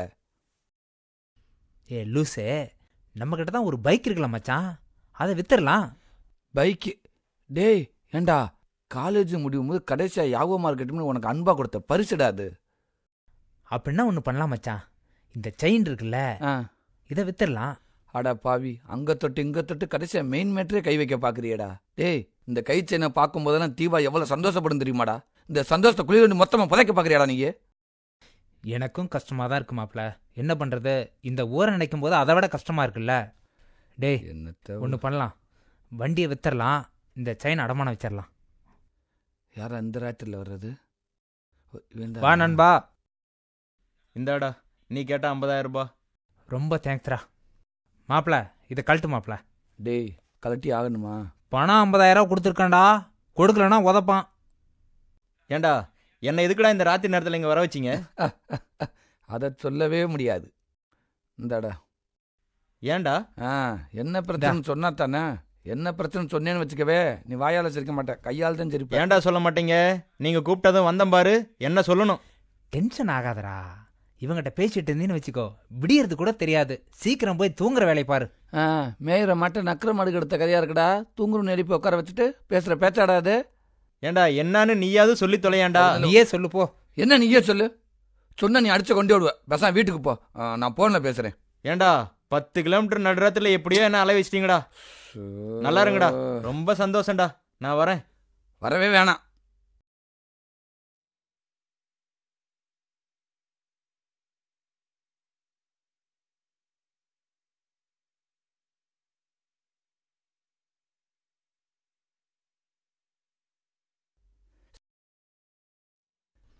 ஏ லூசே நம்ம கிட்ட தான் ஒரு பைக் இருக்கலாம் மச்சான் அதை வித்துடலாம் பைக்கு டேய் ஏண்டா காலேஜ் முடியும் போது கடைசியாக யாவோ மார்க்கெட்டுன்னு உனக்கு அன்பா கொடுத்த பரிசுடா அது அப்படின்னா ஒன்று பண்ணலாம் மச்சான் இந்த செயின் இருக்குல்ல இதை வித்துடலாம் அடா பாவி அங்க தொட்டு இங்க தொட்டு கடைசியா மெயின் மேட்டரே கை வைக்க பாக்குறியடா டேய் இந்த கை செயினை பார்க்கும் போதெல்லாம் தீபா எவ்வளவு சந்தோஷப்படும் தெரியுமாடா இந்த சந்தோஷத்தை குளிர் வந்து மொத்தமா புதைக்க பாக்குறியாடா நீ எனக்கும் கஷ்டமா தான் இருக்கு மாப்ள என்ன பண்றது இந்த ஊரை நினைக்கும் போது அதை விட கஷ்டமா இருக்குல்ல டேய் ஒன்று பண்ணலாம் வண்டியை வித்துடலாம் இந்த செயின் அடமானம் வச்சிடலாம் யாரா இந்த ராத்திரில வர்றது இவன்தான். வா நண்பா இந்தாடா நீ கேட்ட ஐம்பதாயிரம் ரூபாய் ரொம்ப தேங்க்ஸ்ரா மாப்ள இதை கழட்டு மாப்ள டேய் கலட்டி ஆகணுமா பணம் ஐம்பதாயிரம் கொடுத்துருக்கான்டா கொடுக்கலனா உதப்பான் ஏண்டா என்ன எதுக்குடா இந்த ராத்திரி நேரத்தில் இங்கே வர வச்சிங்க அதை சொல்லவே முடியாது இந்தாடா ஏன்டா ஆ என்ன பிரச்சனை சொன்னா தானே என்ன பிரச்சனை சொன்னேன்னு வச்சுக்கவே நீ வாயால சிரிக்க மாட்ட கையால் தான் சிரிப்ப ஏன்டா சொல்ல மாட்டீங்க நீங்கள் கூப்பிட்டதும் வந்தேன் பாரு என்ன சொல்லணும் டென்ஷன் ஆகாதடா இவங்கிட்ட பேசிட்டு இருந்தீன்னு வச்சுக்கோ விடியறது கூட தெரியாது சீக்கிரம் போய் தூங்குற வேலை பாரு ஆ மேயிற மாட்டை நக்கிற மாடு எடுத்த கதையா இருக்குடா தூங்குறன்னு எழுப்பி உட்கார வச்சுட்டு பேசுற பேச்சாடா அது ஏண்டா என்னன்னு நீயாவது சொல்லி தொலையாண்டா நீயே சொல்லு போ என்ன நீயே சொல்லு சொன்னா நீ அடிச்சு கொண்டு விடுவ பேசாம வீட்டுக்கு போ ஆ, நான் போன்ல பேசுறேன் ஏண்டா பத்து கிலோமீட்டர் நடுராத்துல எப்படியோ என்ன அலை வச்சிட்டீங்கடா நல்லா இருங்கடா ரொம்ப சந்தோஷம்டா நான் வரேன் வரவே வேணாம்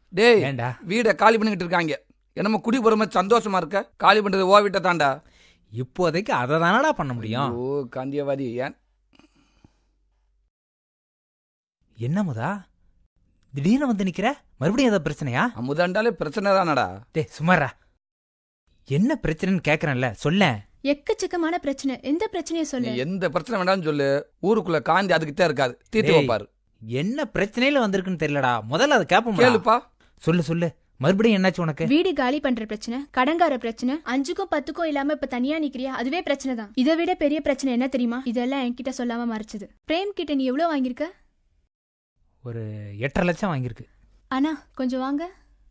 டேய் ஏன்டா வீடை காலி பண்ணிக்கிட்டு இருக்காங்க என்னமோ குடி போற மாதிரி சந்தோஷமா இருக்க காலி பண்றது ஓ வீட்டை தாண்டா இப்போதைக்கு அதை தானடா பண்ண முடியும் ஓ காந்தியவாதி ஏன் என்ன முதா திடீர்னு வந்து நிக்கிற மறுபடியும் ஏதாவது பிரச்சனையா அமுதாண்டாலே பிரச்சனை தானடா டேய் சுமாரா என்ன பிரச்சனைன்னு கேக்குறேன்ல சொல்ல எக்கச்சக்கமான பிரச்சனை எந்த பிரச்சனையை நீ சொல்லு எந்த பிரச்சனை வேண்டாம்னு சொல்லு ஊருக்குள்ள காந்தி அதுக்கிட்டே இருக்காது தீர்த்து டேய், வைப்பாரு என்ன பிரச்சனையில வந்திருக்குன்னு தெரியலடா முதல்ல அதை கேப்போம் கேளுப்பா சொல்லு சொல்லு மறுபடியும் என்னாச்சு உனக்கு வீடு காலி பண்ற பிரச்சனை கடங்கார பிரச்சனை அஞ்சுக்கும் பத்துக்கும் இல்லாம இப்ப தனியா நிக்கிறியா அதுவே பிரச்சனை தான் இதை விட பெரிய பிரச்சனை என்ன தெரியுமா இதெல்லாம் என்கிட்ட சொல்லாம மறைச்சது பிரேம் கிட்ட நீ எவ்வளவு வாங்கியிருக்க ஒரு எட்டரை லட்சம் வாங்கியிருக்கு அண்ணா கொஞ்சம் வாங்க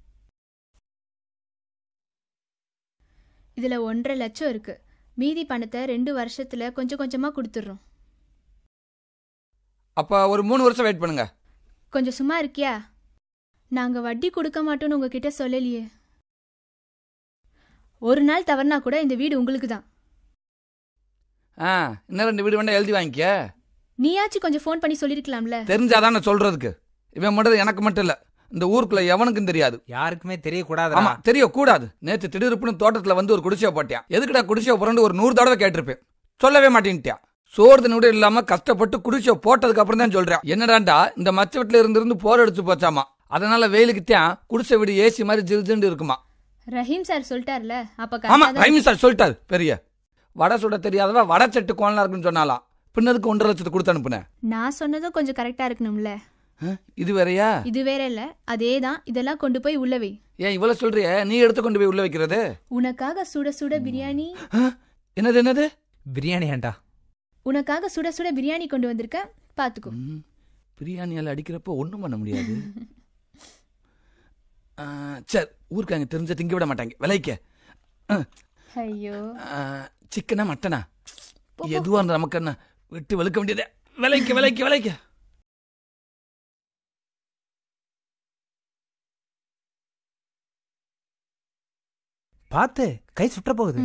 இதுல ஒன்றரை லட்சம் இருக்கு மீதி பணத்தை ரெண்டு வருஷத்துல கொஞ்சம் கொஞ்சமா கொடுத்துடுறோம் அப்ப ஒரு மூணு வருஷம் வெயிட் பண்ணுங்க கொஞ்சம் சும்மா இருக்கியா நாங்க வட்டி கொடுக்க மாட்டோம்னு உங்ககிட்ட சொல்லலையே ஒரு நாள் தவறுனா கூட இந்த வீடு உங்களுக்கு தான் ஆ இன்னும் ரெண்டு வீடு வேண்டாம் எழுதி வாங்கிக்க நீயாச்சும் கொஞ்சம் ஃபோன் பண்ணி சொல்லிருக்கலாம்ல தெரிஞ்சாதானே சொல்றதுக்கு இவன் மட்டும் எனக்கு மட்டும் இல்ல இந்த ஊருக்குள்ள எவனுக்கும் தெரியாது யாருக்குமே தெரியக்கூடாது ஆமா தெரியக்கூடாது நேத்து திடீர்னு தோட்டத்துல வந்து ஒரு குடிசையை போட்டியான் எதுக்குடா குடிசையை போறேன்னு ஒரு நூறு தடவை கேட்டிருப்பேன் சொல்லவே மாட்டேன்ட்டியா சோறு தண்ணி கூட இல்லாம கஷ்டப்பட்டு குடிசையை போட்டதுக்கு அப்புறம் தான் சொல்றேன் என்னடாண்டா இந்த மச்ச வீட்டுல இருந்து இருந்து போர் அடிச்சு போச்சாமா அதனால வெயிலுக்கு தான் குடிசை வீடு ஏசி மாதிரி ஜில் ஜில்னு இருக்குமா ரஹீம் சார் சொல்லிட்டார்ல அப்ப ஆமா correct ஆ தான் ரைமி சார் சொல்லிட்டாரு பெரிய வடை சுட தெரியாதவ வடை செட்டு கோணலா இருக்குன்னு சொன்னாலாம் பின்னதுக்கு ஒன்றரை லட்சத்தை கொடுத்து அனுப்புனேன் நான் சொன்னதும் கொஞ்சம் கரெக்டா இருக்கணும்ல இது வேறயா இது வேற இல்ல அதே தான் இதெல்லாம் கொண்டு போய் உள்ள வை ஏன் இவ்வளவு சொல்றிய நீ எடுத்து கொண்டு போய் உள்ள வைக்கிறது உனக்காக சுட சுட பிரியாணி என்னது என்னது பிரியாணி ஏன்டா உனக்காக சுட சுட பிரியாணி கொண்டு வந்திருக்க பாத்துக்கோ பிரியாணியால் அடிக்கிறப்போ ஒன்றும் பண்ண முடியாது ஆ, சரி ஊருக்கு அங்கே தெரிஞ்ச திங்க விட மாட்டாங்க விலைக்க ஐயோ சிக்கனா மட்டனா எதுவாக இருந்தால் நமக்கு என்ன விட்டு வெளுக்க வேண்டியதே விலைக்க விலைக்க விலைக்க பார்த்து கை சுற்ற போகுது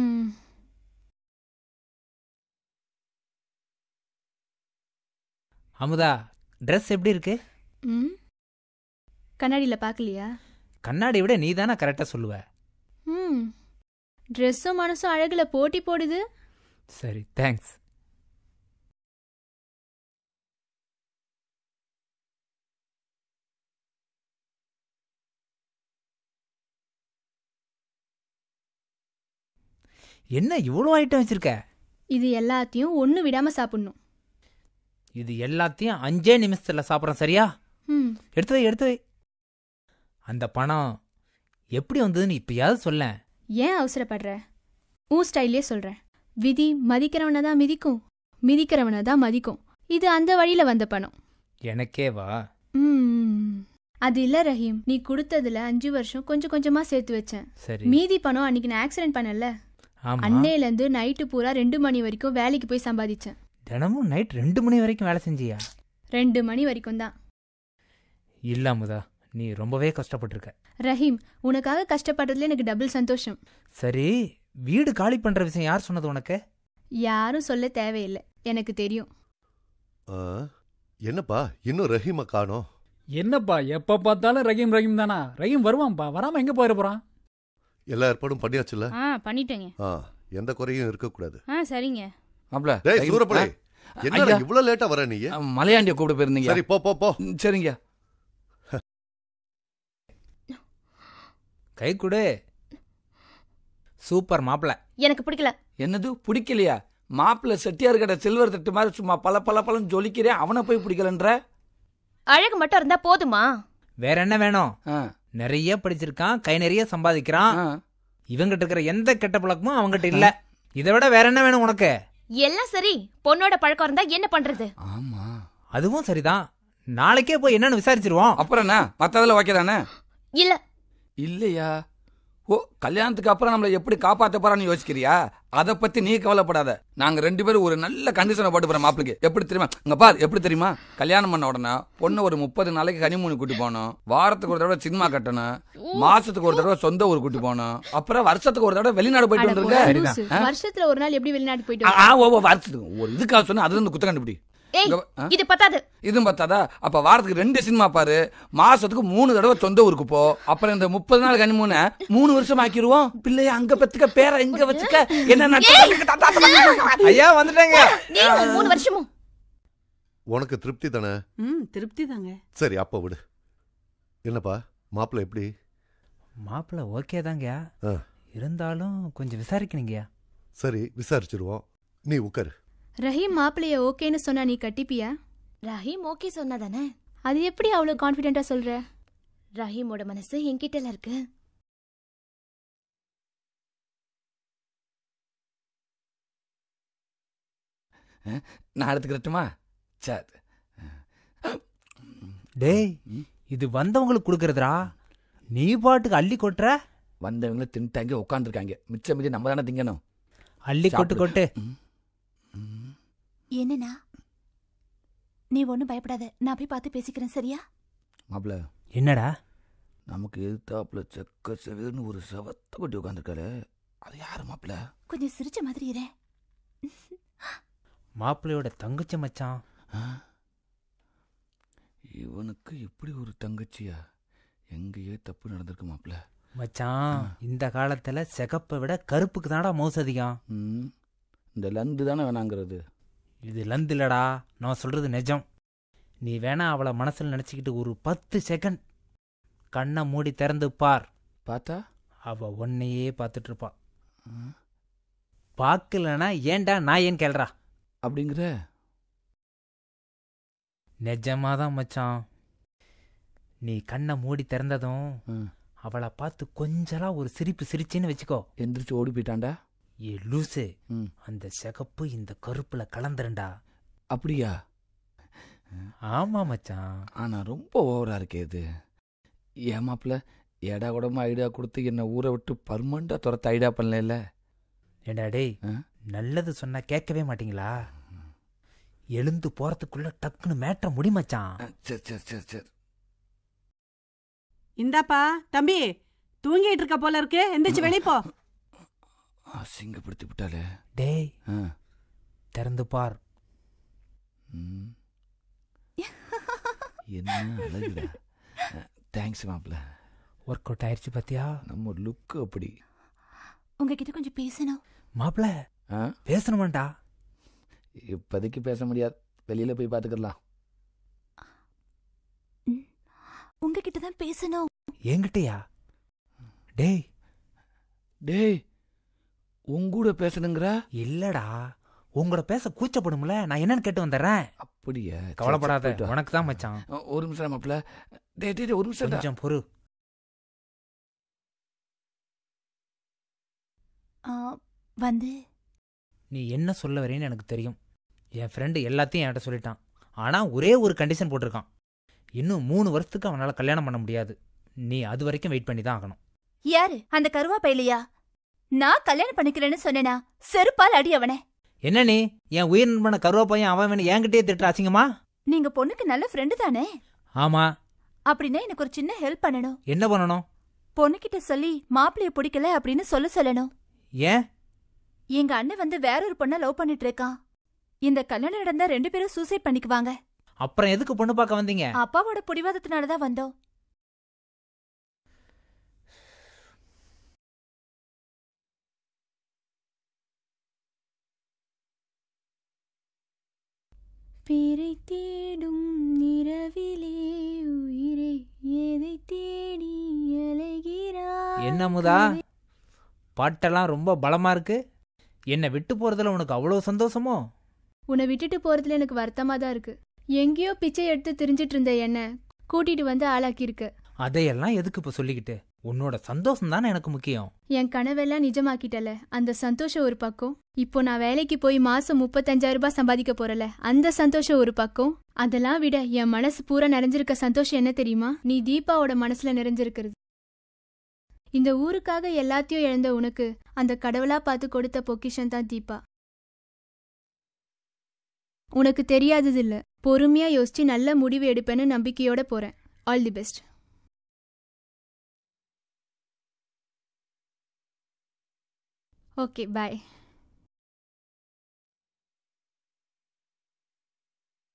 அமுதா ட்ரெஸ் எப்படி இருக்கு ம் கண்ணாடியில பார்க்கலையா கண்ணாடி விட நீ தானே கரெக்டாக சொல்லுவ ம் ட்ரெஸ்ஸும் மனசும் அழகுல போட்டி போடுது சரி தேங்க்ஸ் என்ன இவ்வளோ ஐட்டம் வச்சிருக்க இது எல்லாத்தையும் ஒண்ணு விடாம சாப்பிடணும் இது எல்லாத்தையும் அஞ்சே நிமிஷத்துல சாப்பிட்றோம் சரியா ம் எடுத்து வை எடுத்து வை அந்த பணம் எப்படி வந்ததுன்னு இப்பயாவது சொல்லேன் ஏன் அவசரப்படுற உன் ஸ்டைல்லே சொல்றேன் விதி மதிக்கிறவனை தான் மிதிக்கும் மிதிக்கிறவனை தான் மதிக்கும் இது அந்த வழியில வந்த பணம் எனக்கே வா ம் அது இல்ல ரஹீம் நீ கொடுத்ததுல அஞ்சு வருஷம் கொஞ்சம் கொஞ்சமா சேர்த்து வச்சேன் சரி. மீதி பணம் அன்னைக்கு நான் ஆக்சிடென்ட் பண்ணல ஆமா. அன்னையில இருந்து நைட்டு பூரா ரெண்டு மணி வரைக்கும் வேலைக்கு போய் சம்பாதிச்சேன் தினமும் நைட் ரெண்டு மணி வரைக்கும் வேலை செஞ்சியா ரெண்டு மணி வரைக்கும் தான் இல்ல அமுதா நீ ரொம்பவே கஷ்டப்பட்டிருக்க ரஹீம் உனக்காக கஷ்டப்படுறதுல எனக்கு டபுள் சந்தோஷம் சரி வீடு காலி பண்ற விஷயம் யார் சொன்னது உனக்கு யாரும் சொல்ல தேவையில்லை எனக்கு தெரியும் ஆ, என்னப்பா இன்னும் ரஹீமை காணோம் என்னப்பா எப்ப பார்த்தாலும் ரஹீம் ரஹீம் தானா ரஹீம் வருவான்ப்பா வராம எங்க போயிட போறான் எல்லா ஏற்பாடும் பண்ணியாச்சுல்ல ஆ பண்ணிட்டேங்க ஆ எந்த குறையும் இருக்கக்கூடாது ஆ சரிங்க மாப்ள டேய் சூரப்படை என்னடா ஐயா. இவ்வளவு லேட்டா வர நீ மலையாண்டிய கூப்பிட்டு போயிருந்தீங்க சரி போ போ போ சரிங்க கை கொடு சூப்பர் மாப்பிள எனக்கு பிடிக்கல என்னது பிடிக்கலையா மாப்பிள்ள செட்டியார் கடை சில்வர் தட்டு மாதிரி சும்மா பல பல பலன்னு ஜொலிக்கிறேன் அவனை போய் பிடிக்கலன்ற அழகு மட்டும் இருந்தா போதுமா வேற என்ன வேணும் நிறைய படிச்சிருக்கான் கை நிறைய சம்பாதிக்கிறான் இவங்கிட்ட இருக்கிற எந்த கெட்ட பழக்கமும் அவங்கிட்ட இல்ல இதை விட வேற என்ன வேணும் உனக்கு எல்லாம் சரி பொண்ணோட பழக்கம் இருந்தா என்ன பண்றது அதுவும் சரிதான் நாளைக்கே போய் என்னன்னு விசாரிச்சிருவோம் அப்புறம் என்ன மத்ததுல ஓகே தானே இல்ல இல்லையா ஓ கல்யாணத்துக்கு அப்புறம் நம்மளை எப்படி காப்பாத்த போறான்னு யோசிக்கிறியா அதை பத்தி நீ கவலைப்படாத நாங்க ரெண்டு பேரும் ஒரு நல்ல கண்டிஷனை போட்டு போறோம் மாப்பிளைக்கு எப்படி தெரியுமா இங்க பாரு எப்படி தெரியுமா கல்யாணம் பண்ண உடனே பொண்ணு ஒரு முப்பது நாளைக்கு கனிமூணு கூட்டி போகணும் வாரத்துக்கு ஒரு தடவை சினிமா கட்டணும் மாசத்துக்கு ஒரு தடவை சொந்த ஊர் கூட்டி போகணும் அப்புறம் வருஷத்துக்கு ஒரு தடவை வெளிநாடு போயிட்டு அட வந்துருங்க லூசு. வருஷத்துல ஒரு நாள் எப்படி வெளிநாட்டு போயிட்டு ஆ, வர? ஓ ஓ, வருஷத்துக்கு ஒரு இதுக்காக சொன்னா அதுல இருந்து குத்த கண்டுபிடி ஏய் இங்க வா- ஆ? இது பத்தாது இதுவும் பார்த்தாதா அப்ப வாரத்துக்கு ரெண்டு சினிமா பாரு மாசத்துக்கு மூணு தடவை சொந்த ஊருக்கு போ அப்புறம் இந்த முப்பது நாள் கனிமூண மூணு வருஷம் ஆக்கிடுவோம் பிள்ளைய அங்க பெத்துக்க பேரை இங்க வச்சுக்க என்ன ஐயா வந்துட்டேங்க நீ உன் மூணு வருஷமும் உனக்கு திருப்தி தானே ம் திருப்தி தாங்க சரி அப்ப விடு என்னப்பா மாப்பிள்ளை எப்படி மாப்பிள்ள ஓகே தாங்கயா ஆ. இருந்தாலும் கொஞ்சம் விசாரிக்கணுங்கய்யா சரி விசாரிச்சிருவோம் நீ உட்காரு ரஹீம் மாப்பிளைய ஓகேன்னு சொன்னா நீ கட்டிப்பியா ரஹீம் ஓகே சொன்னாதானே அது எப்படி அவ்வளவு கான்ஃபிடென்ட்டா சொல்ற ரஹீமோட மனசு என்கிட்டல இருக்கு நான் எடுத்துக்கிறட்டுமா சரி டேய் இது வந்தவங்களுக்கு கொடுக்கறதுடா நீ பாட்டுக்கு அள்ளி கொட்டுற வந்தவங்கள தின்ட்டாங்க உட்காந்துருக்காங்க மிச்சம் மீதி நம்ம தானே திங்கணும் அள்ளி கொட்டு கொட்டு என்னண்ணா நீ ஒன்றும் பயப்படாத நான் போய் பார்த்து பேசிக்கிறேன் சரியா மாப்பிள்ள என்னடா நமக்கு எதிர்த்தாப்புல செக்க செவேர்னு ஒரு செவத்த கொட்டி உட்காந்துருக்காரு அது யாரு மாப்பிள்ள கொஞ்சம் சிரிச்ச மாதிரி இரு மாப்பிள்ளையோட தங்கச்சி மச்சான் இவனுக்கு இப்படி ஒரு தங்கச்சியா எங்கேயோ தப்பு நடந்திருக்கு மாப்பிள்ள மச்சான் இந்த காலத்துல சிகப்பை விட கருப்புக்கு தான்டா மவுஸ் அதிகம் ம் இந்த லந்து தானே வேணாங்கிறது இது லந்து இல்லடா நான் சொல்றது நிஜம் நீ வேணா அவளை மனசுல நினைச்சுக்கிட்டு ஒரு பத்து செகண்ட் கண்ணை மூடி திறந்து பார் பார்த்தா அவ உன்னையே பார்த்துட்டு இருப்பா பார்க்கலனா ஏன்டா நான் ஏன் கேள்றா அப்படிங்கிற நிஜமாதான் மச்சான் நீ கண்ணை மூடி திறந்ததும் அவளை பார்த்து கொஞ்சலா ஒரு சிரிப்பு சிரிச்சேன்னு வச்சுக்கோ எந்திரிச்சு ஓடி போயிட்டான்டா ஏ லூசு அந்த சிகப்பு இந்த கருப்புல கலந்துருண்டா அப்படியா ஆமா மச்சான் ஆனா ரொம்ப ஓவரா இருக்கே இது ஏன் மாப்பிள்ள ஏடா கூடமா ஐடியா கொடுத்து என்ன ஊரை விட்டு பர்மனண்டா துரத்த ஐடியா பண்ணல ஏண்டா டேய் நல்லது சொன்னா கேட்கவே மாட்டீங்களா எழுந்து போறதுக்குள்ள டக்குன்னு மேட்ற முடிமச்சான் சரி சரி சரி சரி இந்தாப்பா தம்பி தூங்கிட்டு இருக்க போல இருக்கு எந்திரிச்சு வெளிய போ அசிங்கப்படுத்தி விட்டாலே டேய் ஆ. திறந்து பார் ம். என்ன அழகுடா தேங்க்ஸ் மாப்பிள்ள ஒர்க் அவுட் ஆயிடுச்சு பாத்தியா நம்ம லுக்கு அப்படி உங்ககிட்ட கொஞ்சம் பேசணும் மாப்பிள ஆ பேசணுமாண்டா இப்போதைக்கு பேச முடியாது வெளியில போய் பார்த்துக்கலாம் உங்ககிட்ட தான் பேசணும் என்கிட்டயா டேய் டேய் உங்கூட பேசணுங்கிற இல்லடா உங்களோட பேச கூச்சப்படும்ல நான் என்னன்னு கேட்டு வந்துடுறேன் அப்படியா சரி, கவலைப்படாத போயிட்டு வா. உனக்கு தான் மச்சான் அ, ஒரு நிமிஷம் மாப்பிள்ள டேய் டேய் டேய், ஒரு நிமிஷம் கொஞ்சம் பொறு ஆ, வந்து நீ என்ன சொல்ல வரேன்னு எனக்கு தெரியும் என் ஃப்ரெண்டு எல்லாத்தையும் என்கிட்ட சொல்லிட்டான் ஆனால் ஒரே ஒரு கண்டிஷன் போட்டிருக்கான் இன்னும் மூணு வருஷத்துக்கு அவனால் கல்யாணம் பண்ண முடியாது நீ அது வரைக்கும் வெயிட் பண்ணி தான் ஆகணும் யாரு அந்த கருவா பையலையா நான் கல்யாணம் பண்ணிக்கிறேன்னு சொன்னேனா செருப்பால் அடி அவனே என்ன நீ என் உயிர் நண்பன கருவா பையன் அவன் வேணும் என்கிட்டயே திட்டுற அசிங்கமா நீங்க பொண்ணுக்கு நல்ல ஃப்ரெண்டு தானே ஆமா அப்படின்னா எனக்கு ஒரு சின்ன ஹெல்ப் பண்ணணும் என்ன பண்ணணும் பொண்ணுகிட்ட சொல்லி மாப்பிளைய பிடிக்கல அப்படின்னு சொல்ல சொல்லணும் ஏன் எங்க அண்ணன் வந்து வேற ஒரு பொண்ண லவ் பண்ணிட்டு இருக்கான் இந்த கல்யாணம் நடந்தா ரெண்டு பேரும் சூசைட் பண்ணிக்குவாங்க அப்புறம் எதுக்கு பொண்ணு பார்க்க வந்தீங்க அப்பாவோட பிடிவாதத்தினால தான் வந்தோம் பிறை தேடும் நிறவிலே உயிரே எதை தேடி அலைகிறாய் என்ன முதா பாட்டெல்லாம் ரொம்ப பலமா இருக்கு என்னை விட்டு போறதுல உனக்கு அவ்வளோ சந்தோஷமோ உன்னை விட்டுட்டு போறதுல எனக்கு வருத்தமா தான் இருக்கு எங்கேயோ பிச்சை எடுத்து திரிஞ்சிட்டு இருந்த என்ன கூட்டிட்டு வந்து ஆளாக்கியிருக்க அதையெல்லாம் எதுக்கு இப்ப சொல்லிக்கிட்டு உன்னோட சந்தோஷம் தானே எனக்கு முக்கியம் என் கனவெல்லாம் நிஜமாக்கிட்டல அந்த சந்தோஷம் ஒரு பக்கம் இப்போ நான் வேலைக்கு போய் மாசம் முப்பத்தஞ்சாயிரம் ரூபாய் சம்பாதிக்க போறல அந்த சந்தோஷம் ஒரு பக்கம் அதெல்லாம் விட என் மனசு பூரா நிறைஞ்சிருக்க சந்தோஷம் என்ன தெரியுமா நீ தீபாவோட மனசுல நிறைஞ்சிருக்கிறது இந்த ஊருக்காக எல்லாத்தையும் இழந்த உனக்கு அந்த கடவுளா பார்த்து கொடுத்த பொக்கிஷன் தான் தீபா உனக்கு தெரியாதது இல்ல பொறுமையா யோசிச்சு நல்ல முடிவு எடுப்பேன்னு நம்பிக்கையோட போறேன் all the best okay bye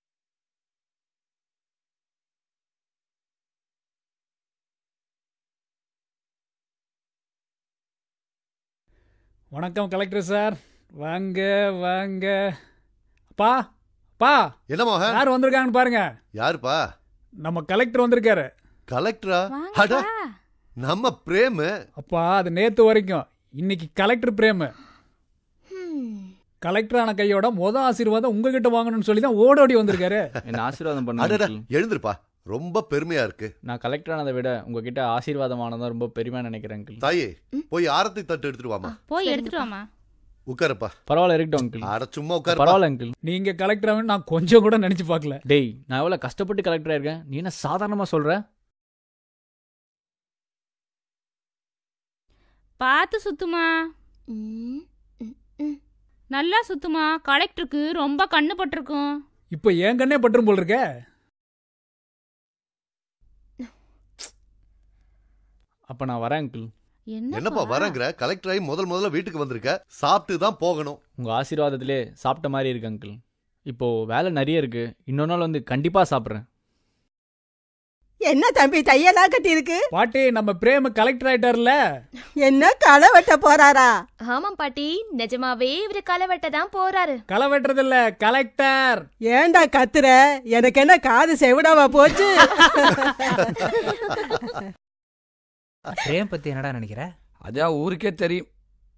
வணக்கம் கலெக்டர் சார் வாங்க வாங்க அப்பா அப்பா என்ன மோகன் யார் வந்திருக்காங்கன்னு பாருங்க யாருப்பா நம்ம கலெக்டர் வந்திருக்காரு கலெக்டரா அட நம்ம பிரேமு அப்பா அது நேத்து வரைக்கும் இன்னைக்கு கலெக்டர் பிரேமு கலெக்டர் ஆன கையோட முத ஆசீர்வாதம் உங்ககிட்ட வாங்கணும்னு சொல்லி தான் ஓடோடி வந்திருக்காரு என்ன ஆசீர்வாதம் அடடா பண்ணுங்க எழுந்திருப்பா ரொம்ப பெருமையா இருக்கு நான் கலெக்டர் ஆனதை விட உங்ககிட்ட ஆசீர்வாதம் ஆனதான் ரொம்ப பெருமையா நினைக்கிறேன் அங்கிள் தாயே போய் ஆரத்தி தட்டு எடுத்துட்டு வாமா போய் எடுத்துட்டு வாமா உட்காருப்பா பரவாயில்ல இருக்கட்டும் அங்கிள் அட சும்மா உட்காரு பரவாயில்ல அங்கிள் நீங்க கலெக்டர் ஆகணும் நான் கொஞ்சம் கூட நினைச்சு பார்க்கல டேய் நான் எவ்வளவு கஷ்டப்பட்டு கலெக்டர் ஆயிருக்கேன் நீ என்ன சாதாரணமா சொல்ற பார்த்து சுத்துமா நல்லா சுத்துமா கலெக்டருக்கு ரொம்ப கண்ணு பட்டிருக்கும் இப்போ என் கண்ணே பட்டுரும் போல் இருக்க அப்ப நான் வரேன் அங்கிள் என்னப்பா வரங்கிற கலெக்டர் ஆகி முதல் முதல்ல வீட்டுக்கு வந்திருக்க சாப்பிட்டு தான் போகணும் உங்க ஆசீர்வாதத்திலே சாப்பிட்ட மாதிரி இருக்கு அங்கிள் இப்போ வேலை நிறைய இருக்கு இன்னொரு நாள் வந்து கண்டிப்பா சாப்பிட்றேன் என்ன தம்பி தையெல்லாம் கட்டி இருக்கு பாட்டி நம்ம பிரேம கலெக்டர் ஆயிட்டார்ல என்ன களை வெட்ட போறாரா ஆமாம் பாட்டி நிஜமாவே இவரு களை வெட்ட தான் போறாரு களை வெட்டுறது இல்ல கலெக்டர் ஏன்டா கத்துற எனக்கு என்ன காது செவிடாவா போச்சு பிரேம் பத்தி என்னடா நினைக்கிற அதான் ஊருக்கே தெரியும்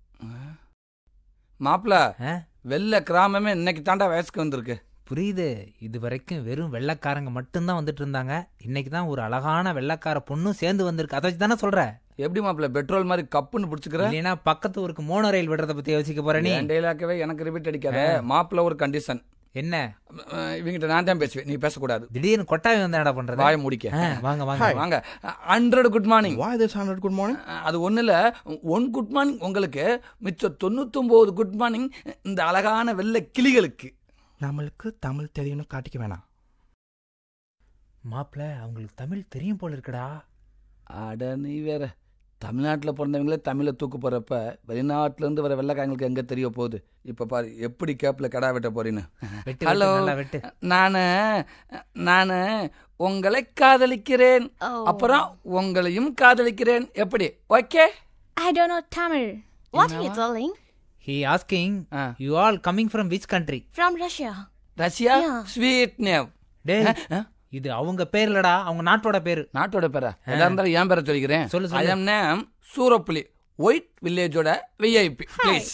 மாப்பிள வெள்ள கிராமமே இன்னைக்கு தாண்டா வயசுக்கு வந்திருக்கு புரியுது இது வரைக்கும் வெறும் வெள்ளைக்காரங்க மட்டும்தான் வந்துட்டு இருந்தாங்க இன்னைக்கு தான் ஒரு அழகான வெள்ளைக்கார பொண்ணும் சேர்ந்து வந்திருக்கு அதை வச்சு தானே சொல்ற எப்படி மாப்பிள பெட்ரோல் மாதிரி கப்புன்னு பிடிச்சிக்கிற இல்லைன்னா பக்கத்து ஊருக்கு மோனோ ரயில் விடுறத பத்தி யோசிக்க போற நீ என் டெய்லாக்கவே எனக்கு ரிப்பீட் அடிக்காத ஆ. மாப்பிள ஒரு கண்டிஷன் என்ன இவங்கிட்ட நான் தான் பேசுவேன் நீ பேசக்கூடாது திடீர்னு கொட்டாவி வந்து என்னடா பண்றது வாய முடிக்க ஆ, வாங்க வாங்க வாங்க hundred good morning Why this 100 good morning? அது ஒன்றும் இல்லை ஒன் குட் மார்னிங் உங்களுக்கு மிச்சம் தொண்ணூத்தொம்பது குட் மார்னிங் இந்த அழகான வெள்ளை கிளிகளுக்கு நம்மளுக்கு தமிழ் தெரியும்னு காட்டிக்க வேணாம் மாப்பிள அவங்களுக்கு தமிழ் தெரியும் போல இருக்குடா அட நீ வேற தமிழ்நாட்டில் பிறந்தவங்களே தமிழை தூக்கு போகிறப்ப வெளிநாட்டிலேருந்து வர வெள்ளைக்காரங்களுக்கு எங்கே தெரிய போகுது இப்போ பாரு எப்படி கேப்பில் கடா வெட்ட போறீன்னு வெட்டு, ஹலோ நல்லா வெட்டு. நான் நான் உங்களை காதலிக்கிறேன் அப்புறம் உங்களையும் காதலிக்கிறேன் எப்படி okay I don't know Tamil. What are you telling? He asking you all coming from which country From Russia. Russia Yeah. Sweet name டேய் இது அவங்க பேர் இல்லடா அவங்க நாட்டோட பேரு நாட்டோட பேரா எதா இருந்தாலும் என் பேரை சொல்லிக்கிறேன் சொல்லு, ஐ சொல்லு. எம் நேம் சூரப்புலி ஒயிட் வில்லேஜோட விஐபி ப்ளீஸ்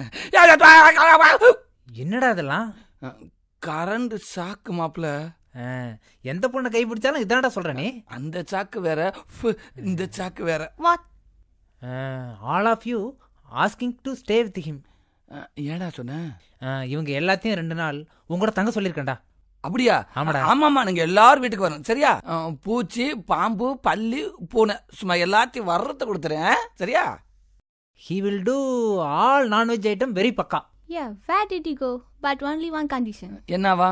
என்னடா இதெல்லாம் கரண்ட் சாக்கு மாப்பிள எந்த பொண்ணை கை பிடிச்சாலும் இதானடா சொல்ற நீ அந்த சாக்கு வேற ஃபு, இந்த சாக்கு வேற What? All of you asking to stay with him ஏடா சொன்ன இவங்க எல்லாத்தையும் ரெண்டு நாள் உங்களோட தங்க சொல்லியிருக்கேன்டா அப்படியா ஆமாடா. ஆமாமா நீங்க எல்லாரும் வீட்டுக்கு வரணும் சரியா அஹ், பூச்சி பாம்பு பல்லி பூனை சும்மா எல்லாத்தையும் வர்றத கொடுத்துறேன் சரியா he will do all non veg item very pucca Yeah, where did you go? But only one condition. என்னவா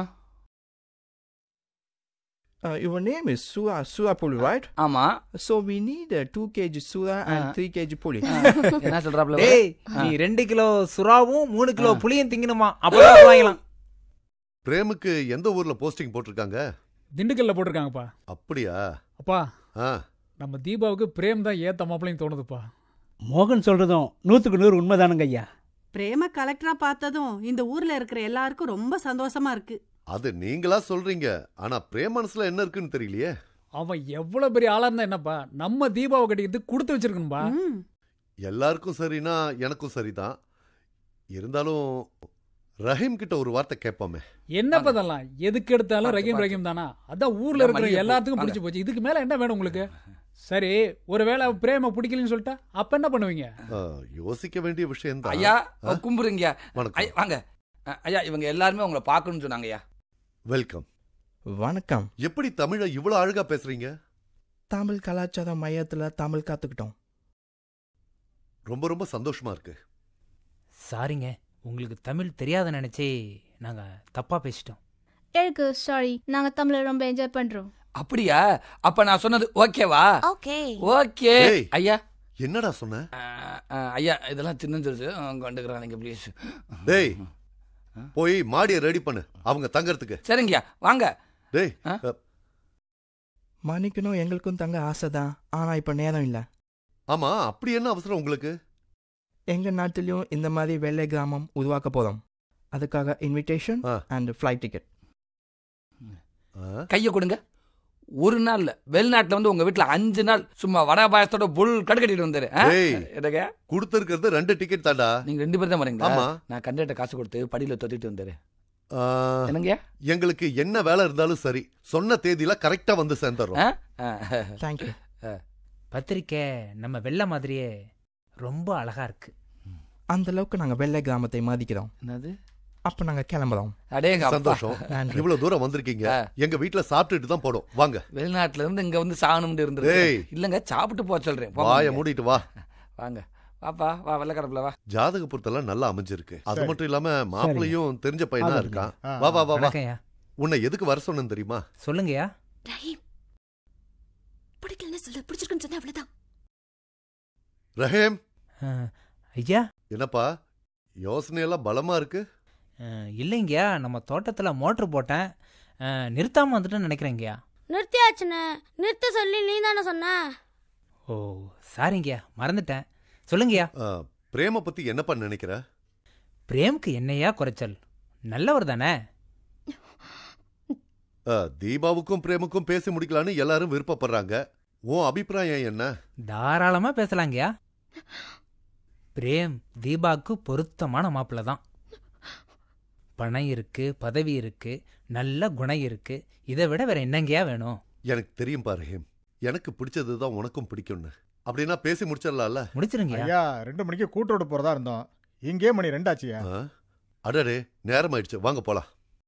Uh, your name is Sura Sura Puli, right? ஆமா So we need uh, 2 kg Sura and Ah. 3 kg Puli. என்ன சொல்றாப்ல டேய் நீ ரெண்டு kilo சுறாவும் மூணு kilo புளியும் திங்கணுமா அப்பதான் வாங்கலாம் பிரேமுக்கு எந்த ஊர்ல போஸ்டிங் போட்டிருக்காங்க திண்டுக்கல்ல போட்டிருக்காங்கப்பா அப்படியா அப்பா ஆ நம்ம தீபாவுக்கு பிரேம் தான் ஏத்த மாப்பிளையும் தோணுதுப்பா மோகன் சொல்றதும் நூற்றுக்கு நூறு உண்மைதானுங்க ஐயா பிரேம கலெக்டரா பார்த்ததும் இந்த ஊர்ல இருக்கிற எல்லாருக்கும் ரொம்ப சந்தோஷமா இருக்கு அது நீங்களா சொல்றீங்க ஆனா பிரேம் மனசுல என்ன இருக்குன்னு தெரியலையே அவன் எவ்வளவு பெரிய ஆளா இருந்தா என்னப்பா நம்ம தீபாவை கட்டிக்கிட்டு கொடுத்து வச்சிருக்கணும்பா எல்லாருக்கும் சரினா எனக்கும் சரிதான் இருந்தாலும் ரஹீம் கிட்ட ஒரு வார்த்தை கேட்போமே என்னப்பா இதெல்லாம் எதுக்கு எடுத்தாலும் பார்த்து, ரஹீம் பார்த்து. ரஹீம் தானா அதான் ஊர்ல இருக்கிற மல்லிகைப்பூ. எல்லாத்துக்கும் வாங்க. பிடிச்சு போச்சு இதுக்கு மேல என்ன வேணும் உங்களுக்கு சரி ஒருவேளை பிரேம பிடிக்கலன்னு சொல்லிட்டா அப்ப என்ன பண்ணுவீங்க ஆ, யோசிக்க வேண்டிய விஷயம் தான் ஐயா கும்புறீங்க வணக்கம். ஐயா, வாங்க அஹ், ஐயா இவங்க எல்லாருமே உங்களை பார்க்கணும்னு சொன்னாங்க ஐயா வெல்கம் வணக்கம் எப்படி தமிழை இவ்வளவு அழகா பேசுறீங்க தமிழ் கலாச்சார மையத்துல தமிழ் கத்துக்கிட்டோம் ரொம்ப ரொம்ப சந்தோஷமா இருக்கு சாரிங்க உங்களுக்கு தமிழ் தெரியாத நினைச்சே நாங்க தப்பா பேசிட்டோம் எனக்கு சாரி நாங்க தமிழை ரொம்ப என்ஜாய் பண்றோம் அப்படியா அப்ப நான் சொன்னது ஓகேவா ஓகே ஓகே ஏய், ஐயா என்னடா சொன்ன அஹ், அஹ், ஐயா இதெல்லாம் சின்னஞ்சிருச்சு கொண்டுக்கிறாங்க ப்ளீஸ் டேய் போய் மாடியை ரெடி பண்ணு அவங்க தங்கறதுக்கு சரிங்கய்யா வாங்க டேய் மன்னிக்கணும் எங்களுக்கும் தங்க ஆசை தான் ஆனா இப்ப நேரம் இல்ல ஆமா அப்படி என்ன அவசரம் உங்களுக்கு எங்கள் நாட்டிலையும் இந்த மாதிரி வெள்ளை கிராமம் உருவாக்க போகிறோம் அதுக்காக இன்விடேஷன் அண்ட் ஃப்ளைட் டிக்கெட் கையை கொடுங்க ஒரு நாள்ல வெளிநாட்டுல வந்து உங்க வீட்டுல அஞ்சு நாள் சும்மா வடை பாயசத்தோட புல் கடுக்கட்டிட்டு வந்துரு ஆ? டேய், என்னங்க கொடுத்திருக்கிறது ரெண்டு டிக்கெட் தாண்டா நீங்க ரெண்டு பேரும் தான் வரீங்களா ஆமா. நான் கண்டக்டர் காசு கொடுத்து படியில தொத்திட்டு வந்துரு ஆ, என்னங்க எங்களுக்கு என்ன வேலை இருந்தாலும் சரி சொன்ன தேதியில கரெக்டா வந்து சேர்ந்துடுறோம் தேங்க்யூ பத்திரிக்கை நம்ம வெள்ளை மாதிரியே ரொம்ப அழகா இருக்கு அந்த அளவுக்கு நாங்கள் வெள்ளை கிராமத்தை மதிக்கிறோம் என்னது அப்போ நாங்கள் கிளம்புறோம் அடேங்க அப்பா. சந்தோஷம் நன்றி. இவ்வளவு தூரம் வந்திருக்கீங்க எங்க வீட்டுல சாப்பிட்டுட்டு தான் போடும் வாங்க வெளிநாட்டுல இருந்து இங்க வந்து சாகணும்னு இருந்துருக்கு ஏய். இல்லங்க சாப்பிட்டு போக சொல்றேன் போங்க வாய நீங்க. மூடிட்டு வா வாங்க வாப்பா வா வெள்ளக்கடப்புல வா ஜாதக பொருத்தெல்லாம் நல்லா அமைஞ்சிருக்கு அது சரி. மட்டும் இல்லாம மாப்பிளையும் தெரிஞ்ச பையனா ஆமாம். இருக்கான் ஆ. வா வா வா வா வணக்கம்யா. உன்னை எதுக்கு வர சொன்னேன்னு தெரியுமா சொல்லுங்கய்யா ரஹீம் பிடிக்கலன்னு சொல்லு பிடிச்சிருக்குன்னு சொன்னா அவ்வளவுதான் ரஹேம் ஐயா என்னப்பா யோசனை எல்லாம் பலமா இருக்கு அஹ், இல்லைங்கய்யா நம்ம தோட்டத்தில் மோட்ரு போட்டேன் அஹ், நிறுத்தாம வந்துட்டேன்னு நினைக்கிறேங்கய்யா நிறுத்தியாச்சுண்ணே நிறுத்த சொல்லி நீ தானே சொன்ன ஓ சாரிங்கய்யா மறந்துட்டேன் சொல்லுங்கய்யா ஆ, பிரேம பத்தி என்னப்பா நினைக்கிற பிரேம்க்கு என்னையா குறைச்சல் நல்லவர் தானே ஆ, தீபாவுக்கும் பிரேமுக்கும் பேசி முடிக்கலான்னு எல்லாரும் விருப்பப்படுறாங்க உன் அபிப்பிராயம் என்ன தாராளமாக பேசலாங்கய்யா பிரேம் தீபாவுக்கு பொருத்தமான மாப்பிள்ளை தான் பணம் இருக்கு பதவி இருக்கு நல்ல குணம் இருக்கு இதை விட வேற என்னங்கய்யா வேணும் எனக்கு தெரியும் பா ரஹீம் எனக்கு பிடிச்சது தான் உனக்கும் பிடிக்கும்னு அப்படின்னா பேசி முடிச்சிடலாம்ல முடிச்சிருங்கய்யா ஐயா ரெண்டு மணிக்கு கூட்டோடு போறதா இருந்தோம் இங்கே மணி ரெண்டாச்சியா ஆ? அடடே நேரம் ஆயிடுச்சு வாங்க போலாம்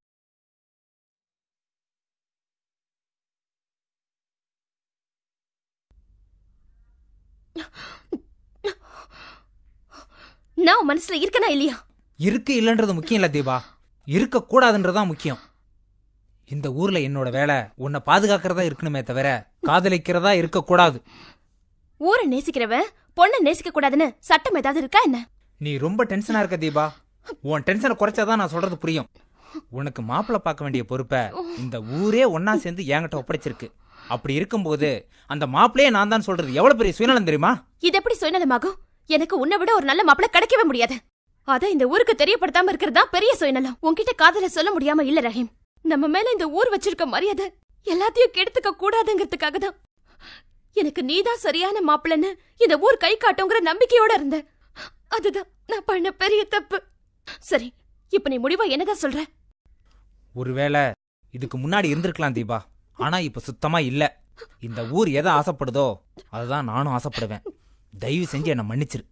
நான் உன் மனசுல இருக்கனா இல்லையா இருக்கு இல்லைன்றது முக்கியம் இல்லை தீபா இருக்கக்கூடாதுன்றதான் முக்கியம் இந்த ஊர்ல என்னோட வேலை உன்னை பாதுகாக்கிறதா இருக்கணுமே தவிர காதலிக்கிறதா இருக்கக்கூடாது ஊரை நேசிக்கிறவன் பொண்ணை நேசிக்க கூடாதுன்னு சட்டம் ஏதாவது இருக்கா என்ன நீ ரொம்ப டென்ஷனா இருக்க தீபா உன் டென்ஷனை குறைச்சாதான் நான் சொல்றது புரியும் உனக்கு மாப்பிள்ளை பார்க்க வேண்டிய பொறுப்பை இந்த ஊரே ஒண்ணா சேர்ந்து என்கிட்ட ஒப்படைச்சிருக்கு அப்படி இருக்கும்போது அந்த மாப்பிள்ளையே நான் தான் சொல்றது எவ்வளவு பெரிய சுயநலம் தெரியுமா இது எப்படி சுயநலமாகும் எனக்கு உன்னை விட ஒரு நல்ல மாப்பிளை கிடைக்கவே முடியாது அத இந்த ஊருக்கு தெரியப்படுத்தாம இருக்கிறது தான் பெரிய சுயநலம் உன்கிட்ட காதல சொல்ல முடியாம இல்ல ரஹீம் நம்ம மேல இந்த ஊர் வச்சிருக்க மரியாதை எல்லாத்தையும் கெடுத்துக்க கூடாதுங்கிறதுக்காக தான் எனக்கு நீதான் சரியான மாப்பிள்ளைன்னு இந்த ஊர் கை காட்டுங்கிற நம்பிக்கையோட இருந்த அதுதான் நான் பண்ண பெரிய தப்பு சரி இப்ப நீ முடிவா என்னதான் சொல்ற ஒருவேளை இதுக்கு முன்னாடி இருந்திருக்கலாம் தீபா ஆனா இப்ப சுத்தமா இல்ல இந்த ஊர் எதை ஆசைப்படுதோ அதுதான் நானும் ஆசைப்படுவேன் தயவு செஞ்சு என்னை மன்னிச்சிரு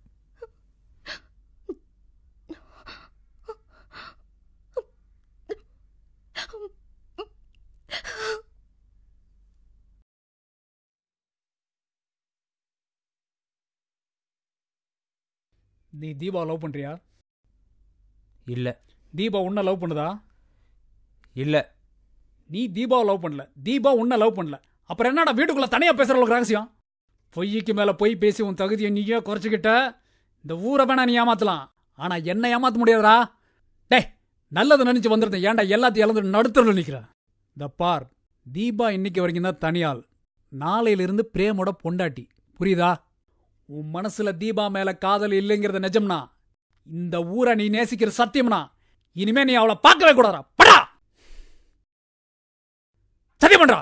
நீ தீபா லவ் பண்றியா இல்ல தீபா உன்னை லவ் பண்ணுதா இல்ல நீ தீபாவை லவ் பண்ணல தீபா உன்னை லவ் பண்ணல அப்புறம் என்னடா வீட்டுக்குள்ள தனியா பேசுற அளவுக்கு ரகசியம் பொய்க்கு மேல பொய் பேசி உன் தகுதியை நீயே குறைச்சிக்கிட்ட இந்த ஊரை வேணா நீ ஏமாத்தலாம் ஆனா என்ன ஏமாத்த முடியாதுடா டேய் நல்லது நினைச்சு வந்திருந்தேன் ஏன்டா எல்லாத்தையும் இழந்து நடுத்தரில் நிக்கிற இந்த பார் தீபா இன்னைக்கு வரைக்கும் தான் தனியாள் நாளையிலிருந்து பிரேமோட பொண்டாட்டி புரியுதா உன் மனசுல தீபா மேல காதல் இல்லைங்கிறது நிஜம்னா இந்த ஊரை நீ நேசிக்கிற சத்தியம்னா இனிமே நீ அவளை பார்க்கவே கூடாதா படா சத்தியம் பண்றா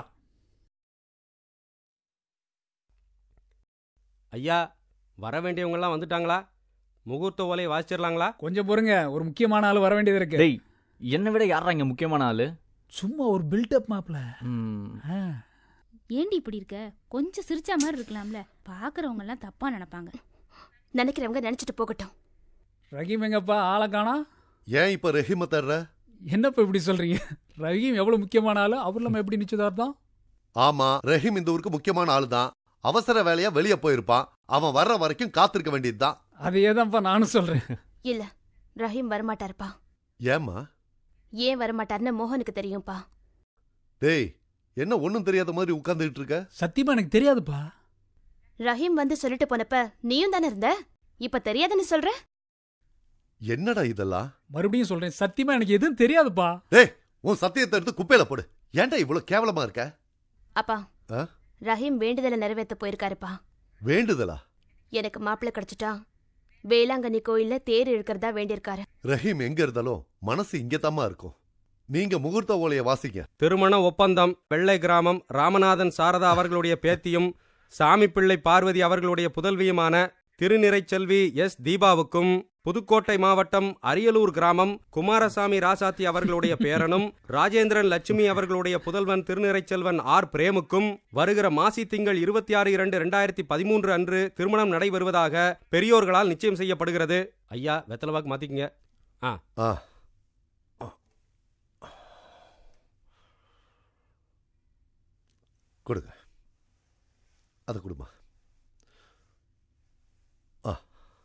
ஐயா வர வேண்டியவங்க எல்லாம் வந்துட்டாங்களா முகூர்த்த ஓலையை வாசிச்சிடலாங்களா கொஞ்சம் பொறுங்க ஒரு முக்கியமான ஆள் வர வேண்டியது இருக்கு டேய் என்னை விட யாரா இங்க முக்கியமான ஆளு சும்மா ஒரு பில்டப் மாப்ள ஏண்டி இப்படி இருக்க கொஞ்சம் சிரிச்ச மாதிரி இருக்கலாம்ல பாக்குறவங்க எல்லாம் தப்பா நினைப்பாங்க நினைக்கிறவங்க நினைச்சிட்டு போகட்டும் ரஹீம் எங்கப்பா ஆளை காணா ஏன் இப்ப ரஹீம தர்ற என்னப்பா இப்படி சொல்றீங்க ரஹீம் எவ்வளவு முக்கியமான ஆளு அவர் நம்ம எப்படி நிச்சயதார்த்தம் ஆமா ரஹீம் இந்த ஊருக்கு முக்கியமான ஆளு தான் அவசர வேலையா வெளிய போயிருப்பான் அவன் வர்ற வரைக்கும் காத்திருக்க வேண்டியதுதான் அதையே தான்ப்பா நானும் சொல்றேன் இல்ல ரஹீம் வரமாட்டாருப்பா ஏம்மா ஏன் வரமாட்டாருன்னு மோகனுக்கு தெரியும்பா டேய் என்ன ஒண்ணும் தெரியாத மாதிரி உட்கார்ந்துட்டு இருக்க சத்தியமா எனக்கு தெரியாதுப்பா ரஹீம் வந்து சொல்லிட்டு போனப்ப நீயும் தானே இருந்த இப்ப தெரியாதுன்னு சொல்ற என்னடா இதெல்லாம் மறுபடியும் சொல்றேன் சத்தியமா எனக்கு எதுவும் தெரியாதுப்பா டேய் உன் சத்தியத்தை எடுத்து குப்பையில போடு ஏன்டா இவ்வளவு கேவலமா இருக்க அப்பா ஆ? ரஹீம் வேண்டுதலை நிறைவேற்ற போயிருக்காருப்பா வேண்டுதலா எனக்கு மாப்பிள்ளை கிடைச்சிட்டா வேளாங்கண்ணி கோயில்ல தேர் இழுக்கிறதா வேண்டியிருக்காரு ரஹீம் எங்க இருந்தாலும் மனசு இங்கதாம்மா இருக்கும் நீங்க முகூர்த்த ஓலைய வாசிங்க திருமண ஒப்பந்தம் வெள்ளை கிராமம் ராமநாதன் சாரதா அவர்களுடைய பேத்தியும் சாமி பிள்ளை பார்வதி அவர்களுடைய புதல்வியுமான திருநிறைச்செல்வி எஸ் தீபாவுக்கும் புதுக்கோட்டை மாவட்டம் அரியலூர் கிராமம் குமாரசாமி ராசாத்தி அவர்களுடைய பேரனும் ராஜேந்திரன் லட்சுமி அவர்களுடைய புதல்வன் திருநிறைச்செல்வன் ஆர் பிரேமுக்கும் வருகிற மாசி திங்கள் இருபத்தி ஆறு இரண்டு ரெண்டாயிரத்தி பதிமூன்று அன்று திருமணம் நடைபெறுவதாக பெரியோர்களால் நிச்சயம் செய்யப்படுகிறது ஐயா வெத்தலவாக்கு மாத்திக்கங்க ஆ ஆ கொடுங்க அதை கொடுமா ஆ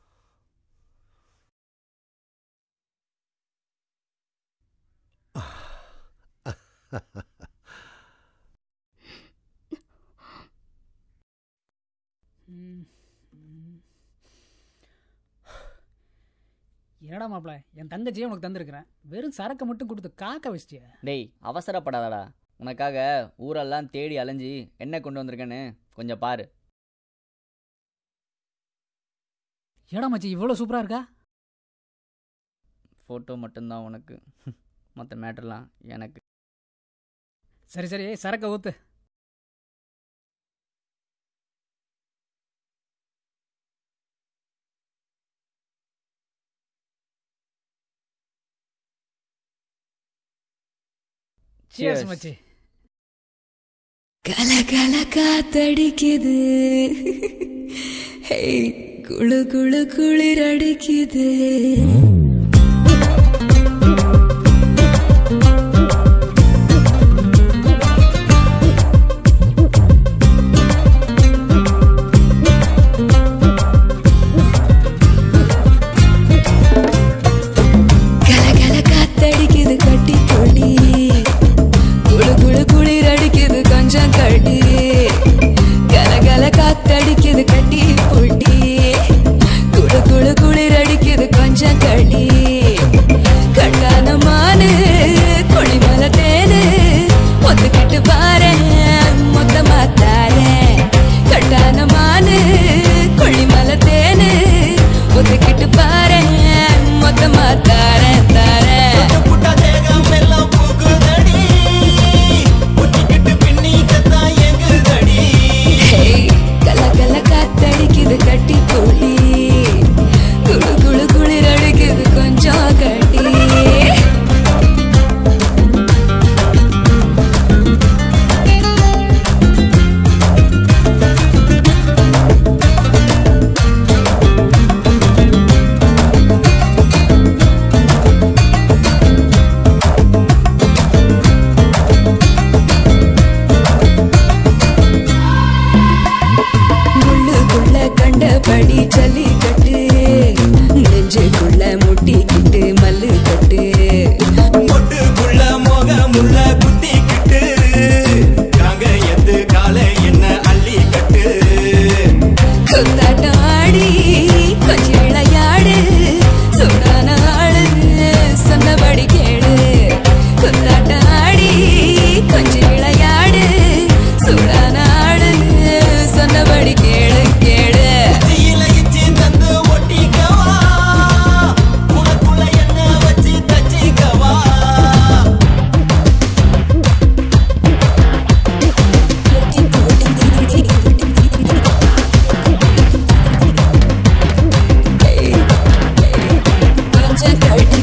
என்னடா மாப்ள என் தங்கச்சியே உனக்கு தந்திருக்கிறேன் வெறும் சரக்கு மட்டும் கொடுத்து காக்க வச்சிட்டிய டேய் அவசரப்படாதடா உனக்காக ஊரெல்லாம் தேடி அலைஞ்சி என்ன கொண்டு வந்திருக்கேன்னு கொஞ்சம் பாரு ஏடா மச்சி இவ்வளோ சூப்பரா இருக்கா ஃபோட்டோ மட்டும்தான் உனக்கு மற்ற மேட்டர்லாம் எனக்கு சரி சரி சரக்க ஊத்து Cheers, மச்சி கல கல காத்தடிக்குது ஹே குளு குளு குளிர் அடிக்குது கல கல காத்தடிக்குது கட்டி கொடி குளு குளு குளிர் அடிக்குது கொஞ்சம் கடி கல கல காத்தடிக்குது கட்டி பொடி குளு குளு குளிர் அடிக்குது கொஞ்சம் கடி கட்டான மானு கொடிமல தேனு ஒத்துக்கிட்டு பாரு மொத்தமா தாரேன் கட்டான மானு கொடிமல தேனு ஒத்துக்கிட்டு பாரு மொத்தமா தாரேன் தாரேன் ஹேய், கல கல காத்தடிக்குது கட்டி போடி குளு குளு குளிர் அடிக்குது கொஞ்சம் கட்டி உள்ளுக்குள்ள கண்டபடி ஜல்லிக்கட்டு நெஞ்சுக்குள்ள முட்டிக்கிட்டு மல்லு கட்டு மொட்டுக்குள்ள முகமுள்ள குத்திக்கிட்டு காங்கயத்து காலை என்ன அள்ளி கட்டு குத்தாட்டம் ஆடி கொஞ்சம் விளையாடு சூடான ஆளு சொன்னபடி கேடு குத்தாட்டம் ஆடி கொஞ்சம் விளையாடு சூடான ஆளு சொன்னபடி கேடு கேடு தீயில இச்சி தந்து ஒட்டிக்கவா உனக்குள்ள என்ன வச்சு தச்சிக்கவா கொஞ்சம் கட்டி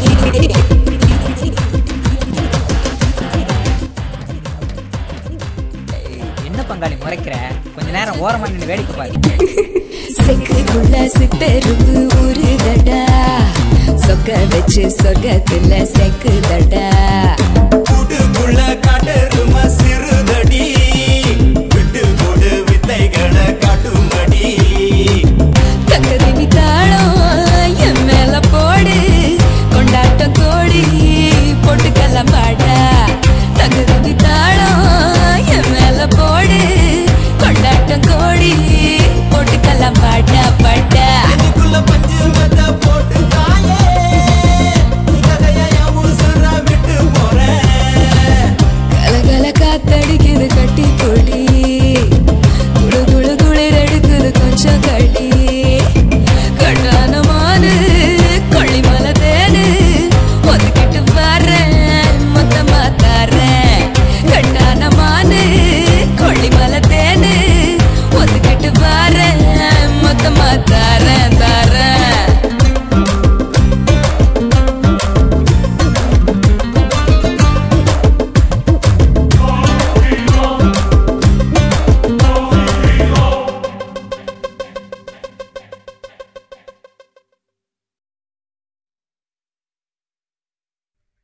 என்ன பங்காளி முறைக்கிற கொஞ்ச நேரம் ஓரமா நின்று வேடிக்கை பாரு செக்குக்குள்ள சிட்டெரும்பு உருதடா சொக்க வச்சு சொர்க்கத்துல செக்குதடா கூட்டுக்குள்ள காட்டெரும சிறுதடி விட்டு கொடு வித்தைகளை காட்டுமடி தங்கதினி தாளம் என் மேல போடு கொண்டாட்டம் கோடி போட்டுக்கல பாடா தங்கதினி தாளம் என் மேல போடு கொண்டாட்டம் கோடி போட்டுக்கல பாடா பாடா இதுக்குள்ள பஞ்சு மெத்த போட்டு தாயே கதைய உசுர விட்டு போறேன் கல கல காத்த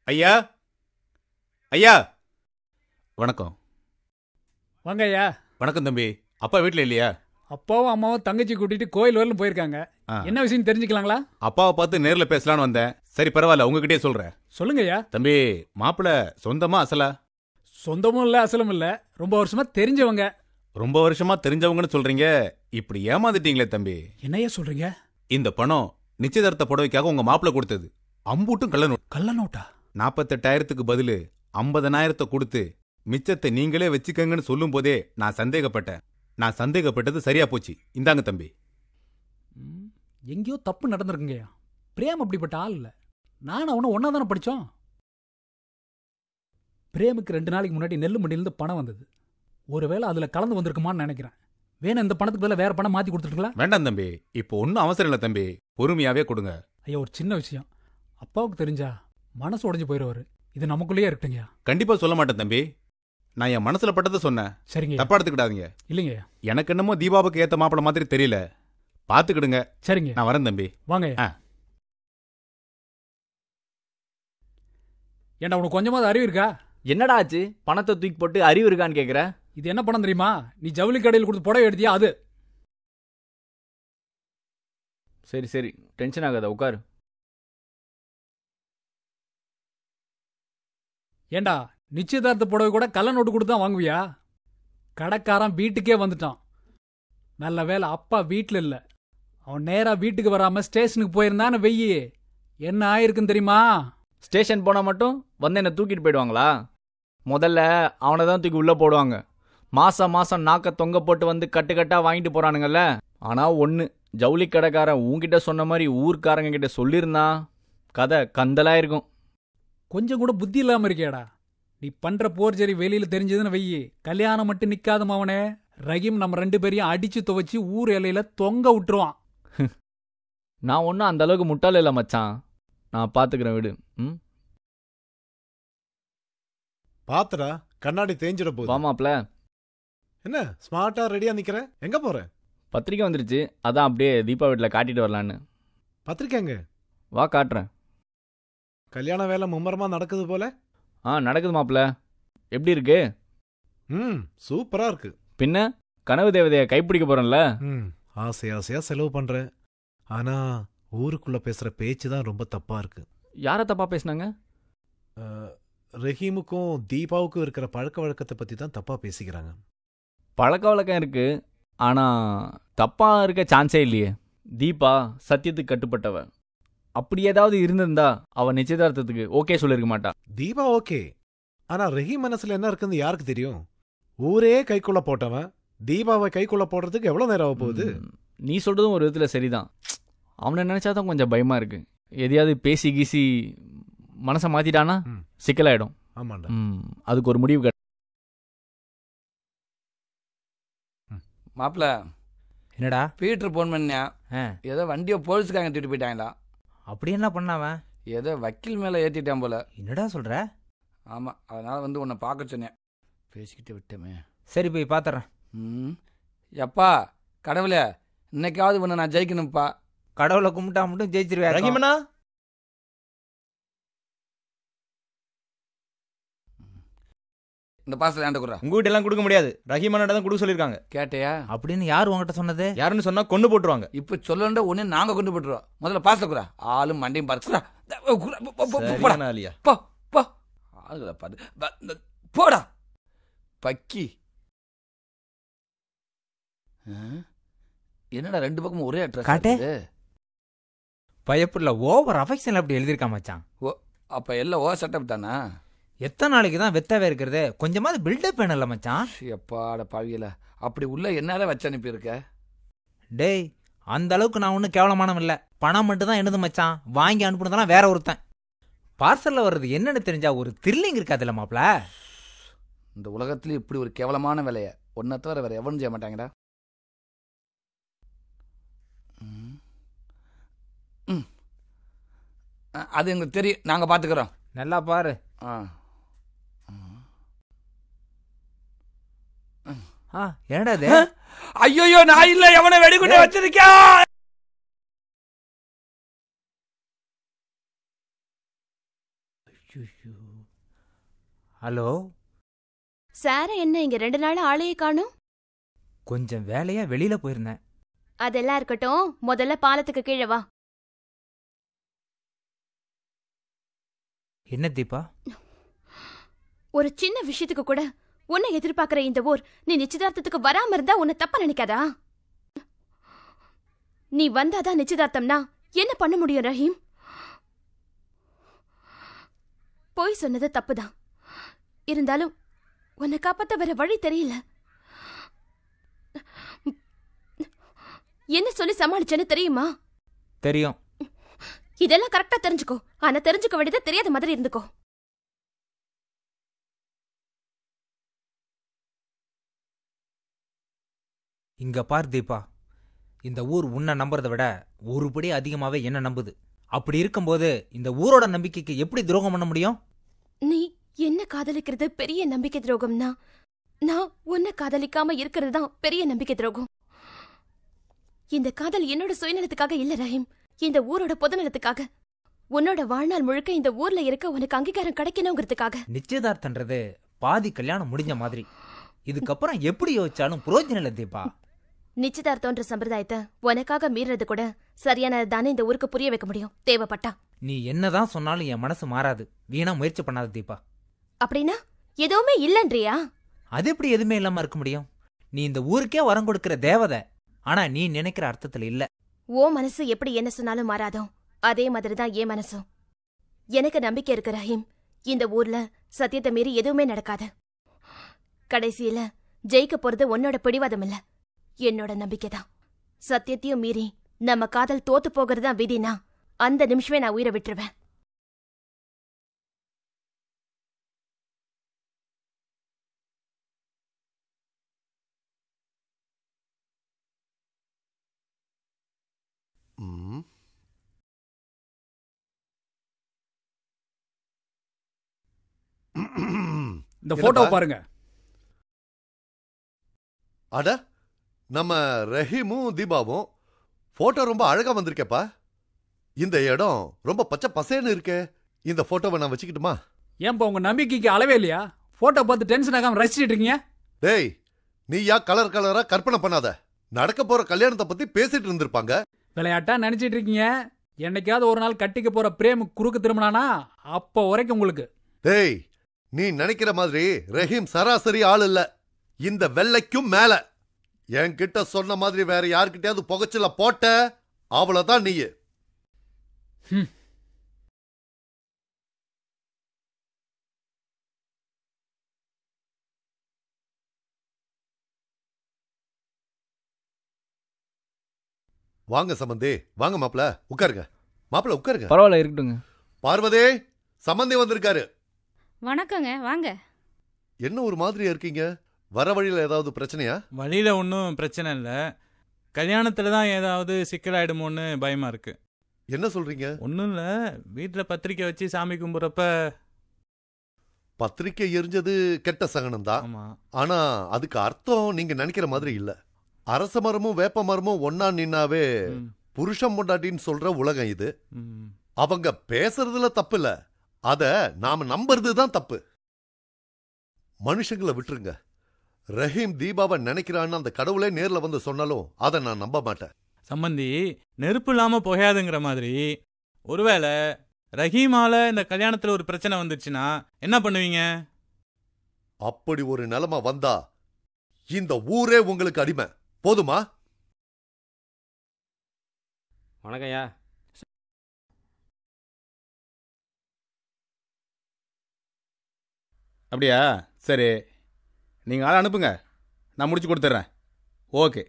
ஐயா ஐயா வணக்கம் வாங்க ஐயா வணக்கம் தம்பி அப்பா வீட்டில் இல்லையா அப்பாவும் அம்மாவும் தங்கச்சி கூட்டிட்டு கோயில் வரலும் போயிருக்காங்க ஆ. என்ன விஷயம் தெரிஞ்சுக்கலாங்களா அப்பாவை பார்த்து நேரில் பேசலான்னு வந்தேன் சரி பரவாயில்ல உங்ககிட்டயே சொல்கிறேன் சொல்லுங்க ஐயா தம்பி மாப்பிள்ளை சொந்தமா அசலா சொந்தமும் இல்ல அசலும் இல்ல ரொம்ப வருஷமா தெரிஞ்சவங்க ரொம்ப வருஷமா தெரிஞ்சவங்கன்னு சொல்றீங்க இப்படி ஏமாந்துட்டீங்களே தம்பி என்னையா சொல்றீங்க இந்த பணம் நிச்சயதார்த்த புடவைக்காக உங்க மாப்பிள்ளை கொடுத்தது அம்பூட்டும் கள்ள நோட்டு கள்ள நோட்டா நாற்பத்தெட்டாயிரத்துக்கு பதிலு ஐம்பதனாயிரத்தை கொடுத்து மிச்சத்தை நீங்களே வச்சுக்கங்கன்னு சொல்லும் போதே நான் சந்தேகப்பட்டேன் நான் சந்தேகப்பட்டது சரியா போச்சு இந்தாங்க தம்பி எங்கேயோ தப்பு நடந்திருக்குங்கய்யா பிரேம் அப்படிப்பட்ட ஆள் இல்ல நானும் அவனும் ஒன்னா தானே படிச்சோம் பிரேமுக்கு ரெண்டு நாளைக்கு முன்னாடி நெல்லு மண்டியிலிருந்து பணம் வந்தது ஒருவேளை அதுல கலந்து வந்திருக்குமான்னு நினைக்கிறேன் வேணும் இந்த பணத்துக்கு பதிலா வேற பணம் மாத்தி கொடுத்துருக்கலாம் வேண்டாம் தம்பி இப்போ ஒன்றும் அவசரம் இல்லை தம்பி பொறுமையாவே கொடுங்க ஐயா ஒரு சின்ன விஷயம் அப்பாவுக்கு தெரிஞ்சா மனசு உடைஞ்சு போயிடுவாரு இது நமக்குள்ளேயே இருக்கட்டுங்கய்யா கண்டிப்பா சொல்ல மாட்டேன் தம்பி நான் என் மனசுல பட்டதை சொன்னேன் சரிங்க தப்பா எடுத்துக்கிடாதீங்க இல்லைங்க எனக்கு என்னமோ தீபாவுக்கு ஏத்த மாப்பிள மாதிரி தெரியல பாத்துக்கிடுங்க சரிங்க நான் வரேன் தம்பி வாங்க ஆ. ஏண்டா உனக்கு கொஞ்சமாவது அறிவு இருக்கா என்னடா ஆச்சு பணத்தை தூக்கி போட்டு அறிவு இருக்கான்னு கேக்குற இது என்ன பணம் தெரியுமா நீ ஜவுளி கடையில் கொடுத்து புடவை எடுத்தியா அது சரி சரி டென்ஷன் ஆகாத உட்காரு ஏண்டா நிச்சயதார்த்த புடவை கூட கள்ள நோட்டு கொடுத்து தான் வாங்குவியா கடைக்காரன் வீட்டுக்கே வந்துட்டான் நல்ல வேளை அப்பா வீட்டில் இல்லை அவன் நேரா வீட்டுக்கு வராம ஸ்டேஷனுக்கு போயிருந்தான்னு வெய்யி என்ன ஆயிருக்குன்னு தெரியுமா ஸ்டேஷன் போனால் மட்டும் வந்து என்னை தூக்கிட்டு போயிடுவாங்களா முதல்ல அவனை தான் தூக்கி உள்ளே போடுவாங்க மாசம் மாசம் நாக்க தொங்க போட்டு வந்து கட்டு கட்டா வாங்கிட்டு போறானுங்கல்ல ஆனா ஒன்று ஜவுளி கடைக்காரன் உன்கிட்ட சொன்ன மாதிரி ஊர்க்காரங்க கிட்ட சொல்லியிருந்தா கதை கந்தலா இருக்கும் கொஞ்சம் கூட புத்தி இல்லாம இருக்கியாடா நீ பண்ற போர்ஜரி வெளியில தெரிஞ்சதுன்னு வெய்யி கல்யாணம் மட்டும் நிக்காத அவனே ரஹீம் நம்ம ரெண்டு பேரையும் அடிச்சு துவைச்சு ஊர் எல்லையில தொங்க விட்டுருவான் நான் ஒன்றும் அந்த அளவுக்கு முட்டாள் இல்லை மச்சான் நான் பார்த்துக்கிறேன் விடு ம் பாத்துடா கண்ணாடி தேஞ்சிட போகுது வாமாப்ல என்ன ஸ்மார்ட்டா ரெடியா நிக்கிற எங்க போற பத்திரிக்கை வந்துருச்சு அதான் அப்படியே தீபா வீட்டில் காட்டிட்டு வரலான்னு பத்திரிக்கைங்க வா காட்டுறேன் கல்யாண வேலை மும்மரமா நடக்குது போல ஆ நடக்குது மாப்ள எப்படி இருக்கு ம் சூப்பரா இருக்கு பின்ன கனவு தேவதையை கைப்பிடிக்க போறேன்ல ம் ஆசை ஆசையா செலவு பண்ற ஆனா ஊருக்குள்ள பேசுற பேச்சு தான் ரொம்ப தப்பா இருக்கு யாரை தப்பா பேசுனாங்க அஹ், ரஹீமுக்கும் தீபாவுக்கும் இருக்கிற பழக்க வழக்கத்தை பத்தி தான் தப்பா பேசிக்கிறாங்க பழக்க வழக்கம் இருக்கு ஆனா தப்பா இருக்க சான்ஸே இல்லையே தீபா சத்தியத்துக்கு கட்டுப்பட்டவ அப்படி ஏதாவது இருந்திருந்தா அவ நிச்சயதார்த்தத்துக்கு ஓகே சொல்லிருக்க மாட்டா தீபா ஓகே ஆனா ரஹீம் மனசுல என்ன இருக்குன்னு யாருக்கு தெரியும் ஊரே கைக்குள்ள போட்டவன் தீபாவை கைக்குள்ள போடுறதுக்கு எவ்வளவு நேரம் ஆக போகுது நீ சொல்றதும் ஒரு விதத்துல சரிதான் அவனை நினைச்சாதான் கொஞ்சம் பயமா இருக்கு எதையாவது பேசி கீசி மனசை மாத்திட்டானா சிக்கலாயிடும் ஆமாண்டா ம், அதுக்கு ஒரு முடிவு கட்டு மாப்பிள என்னடா பீட்டர் போன் பண்ணா ஏதோ வண்டியை போலீஸ்காரங்க தூக்கிட்டு போயிட்டாங்களா அப்படி என்ன பண்ணாவன் ஏதோ வக்கீல் மேலே ஏற்றிட்டான் போல என்னடா சொல்ற ஆமாம் அதனால வந்து உன்னை பார்க்க சொன்னேன் பேசிக்கிட்டு விட்டோமே சரி போய் பாத்துறேன் ம் எப்பா கடவுளே இன்னைக்காவது உன்னை நான் ஜெயிக்கணும்ப்பா கடவுளை கும்பிட்டா மட்டும் ஜெயிச்சிருவேன் ரஹீமண்ணா? இந்த பாசல் ஏன்ட குறா உங்க வீட்டு எல்லாம் கொடுக்க முடியாது ரஹீமண்ணா தான் கொடுக்க சொல்லிருக்காங்க கேட்டியா அப்படின்னு யார் உங்ககிட்ட சொன்னது யாருன்னு சொன்னா கொண்டு போட்டுருவாங்க இப்போ சொல்லண்ட ஒன்னே நாங்க கொண்டு போட்டுருவோம் முதல்ல பாசல குறா ஆளும் மண்டையும் பாரு குறா. த- குறா. போ, போ, போ, போடா. சரியான ஆளியா. போ போ ஆளுகளை பாரு ப- இந்த- போடா பக்கி ஆ? என்னடா ரெண்டு பக்கமும் ஒரே அட்ரஸ் காட்டு. பயப்புள்ள ஓவர் அஃபெக்ஷன் அப்படி எழுதியிருக்கா மச்சான் ஓ அப்ப எல்லாம் ஓ செட்டப் தானா எத்தனை நாளைக்கு தான் வெத்தவே இருக்கிறது கொஞ்சமாவது பில்டப் வேணும்ல மச்சான் எப்பாட பாவியல அப்படி உள்ள என்னால வச்சு அனுப்பியிருக்க டேய் அந்த அளவுக்கு நான் ஒன்றும் கேவலமானவன் இல்லை பணம் மட்டும் தான் என்னது மச்சான் வாங்கி அனுப்புனதெல்லாம் வேற ஒருத்தன் பார்சல்ல வர்றது என்னன்னு தெரிஞ்சா ஒரு த்ரில்லிங் இருக்காதுல்ல மாப்ள இந்த உலகத்துல இப்படி ஒரு கேவலமான வேலைய ஒன்றை தவிர வேற எவனும் செய்ய மாட்டாங்கடா ம். ம். அ, அது எங்களுக்கு தெரியும் நாங்க பாத்துக்கிறோம் நல்லா பாரு ஆ ஆ என்னடா இது ஐயோ நான் இல்ல எவனை வெடிகுண்டை வச்சிருக்கா ஹலோ சார என்ன இங்க ரெண்டு நாள் ஆளையே காணும் கொஞ்சம் வேலையா வெளியில போயிருந்தேன் அதெல்லாம் இருக்கட்டும் முதல்ல பாலத்துக்கு கீழே வா என்ன தீபா ஒரு சின்ன விஷயத்துக்கு கூட உன்னை எதிர்பார்க்கிற இந்த ஊர் நீ நிச்சயதார்த்தத்துக்கு வராம இருந்தா உன்னை தப்பா நினைக்காதா நீ வந்தாதான் நிச்சயதார்த்தம்னா என்ன பண்ண முடியும் ரஹீம் போய் சொன்னது தப்புதான் இருந்தாலும் உன்னை காப்பாத்த வேற வழி தெரியல என்ன சொல்லி சமாளிச்சேன்னு தெரியுமா தெரியும் இதெல்லாம் கரெக்டா தெரிஞ்சுக்கோ ஆனா தெரிஞ்சுக்க வேண்டியது தெரியாத மாதிரி இருந்துக்கோ இங்க பார் தீபா இந்த ஊர் உன்னை நம்புறதை விட ஒருபடி அதிகமாவே என்ன நம்புது அப்படி இருக்கும்போது இந்த ஊரோட நம்பிக்கைக்கு எப்படி துரோகம் பண்ண முடியும் நீ என்ன காதலிக்கிறது பெரிய நம்பிக்கை துரோகம்னா நான் உன்னை காதலிக்காம இருக்கிறது தான் பெரிய நம்பிக்கை துரோகம் இந்த காதல் என்னோட சுயநலத்துக்காக இல்ல ரஹீம் இந்த ஊரோட பொதுநலத்துக்காக உன்னோட வாழ்நாள் முழுக்க இந்த ஊர்ல இருக்க உனக்கு அங்கீகாரம் கிடைக்கணுங்கிறதுக்காக நிச்சயதார்த்தன்றது பாதி கல்யாணம் முடிஞ்ச மாதிரி இதுக்கப்புறம் எப்படி யோசிச்சாலும் புரோஜனம் இல்லை தீபா நிச்சயதார்த்தம்ன்ற சம்பிரதாயத்தை உனக்காக மீறது கூட சரியானது தானே இந்த ஊருக்கு புரிய வைக்க முடியும் தேவைப்பட்டா நீ என்னதான் சொன்னாலும் என் மனசு மாறாது வீணா முயற்சி பண்ணாத தீபா அப்படின்னா எதுவுமே இல்லன்றியா அது எப்படி எதுவுமே இல்லாம இருக்க முடியும் நீ இந்த ஊருக்கே வரம் கொடுக்கிற தேவதை ஆனா நீ நினைக்கிற அர்த்தத்துல இல்ல ஓ மனசு எப்படி என்ன சொன்னாலும் மாறாதோ அதே மாதிரி தான் என் மனசும் எனக்கு நம்பிக்கை இருக்கு ரஹீம் இந்த ஊர்ல சத்தியத்தை மீறி எதுவுமே நடக்காது கடைசியில ஜெயிக்க போறது உன்னோட பிடிவாதம் இல்ல என்னோட நம்பிக்கை தான் சத்தியத்தையும் மீறி நம்ம காதல் தோத்து போகிறது தான் விதினா அந்த நிமிஷமே நான் உயிரை விட்டுருவேன் ம். இந்த போட்டோவை என்னப்பா? பாருங்க அட நம்ம ரஹீமும் தீபாவும் போட்டோ ரொம்ப அழகா வந்திருக்கேப்பா இந்த இடம் ரொம்ப பச்சை பசேன்னு இருக்கே இந்த போட்டோவை நான் வச்சுக்கிட்டுமா ஏன்பா உங்க நம்பிக்கைக்கு அளவே இல்லையா போட்டோ பார்த்து டென்ஷன் ஆகாம ரசிச்சிட்டு இருக்கீங்க டேய் நீ யா கலர் கலரா கற்பனை பண்ணாத நடக்க போற கல்யாணத்தை பத்தி பேசிட்டு இருந்திருப்பாங்க விளையாட்டா நினைச்சிட்டு இருக்கீங்க என்னைக்காவது ஒரு நாள் கட்டிக்க போற பிரேம் குறுக்கு திரும்பினானா அப்போ வரைக்கும் உங்களுக்கு டேய் நீ நினைக்கிற மாதிரி ரஹீம் சராசரி ஆள் இல்ல இந்த வெள்ளைக்கும் மேல என்கிட்ட சொன்ன மாதிரி வேற யார்கிட்டயாவது புகைச்சல போட்ட அவ்வளவுதான் நீ வாங்க சம்பந்தி வாங்க மாப்ள உட்காருங்க மாப்ள உட்காருங்க பரவாயில்ல இருக்கட்டுங்க பார்வதி சம்பந்தி வந்திருக்காரு வணக்கங்க வாங்க என்ன ஒரு மாதிரியா இருக்கீங்க வர வழியில ஏதாவது பிரச்சனையா வழியில ஒன்றும் பிரச்சனை இல்லை கல்யாணத்துல தான் ஏதாவது சிக்கலாயிடுமோன்னு பயமா இருக்கு என்ன சொல்றீங்க ஒன்றும் இல்லை வீட்டில் பத்திரிக்கை வச்சு சாமி கும்பிட்றப்ப பத்திரிக்கை எரிஞ்சது கெட்ட சகனம் தான் ஆனா அதுக்கு அர்த்தம் நீங்க நினைக்கிற மாதிரி இல்ல அரச மரமும் வேப்ப மரமும் ஒன்னா நின்னாவே புருஷன் பொண்டாட்டின்னு சொல்ற உலகம் இது அவங்க பேசுறதுல தப்பு இல்ல அத நாம நம்புறது தான் தப்பு மனுஷங்களை விட்டுருங்க ரஹீம் தீபாவை நினைக்கிறான்னு அந்த கடவுளே நேர்ல வந்து சொன்னாலும் அதை நான் நம்ப மாட்டேன் சம்பந்தி நெருப்பு இல்லாமல் புகையாதுங்கிற மாதிரி ஒருவேளை ரஹீமால இந்த கல்யாணத்துல ஒரு பிரச்சனை வந்துச்சுன்னா என்ன பண்ணுவீங்க அப்படி ஒரு நிலைமை வந்தா இந்த ஊரே உங்களுக்கு அடிமை போதுமா வணக்கம்யா அப்படியா சரி நீங்கள் ஆளை அனுப்புங்க நான் முடிச்சு கொடுத்துட்றேன் ஓகே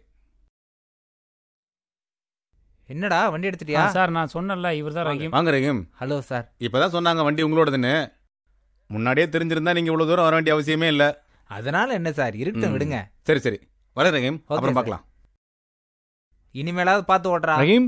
என்னடா வண்டி எடுத்துட்டியா ஆ, சார் நான் சொன்னேன்ல இவர் தான் ரஹீம் வாங்க ரஹீம் ஹலோ சார் இப்பதான் சொன்னாங்க வண்டி உங்களோடதுன்னு முன்னாடியே தெரிஞ்சிருந்தா நீங்க இவ்வளவு தூரம் வர வேண்டிய அவசியமே இல்ல அதனால என்ன சார் இருக்கட்டும் ம். விடுங்க சரி சரி வர ரஹீம் ஓகே அப்புறம் சார். பார்க்கலாம் இனிமேலாவது பார்த்து ஓட்டுறா ரஹீம்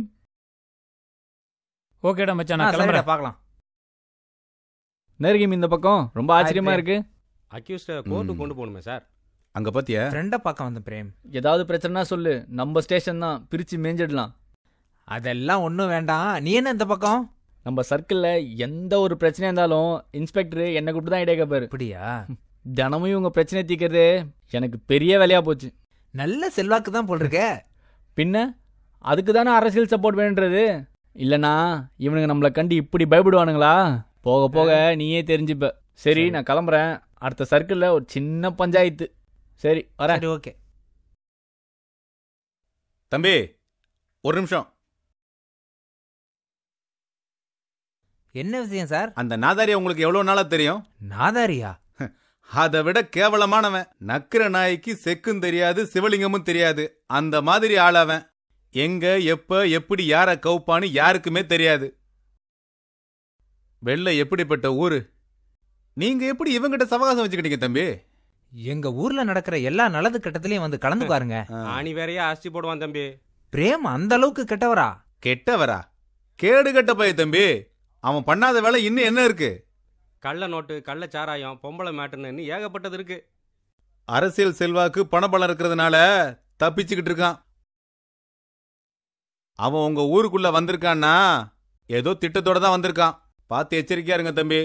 ஓகேடா மச்சான் ஆ, நான் சரிடா, கிளம்புறேன் பார்க்கலாம் நெருகிம் இந்த பக்கம் ரொம்ப ஆச்சரியமா பிரேம். இருக்கு அக்யூஸ்ட கோர்ட்டுக்கு கொண்டு போகணுமே சார் அங்க பாத்தியா ஃப்ரெண்டை பார்க்க வந்தேன் பிரேம் ஏதாவது பிரச்சனைனா சொல்லு நம்ம ஸ்டேஷன் தான் பிரிச்சு மேஞ்சிடலாம் அதெல்லாம் ஒன்றும் வேண்டாம் நீ என்ன இந்த பக்கம் நம்ம சர்க்கிளில் எந்த ஒரு பிரச்சனையா இருந்தாலும் இன்ஸ்பெக்டர் என்னை கூப்பிட்டு தான் இடையே கேட்பாரு அப்படியா தினமும் இவங்க பிரச்சனை தீக்கிறது எனக்கு பெரிய வேலையா போச்சு நல்ல செல்வாக்கு தான் போல் இருக்க பின்ன அதுக்கு தானே அரசியல் சப்போர்ட் வேணுன்றது இல்லனா இவனுங்க நம்மளை கண்டு இப்படி பயப்படுவானுங்களா போக போக நீயே தெரிஞ்சுப்ப சரி நான் கிளம்புறேன் அடுத்த சர்க்கிளில் ஒரு சின்ன பஞ்சாயத்து சரி வரேன் சரி ஓகே தம்பி ஒரு நிமிஷம் என்ன விஷயம் சார் அந்த நாதாரி உங்களுக்கு எவ்வளவு நாளா தெரியும் நாதாரியா அதை விட கேவலமானவன் நக்கிர நாய்க்கு செக்கும் தெரியாது சிவலிங்கமும் தெரியாது அந்த மாதிரி ஆளவன் எங்க எப்ப எப்படி யார கவுப்பான்னு யாருக்குமே தெரியாது வெள்ளை எப்படிப்பட்ட ஊரு நீங்க எப்படி இவங்கிட்ட சவகாசம் வச்சுக்கிட்டீங்க தம்பி எங்க ஊர்ல நடக்கிற எல்லா நல்லது கெட்டத்திலயும் வந்து கலந்து பாருங்க ஆணி வேறையா ஆஸ்தி போடுவான் தம்பி பிரேம் அந்த அளவுக்கு கெட்டவரா கெட்டவரா கேடு கெட்ட பைய தம்பி அவன் பண்ணாத வேலை இன்னும் என்ன இருக்கு கள்ள நோட்டு கள்ள சாராயம் பொம்பளை மேட்டுன்னு ஏகப்பட்டது இருக்கு அரசியல் செல்வாக்கு பணபலம் இருக்கிறதுனால தப்பிச்சுக்கிட்டு இருக்கான் அவன் உங்க ஊருக்குள்ள வந்திருக்கான்னா ஏதோ திட்டத்தோட தான் வந்திருக்கான் பார்த்து எச்சரிக்கையா இருங்க தம்பி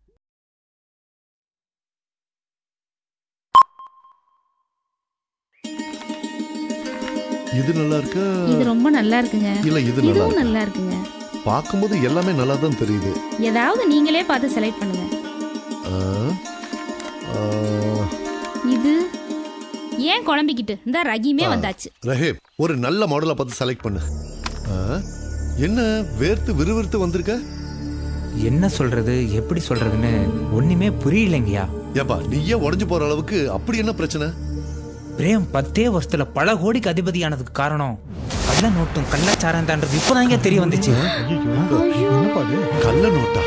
இது நல்லா இருக்கா இது ரொம்ப நல்லா இருக்குங்க இல்ல இது நல்லா இதுவும் இருக்கு நல்லா இருக்குங்க பார்க்கும்போது எல்லாமே நல்லா தான் தெரியுது ஏதாவது நீங்களே பார்த்து செலக்ட் பண்ணுங்க ஆ, ஆ, இது ஏன் குழம்பிக்கிட்டு இந்த ரகிமே ஆ. வந்தாச்சு ரஹீப் ஒரு நல்ல மாடலை பார்த்து செலக்ட் பண்ணு ஆ, என்ன வேர்த்து விறுவிறுத்து வந்திருக்க என்ன சொல்றது எப்படி சொல்றதுன்னு ஒண்ணுமே புரியலைங்கயா ஏப்பா நீயே உடஞ்சு போற அளவுக்கு அப்படி என்ன பிரச்சனை பிரேம் பத்தே வருஷத்துல பல கோடிக்கு அதிபதியானதுக்கு காரணம் கள்ள நோட்டும் கள்ளச்சாரம் தான்றது இப்பதாங்க தெரிய வந்துச்சு கள்ள நோட்டா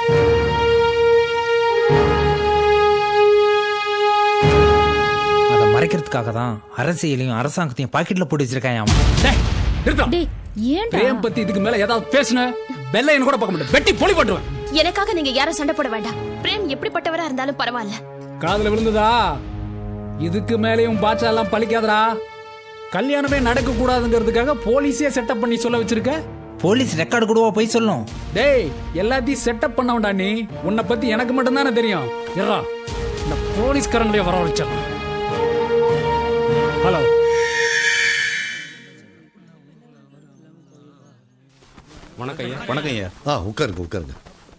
அதை மறைக்கிறதுக்காக தான் அரசியலையும் அரசாங்கத்தையும் பாக்கெட்ல போட்டு வச்சிருக்கான் அவன் நிறுத்தம் ஏன்டா பிரேம் பத்தி இதுக்கு மேல ஏதாவது பேசுன வெள்ளையன் கூட பார்க்க மாட்டேன் வெட்டி பொலி போட்டுருவேன் எனக்காக நீங்க யாரும் சண்டை போட வேண்டாம் பிரேம் எப்படிப்பட்டவரா இருந்தாலும் பரவாயில்ல காதுல விழுந்ததா இதுக்கு மேலேயும் பாட்சா எல்லாம் பழிக்காதடா கல்யாணமே நடக்க கூடாதுங்கிறதுக்காக போலீஸே செட்டப் பண்ணி சொல்ல வச்சிருக்க போலீஸ் ரெக்கார்டு கூடவா போய் சொல்லும் டேய் எல்லாத்தையும் செட்டப் பண்ணவன்டா நீ உன்னை பத்தி எனக்கு மட்டும் தானே தெரியும் இருடா இந்த போலீஸ்காரங்களே வர வச்சான் ஹலோ வணக்கம் ஐயா வணக்கம் ஐயா ஆ உட்காருங்க உட்காருங்க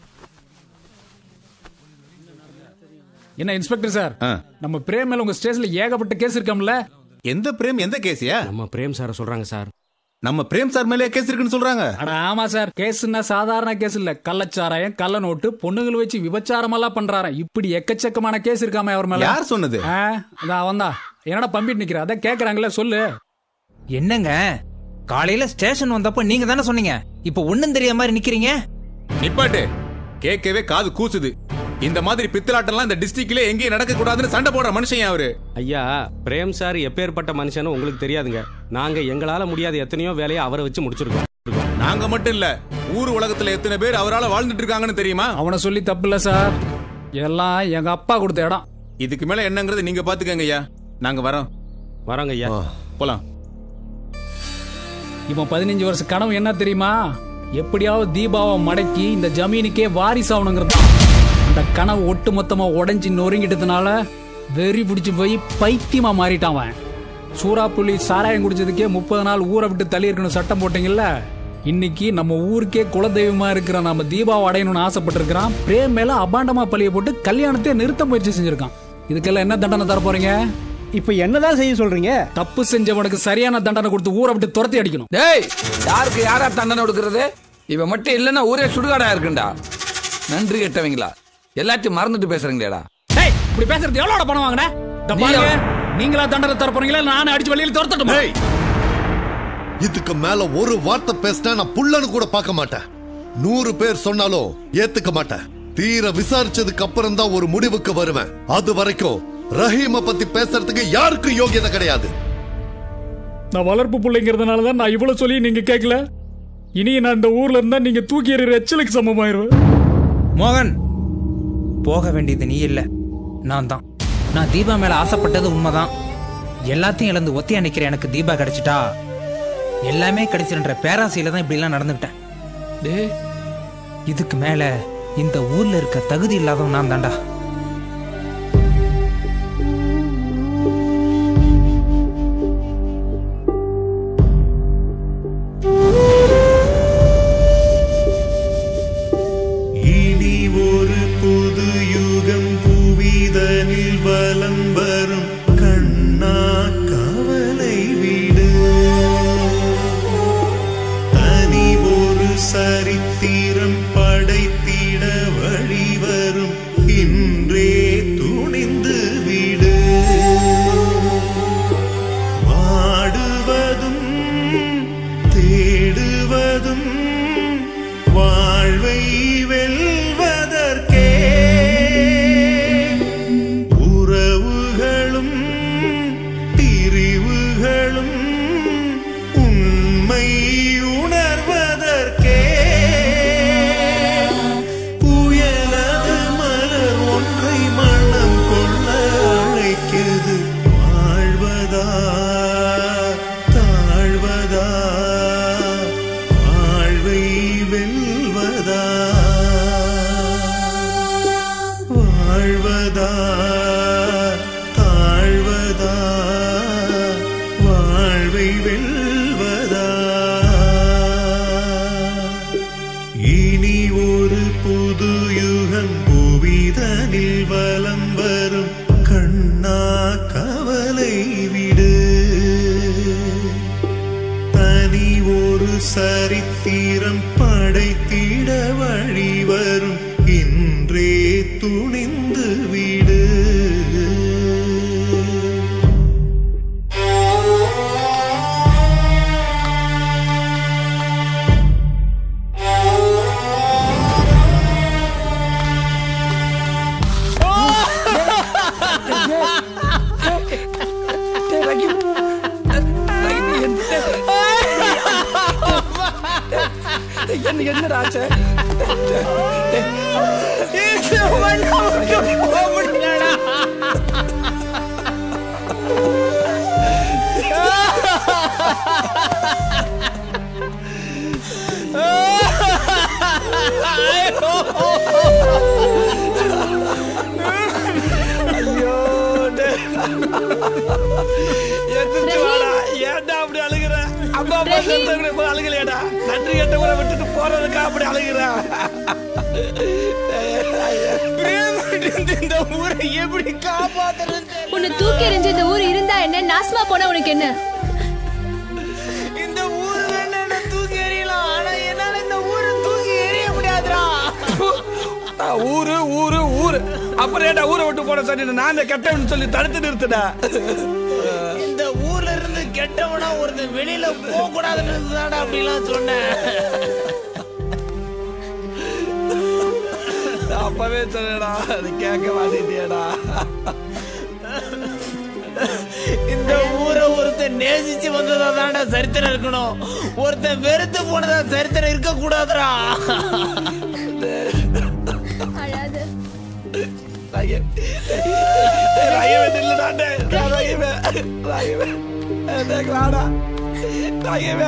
என்ன இன்ஸ்பெக்டர் சார் ஆ. நம்ம பிரேம் மேல உங்க ஸ்டேஷன்ல ஏகப்பட்ட கேஸ் இருக்காம்ல எந்த பிரேம் எந்த கேஸியா நம்ம பிரேம் சார சொல்றாங்க சார் நம்ம பிரேம் சார் மேலே கேஸ் இருக்குன்னு சொல்றாங்க அட ஆமா சார் கேஸ்னா சாதாரண கேஸ் இல்ல கள்ளச்சாராயம் கள்ள நோட்டு பொண்ணுங்களை வச்சு விபச்சாரம் எல்லாம் பண்றாராம் இப்படி எக்கச்சக்கமான கேஸ் இருக்காம அவர் மேல யார் சொன்னது? ஆ, அதான் அவன்தான் என்னடா பம்பிட்டு நிக்கிற அதான் கேக்குறாங்கல்ல சொல்லு என்னங்க காலையில ஸ்டேஷன் வந்தப்ப நீங்க தானே சொன்னீங்க இப்ப ஒண்ணும் தெரியாத மாதிரி நிக்கிறீங்க நிப்பாட்டு கேட்கவே காது கூசுது இந்த மாதிரி பித்தலாட்டம்லாம் இந்த டிஸ்ட்ரிக்ட்ல எங்கேயும் நடக்க கூடாதுன்னு சண்டை போடுற மனுஷன் அவரு ஐயா பிரேம் சார் எப்பேற்பட்ட மனுஷன்னு உங்களுக்கு தெரியாதுங்க நாங்க எங்களால முடியாத எத்தனையோ வேலையை அவரை வச்சு முடிச்சிருக்கோம் நாங்க மட்டும் இல்ல ஊர் உலகத்துல எத்தனை பேர் அவரால வாழ்ந்துட்டு இருக்காங்கன்னு தெரியுமா அவனை சொல்லி தப்பு இல்ல சார் எல்லாம் எங்க அப்பா கொடுத்த இடம் இதுக்கு மேல என்னங்கறது நீங்க பாத்துக்கங்க ஐயா நாங்க வரோம் வரோங்க ஐயா போலாம் இவன் பதினஞ்சு வருஷ கனவு என்ன தெரியுமா எப்படியாவது தீபாவை மடக்கி இந்த ஜமீனுக்கே வாரிசாகணுங்கிறது அந்த கனவு ஒட்டு மொத்தமா உடைஞ்சு நொறுங்கிட்டதுனால வெறி பிடிச்சு போய் பைத்தியமா மாறிட்டான் அவன் சூறாப்புள்ளி சாராயம் குடிச்சதுக்கே முப்பது நாள் ஊரை விட்டு தள்ளி இருக்கணும் சட்டம் போட்டீங்கல்ல இன்னைக்கு நம்ம ஊருக்கே குலதெய்வமா இருக்கிற நம்ம தீபாவை அடையணும்னு ஆசைப்பட்டிருக்கிறான் பிரேம் மேல அபாண்டமா பழிய போட்டு கல்யாணத்தை நிறுத்த முயற்சி செஞ்சிருக்கான் இதுக்கெல்லாம் என்ன தண்டனை தர போறீங்க இப்ப என்னதான் செய்ய சொல்றீங்க தப்பு செஞ்சவனுக்கு சரியான தண்டனை கொடுத்து ஊரை விட்டு துரத்தி அடிக்கணும் டேய் யாருக்கு யாரா தண்டனை கொடுக்கறது இவன் மட்டும் இல்லைன்னா ஊரே சுடுகாடா இருக்குண்டா நன்றி கெட்டவங்களா எல்லாத்தையும் மறந்துட்டு பேசுறீங்களேடா டேய் இப்படி பேசுறது எவ்வளவு பணம் வாங்கின இந்த நீ பாருங்க எவ்வளவு? நீங்களா தண்டனை தர போறீங்களா நானே அடிச்சு வெளியில துரத்தட்டுமா இதுக்கு மேல ஒரு வார்த்தை பேசினா நான் புள்ளன்னு கூட பார்க்க மாட்டேன் நூறு பேர் சொன்னாலும் ஏத்துக்க மாட்டேன் தீர விசாரிச்சதுக்கு அப்புறம் தான் ஒரு முடிவுக்கு வருவேன் அது வரைக்கும் ரஹீம பத்தி பேசுறதுக்கு யாருக்கும் யோகியதை கிடையாது நான் வளர்ப்பு பிள்ளைங்கிறதுனால தான் நான் இவ்வளவு சொல்லி நீங்க கேட்கல இனி நான் இந்த ஊர்ல இருந்தா நீங்க தூக்கி எறிகிற எச்சலுக்கு சமமாயிருவேன் மோகன் போக வேண்டியது நீ இல்ல நான் தான் நான் தீபா மேல ஆசைப்பட்டது உண்மைதான் எல்லாத்தையும் இழந்து ஒத்தையா நிக்கிற எனக்கு தீபா கிடைச்சிட்டா எல்லாமே கிடைச்சிருன்ற பேராசையில தான் இப்படி எல்லாம் நடந்துக்கிட்டேன் டேய் இதுக்கு மேல இந்த ஊர்ல இருக்க தகுதி இல்லாதவன் நான் தாண்டா இனி ஒரு புது யுகம் புவிதனில் வலம் வரும் கண்ணா கவலை விடு தனி ஒரு சரித்திரம் படைத்திட வழிவரும் இன்றே துணிந்து விடு வாடுவதும் தேடுவதும் வாழ்வை வெல்வதற்கே உறவுகளும் பிரிவுகளும் உண்மை உணர்வதற்கே புயலது மலர் ஒன்றை மனம் கொள்ள அழைக்கிறது வாழ்வதா தாழ்வதா வாழ்வை வெல்வதா வாழ்வதா தாழ்வதா வாழ்வை வெல்வதா இனி ஒரு புது யுகம் புவிதனில் வலம் வரும் கண்ணா கவலை விடு தனி ஒரு சரித்திரம் படைத்திட வழிவரும் இன்றே துணிந்து விடு என்ன என்னடா ஆச்சு ஐயோ எந்திரிச்சு வாடா ஏன்டா அப்படி அழுகுற அம்மா அப்பா செத்தவங்களை போய் அழுகலையாடா நன்றி கெட்டவங்களை விட்டுட்டு போறதுக்கா அப்படி அழுகுற இந்த ஊரை எப்படி காப்பாத்துறது உன்னை தூக்கி எறிஞ்ச இந்த ஊர் இருந்தா என்ன நாசமா போனா உனக்கு என்ன இந்த ஊரு வேணா என்ன தூக்கி எறியலாம் ஆனா என்னால இந்த ஊரை தூக்கி எறிய முடியாதுடா ஊரு ஊரு ஊரு அப்புறம் ஏன்டா ஊரை விட்டு போட சொன்னேன் நான் இந்த கெட்டவன் சொல்லி தடுத்து நிறுத்துடா இந்த ஊர்ல இருந்து கெட்டவனா ஒருத்தன் வெளியில போக கூடாதுன்னு தான்டா அப்படிலாம் சொன்னேன் நான் அப்பவே சொன்னேடா அது கேட்க மாட்டேட்டியடா இந்த ஊரை ஒருத்தன் நேசிச்சு வந்ததா தான்டா சரித்திரம் இருக்கணும் ஒருத்தன் வெறுத்து போனதா சரித்திரம் இருக்க கூடாதுடா ரயவே நில்லுடாண்டே ரயவே ரயவே தேக்கலாடா ரயவே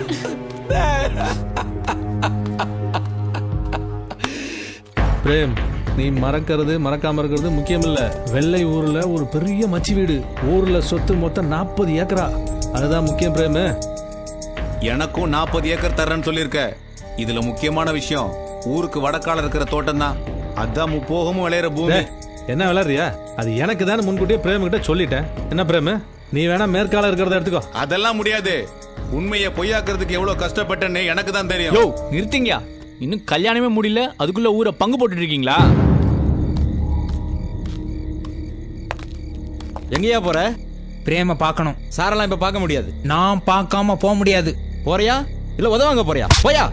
பிரேம் நீ மறக்கிறது மறக்காம இருக்கிறது முக்கியம் இல்ல வெள்ளை ஊர்ல ஒரு பெரிய மச்சி வீடு ஊர்ல சொத்து மொத்தம் நாற்பது ஏக்கரா அதுதான் முக்கியம் பிரேம் எனக்கும் நாற்பது ஏக்கர் தர்றேன்னு சொல்லியிருக்க இதுல முக்கியமான விஷயம் ஊருக்கு வடக்கால இருக்கிற தோட்டம் தான் அதான் முப்போகமும் விளையிற பூமி டேய், என்ன விளையாடுறியா அது எனக்கு தானே முன்கூட்டியே பிரேம் கிட்ட சொல்லிட்டேன் என்ன பிரேம் நீ வேணா மேற்கால இருக்கிறத எடுத்துக்கோ அதெல்லாம் முடியாது உண்மையை பொய்யாக்குறதுக்கு எவ்வளவு கஷ்டப்பட்டேன்னு எனக்கு தான் தெரியும் யோ நிறுத்திங்கயா இன்னும் கல்யாணமே முடியல அதுக்குள்ள ஊரை பங்கு போட்டுட்டு இருக்கீங்களா எங்கேயா போற பிரேம பார்க்கணும் சாரெல்லாம் இப்ப பார்க்க முடியாது நான் பார்க்காம போக முடியாது போறியா இல்ல உதவாங்க போறியா போயா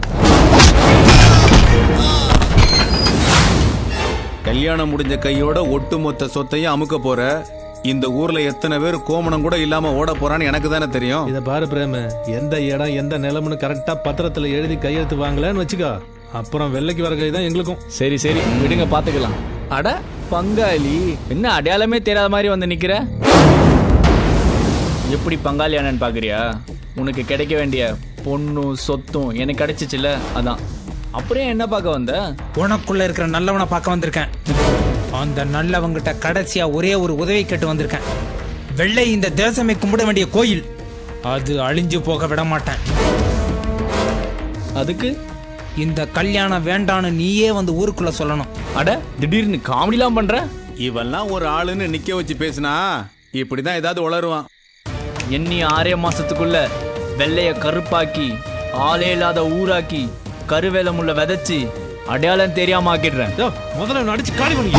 கல்யாணம் முடிஞ்ச கையோட ஒட்டுமொத்த சொத்தையும் அமுக்க போற இந்த ஊர்ல எத்தனை பேர் கோமணம் கூட இல்லாம ஓட போறான்னு எனக்கு தானே தெரியும் இத பாரு பிரேம் எந்த இடம் எந்த நிலம்னு கரெக்டா பத்திரத்துல எழுதி கையெழுத்து வாங்கலன்னு வச்சுக்கோ அப்புறம் வெள்ளைக்கு வர கை தான் எங்களுக்கும் சரி சரி விடுங்க பாத்துக்கலாம் அட பங்காளி என்ன அடையாளமே தெரியாத மாதிரி வந்து நிக்கிற எப்படி பங்காளி அண்ணன் பாக்குறியா உனக்கு கிடைக்க வேண்டிய பொண்ணும் சொத்தும் எனக்கு கிடைச்சிச்சுல அதான் அப்படியே என்ன பார்க்க வந்த உனக்குள்ள இருக்கிற நல்லவனை பார்க்க வந்திருக்கேன் அந்த நல்லவங்கிட்ட கடைசியா ஒரே ஒரு உதவி கேட்டு வந்திருக்கேன் வெள்ளை இந்த தேசமே கும்பிட வேண்டிய கோயில் அது அழிஞ்சு போக விட மாட்டேன் அதுக்கு இந்த கல்யாணம் வேண்டான்னு நீயே வந்து ஊருக்குள்ள சொல்லணும் அட திடீர்னு காமெடிலாம் பண்ற இவெல்லாம் ஒரு ஆளுன்னு நிக்க வச்சு பேசினா இப்படிதான் ஏதாவது உளருவான் எண்ணி ஆறே மாசத்துக்குள்ள வெள்ளைய கருப்பாக்கி ஆளே இல்லாத ஊராக்கி கருவேல முள்ள விதைச்சு அடையாளம் தெரியாம ஆக்கிடுறேன் முதல்ல அடிச்சு காலி பண்ணி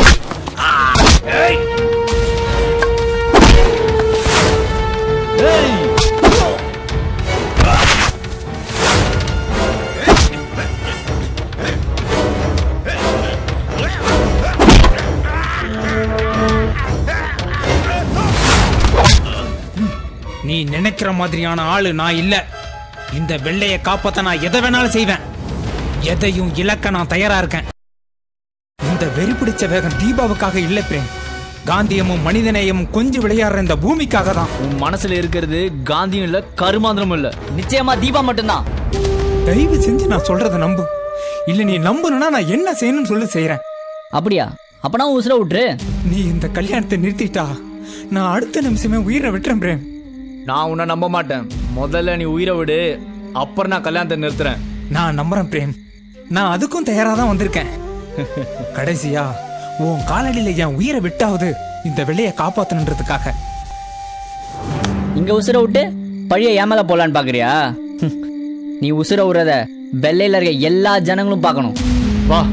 நீ நினைக்கிற மாதிரியான ஆளு நான் இல்ல இந்த வெள்ளைய காப்பாத்த நான் எதை வேணாலும் செய்வேன் எதையும் இழக்க நான் தயாரா இருக்கேன் இந்த வெறி பிடிச்ச வேகம் தீபாவுக்காக இல்ல பிரேம் காந்தியமும் மனிதநேயமும் கொஞ்சம் விளையாடுற இந்த பூமிக்காக தான் உன் மனசுல இருக்கிறது காந்தியும் இல்ல கருமாந்திரமும் இல்ல நிச்சயமா தீபா மட்டும்தான் தயவு செஞ்சு நான் சொல்றத நம்பு இல்ல நீ நம்பணும்னா நான் என்ன செய்யணும்னு சொல்லி செய்யறேன் அப்படியா அப்பனா உசுர விட்டுரு நீ இந்த கல்யாணத்தை நிறுத்திட்டா நான் அடுத்த நிமிஷமே உயிரை விட்டுறேன் பிரேம் நான் உன்னை நம்ப மாட்டேன் முதல்ல நீ உயிரை விடு அப்புறம் நான் கல்யாணத்தை நிறுத்துறேன் நான் நம்புறேன் பிரேம் நான் அதுக்கும் தயாரா தான் வந்திருக்கேன் கடைசியா உன் காலடியில என் உயிரை விட்டாவது இந்த வெள்ளைய காப்பாத்தணுன்றதுக்காக இங்க உசுர விட்டு பழிய ஏமல போலான்னு பாக்குறியா ஹம். நீ உசுர விடுறத வெள்ளையில இருக்க எல்லா ஜனங்களும் பார்க்கணும் வா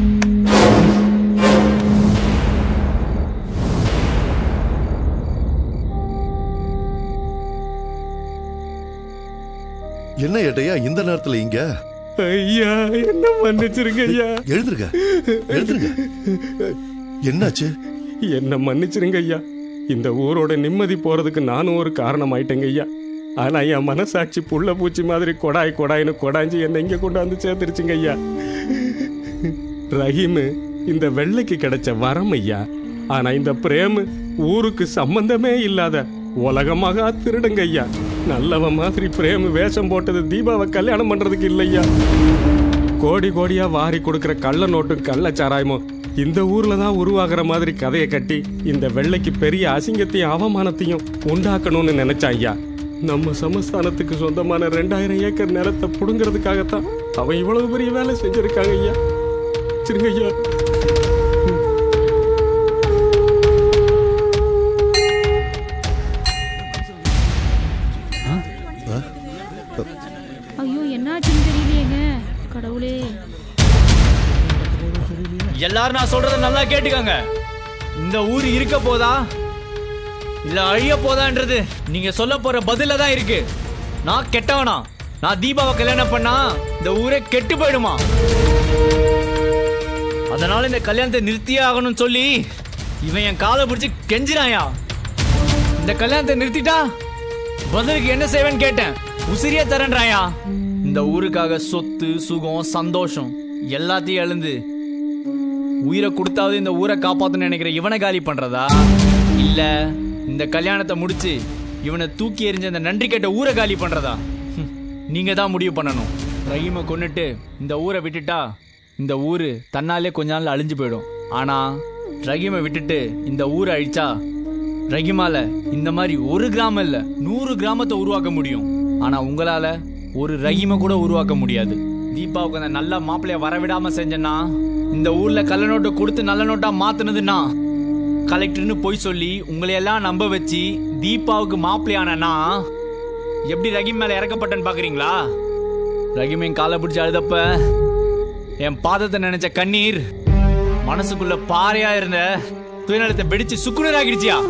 என்ன ஏட்டையா இந்த நேரத்துல இங்க ஐயா என்ன மன்னிச்சிருங்க ஐயா எழுந்துருங்க எழுந்துருங்க என்னாச்சு என்ன மன்னிச்சிருங்க ஐயா இந்த ஊரோட நிம்மதி போறதுக்கு நானும் ஒரு காரணம் ஆயிட்டேங்க ஐயா ஆனா என் மனசாட்சி புள்ள பூச்சி மாதிரி கொடாய் கொடாய்னு கொடாஞ்சி என்னை இங்க கொண்டு வந்து சேர்த்துருச்சுங்க ஐயா ரஹீமு இந்த வெள்ளைக்கு கிடைச்ச வரம் ஐயா ஆனா இந்த பிரேமு ஊருக்கு சம்பந்தமே இல்லாத உலகமாக திருடுங்க ஐயா நல்லவ மாதிரி பிரேமு வேஷம் போட்டது தீபாவை கல்யாணம் பண்றதுக்கு இல்லையா கோடி கோடியா வாரி கொடுக்கிற கள்ள நோட்டும் கள்ள சாராயமும் இந்த ஊர்ல தான் உருவாகிற மாதிரி கதையை கட்டி இந்த வெள்ளைக்கு பெரிய அசிங்கத்தையும் அவமானத்தையும் உண்டாக்கணும்னு நினைச்சான் ஐயா நம்ம சமஸ்தானத்துக்கு சொந்தமான ரெண்டாயிரம் ஏக்கர் நிலத்தை புடுங்கிறதுக்காகத்தான் அவன் இவ்வளவு பெரிய வேலை செஞ்சிருக்காங்க ஐயா சரிங்க ஐயா ஐயோ என்னாச்சுன்னு தெரியலையேங்க கடவுளே எல்லாரும் நான் சொல்றத நல்லா கேட்டுக்கோங்க இந்த ஊர் இருக்க போதா இல்ல அழிய போதான்றது நீங்க சொல்ல போற பதில தான் இருக்கு நான் கெட்டவனா நான் தீபாவை கல்யாணம் பண்ணா இந்த ஊரே கெட்டு போயிடுமா அதனால இந்த கல்யாணத்தை நிறுத்தியே ஆகணும்னு சொல்லி இவன் என் காலை பிடிச்சு கெஞ்சினாயா இந்த கல்யாணத்தை நிறுத்திட்டா பதிலுக்கு என்ன செய்வேன்னு கேட்டேன் உசிரியே தரேன்றாயா இந்த ஊருக்காக சொத்து சுகம் சந்தோஷம் எல்லாத்தையும் எழுந்து உயிரை கொடுத்தாவது இந்த ஊரை காப்பாத்தணும்னு நினைக்கிற இவனை காலி பண்றதா இல்ல இந்த கல்யாணத்தை முடிச்சு இவனை தூக்கி எறிஞ்ச இந்த நன்றி கேட்ட ஊரை காலி பண்றதா ஹம், நீங்க தான் முடிவு பண்ணணும் ரஹீமை கொன்னுட்டு இந்த ஊரை விட்டுட்டா இந்த ஊரு தன்னாலே கொஞ்ச நாள் அழிஞ்சு போயிடும் ஆனா ரஹீமை விட்டுட்டு இந்த ஊரை அழிச்சா ரஹீமால இந்த மாதிரி ஒரு கிராமம் இல்ல நூறு கிராமத்தை உருவாக்க முடியும் ஆனா உங்களால ஒரு ரஹீமை கூட உருவாக்க முடியாது தீபாவுக்கு அந்த நல்ல மாப்பிள்ளைய வரவிடாம செஞ்சேன்னா இந்த ஊர்ல கள்ள நோட்டை கொடுத்து நல்ல நோட்டா மாத்துனதுன்னா கலெக்டர்னு போய் சொல்லி உங்களையெல்லாம் நம்ப வச்சு தீபாவுக்கு மாப்பிள்ளையானா எப்படி ரஹீம் மேல இறக்கப்பட்டேன்னு பாக்குறீங்களா ரஹீம் என் காலை பிடிச்சி அழுதப்ப என் பாதத்தை நினைச்ச கண்ணீர் மனசுக்குள்ள பாறையா இருந்த துயநலத்தை வெடிச்சு சுக்குநூறு ஆகிடுச்சியா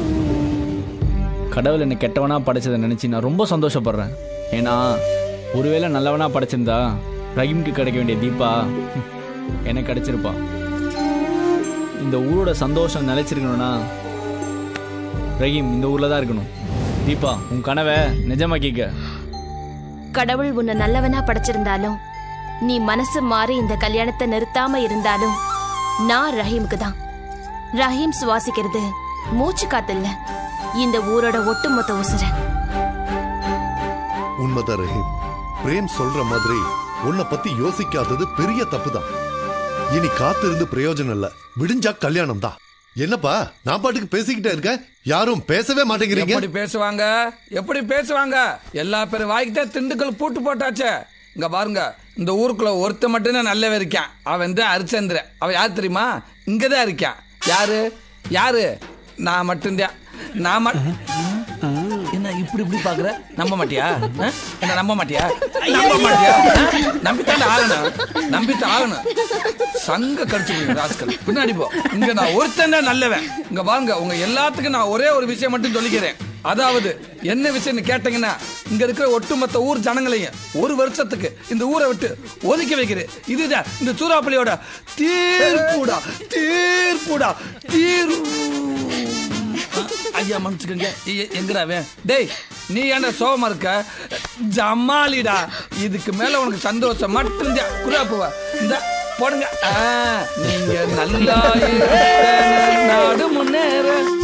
கடவுள் என்னை கெட்டவனா படைச்சதை நினைச்சு நான் ரொம்ப சந்தோஷப்படுறேன் ஏன்னா ஒருவேளை நல்லவனா படைச்சிருந்தா ரஹீம்க்கு கிடைக்க வேண்டிய தீபா ஹம், எனக்கு கிடைச்சிருப்பா இந்த ஊரோட சந்தோஷம் நிலைச்சிருக்கணும்னா ரஹீம் இந்த ஊர்ல தான் இருக்கணும் தீபா உன் கனவை நிஜமாக்கிக்க கடவுள் உன்னை நல்லவனா படைச்சிருந்தாலும் நீ மனசு மாறி இந்த கல்யாணத்தை நிறுத்தாம இருந்தாலும் நான் ரஹீமுக்கு தான் ரஹீம் சுவாசிக்கிறது மூச்சு காத்தில்ல இந்த ஊரோட ஒட்டுமொத்த உசுர உண்மைதான் ரஹீம் பிரேம் சொல்ற மாதிரி உன்னை பத்தி யோசிக்காதது பெரிய தப்புதான் இனி காத்திருந்து பிரயோஜனம் இல்ல விடிஞ்சா கல்யாணம் தான் என்னப்பா நான் பாட்டுக்கு பேசிக்கிட்டே இருக்கேன் யாரும் பேசவே மாட்டேங்கிறீங்க எப்படி பேசுவாங்க எப்படி பேசுவாங்க எல்லா பேரும் வாய்க்கிட்டே திண்டுக்கல் பூட்டு போட்டாச்சே இங்க பாருங்க இந்த ஊருக்குள்ள ஒருத்த மட்டும்தான் நல்லவன் இருக்கான் அவன் தான் ஹரிச்சந்திரன் அவன் யார் தெரியுமா இங்கதான் இருக்கான் யாரு யாரு நான் மட்டும்தான் நான் மட்- என்ன இப்படி இப்படி பாக்குற நம்ப மாட்டியா ஆ? என்ன நம்ப மாட்டியா நம்ப மாட்டியா ஆ? நம்பித்தான் ஆகணும் நம்பித்தான் ஆகணும் சங்க கடிச்சு போயிடும் ராஸ்கல் பின்னாடி போ இங்க நான் ஒருத்தன் தான் நல்லவன் இங்க வாங்க உங்க எல்லாத்துக்கும் நான் ஒரே ஒரு விஷயம் மட்டும் சொல்லிக்கிறேன் அதாவது என்ன விஷயம்னு கேட்டீங்கன்னா இங்க இருக்கிற ஒட்டுமொத்த ஊர் ஜனங்களையும் ஒரு வருஷத்துக்கு இந்த ஊரை விட்டு ஒதுக்கி வைக்கிறேன் இதுதான் இந்த சூறாப்பள்ளியோட தீர்ப்புடா தீர்ப்புடா தீர்ப்பு ஐயா மன்னிச்சுக்கோங்க எ- எங்கடா அவன் டேய் நீ ஏன்டா சோகமா இருக்க ஜமாலிடா இதுக்கு மேல உனக்கு சந்தோஷம் மட்டும்தான் குரா போவ இந்த போடுங்க ஆ, நீங்க நல்லா இருக்க நாடு முன்னேற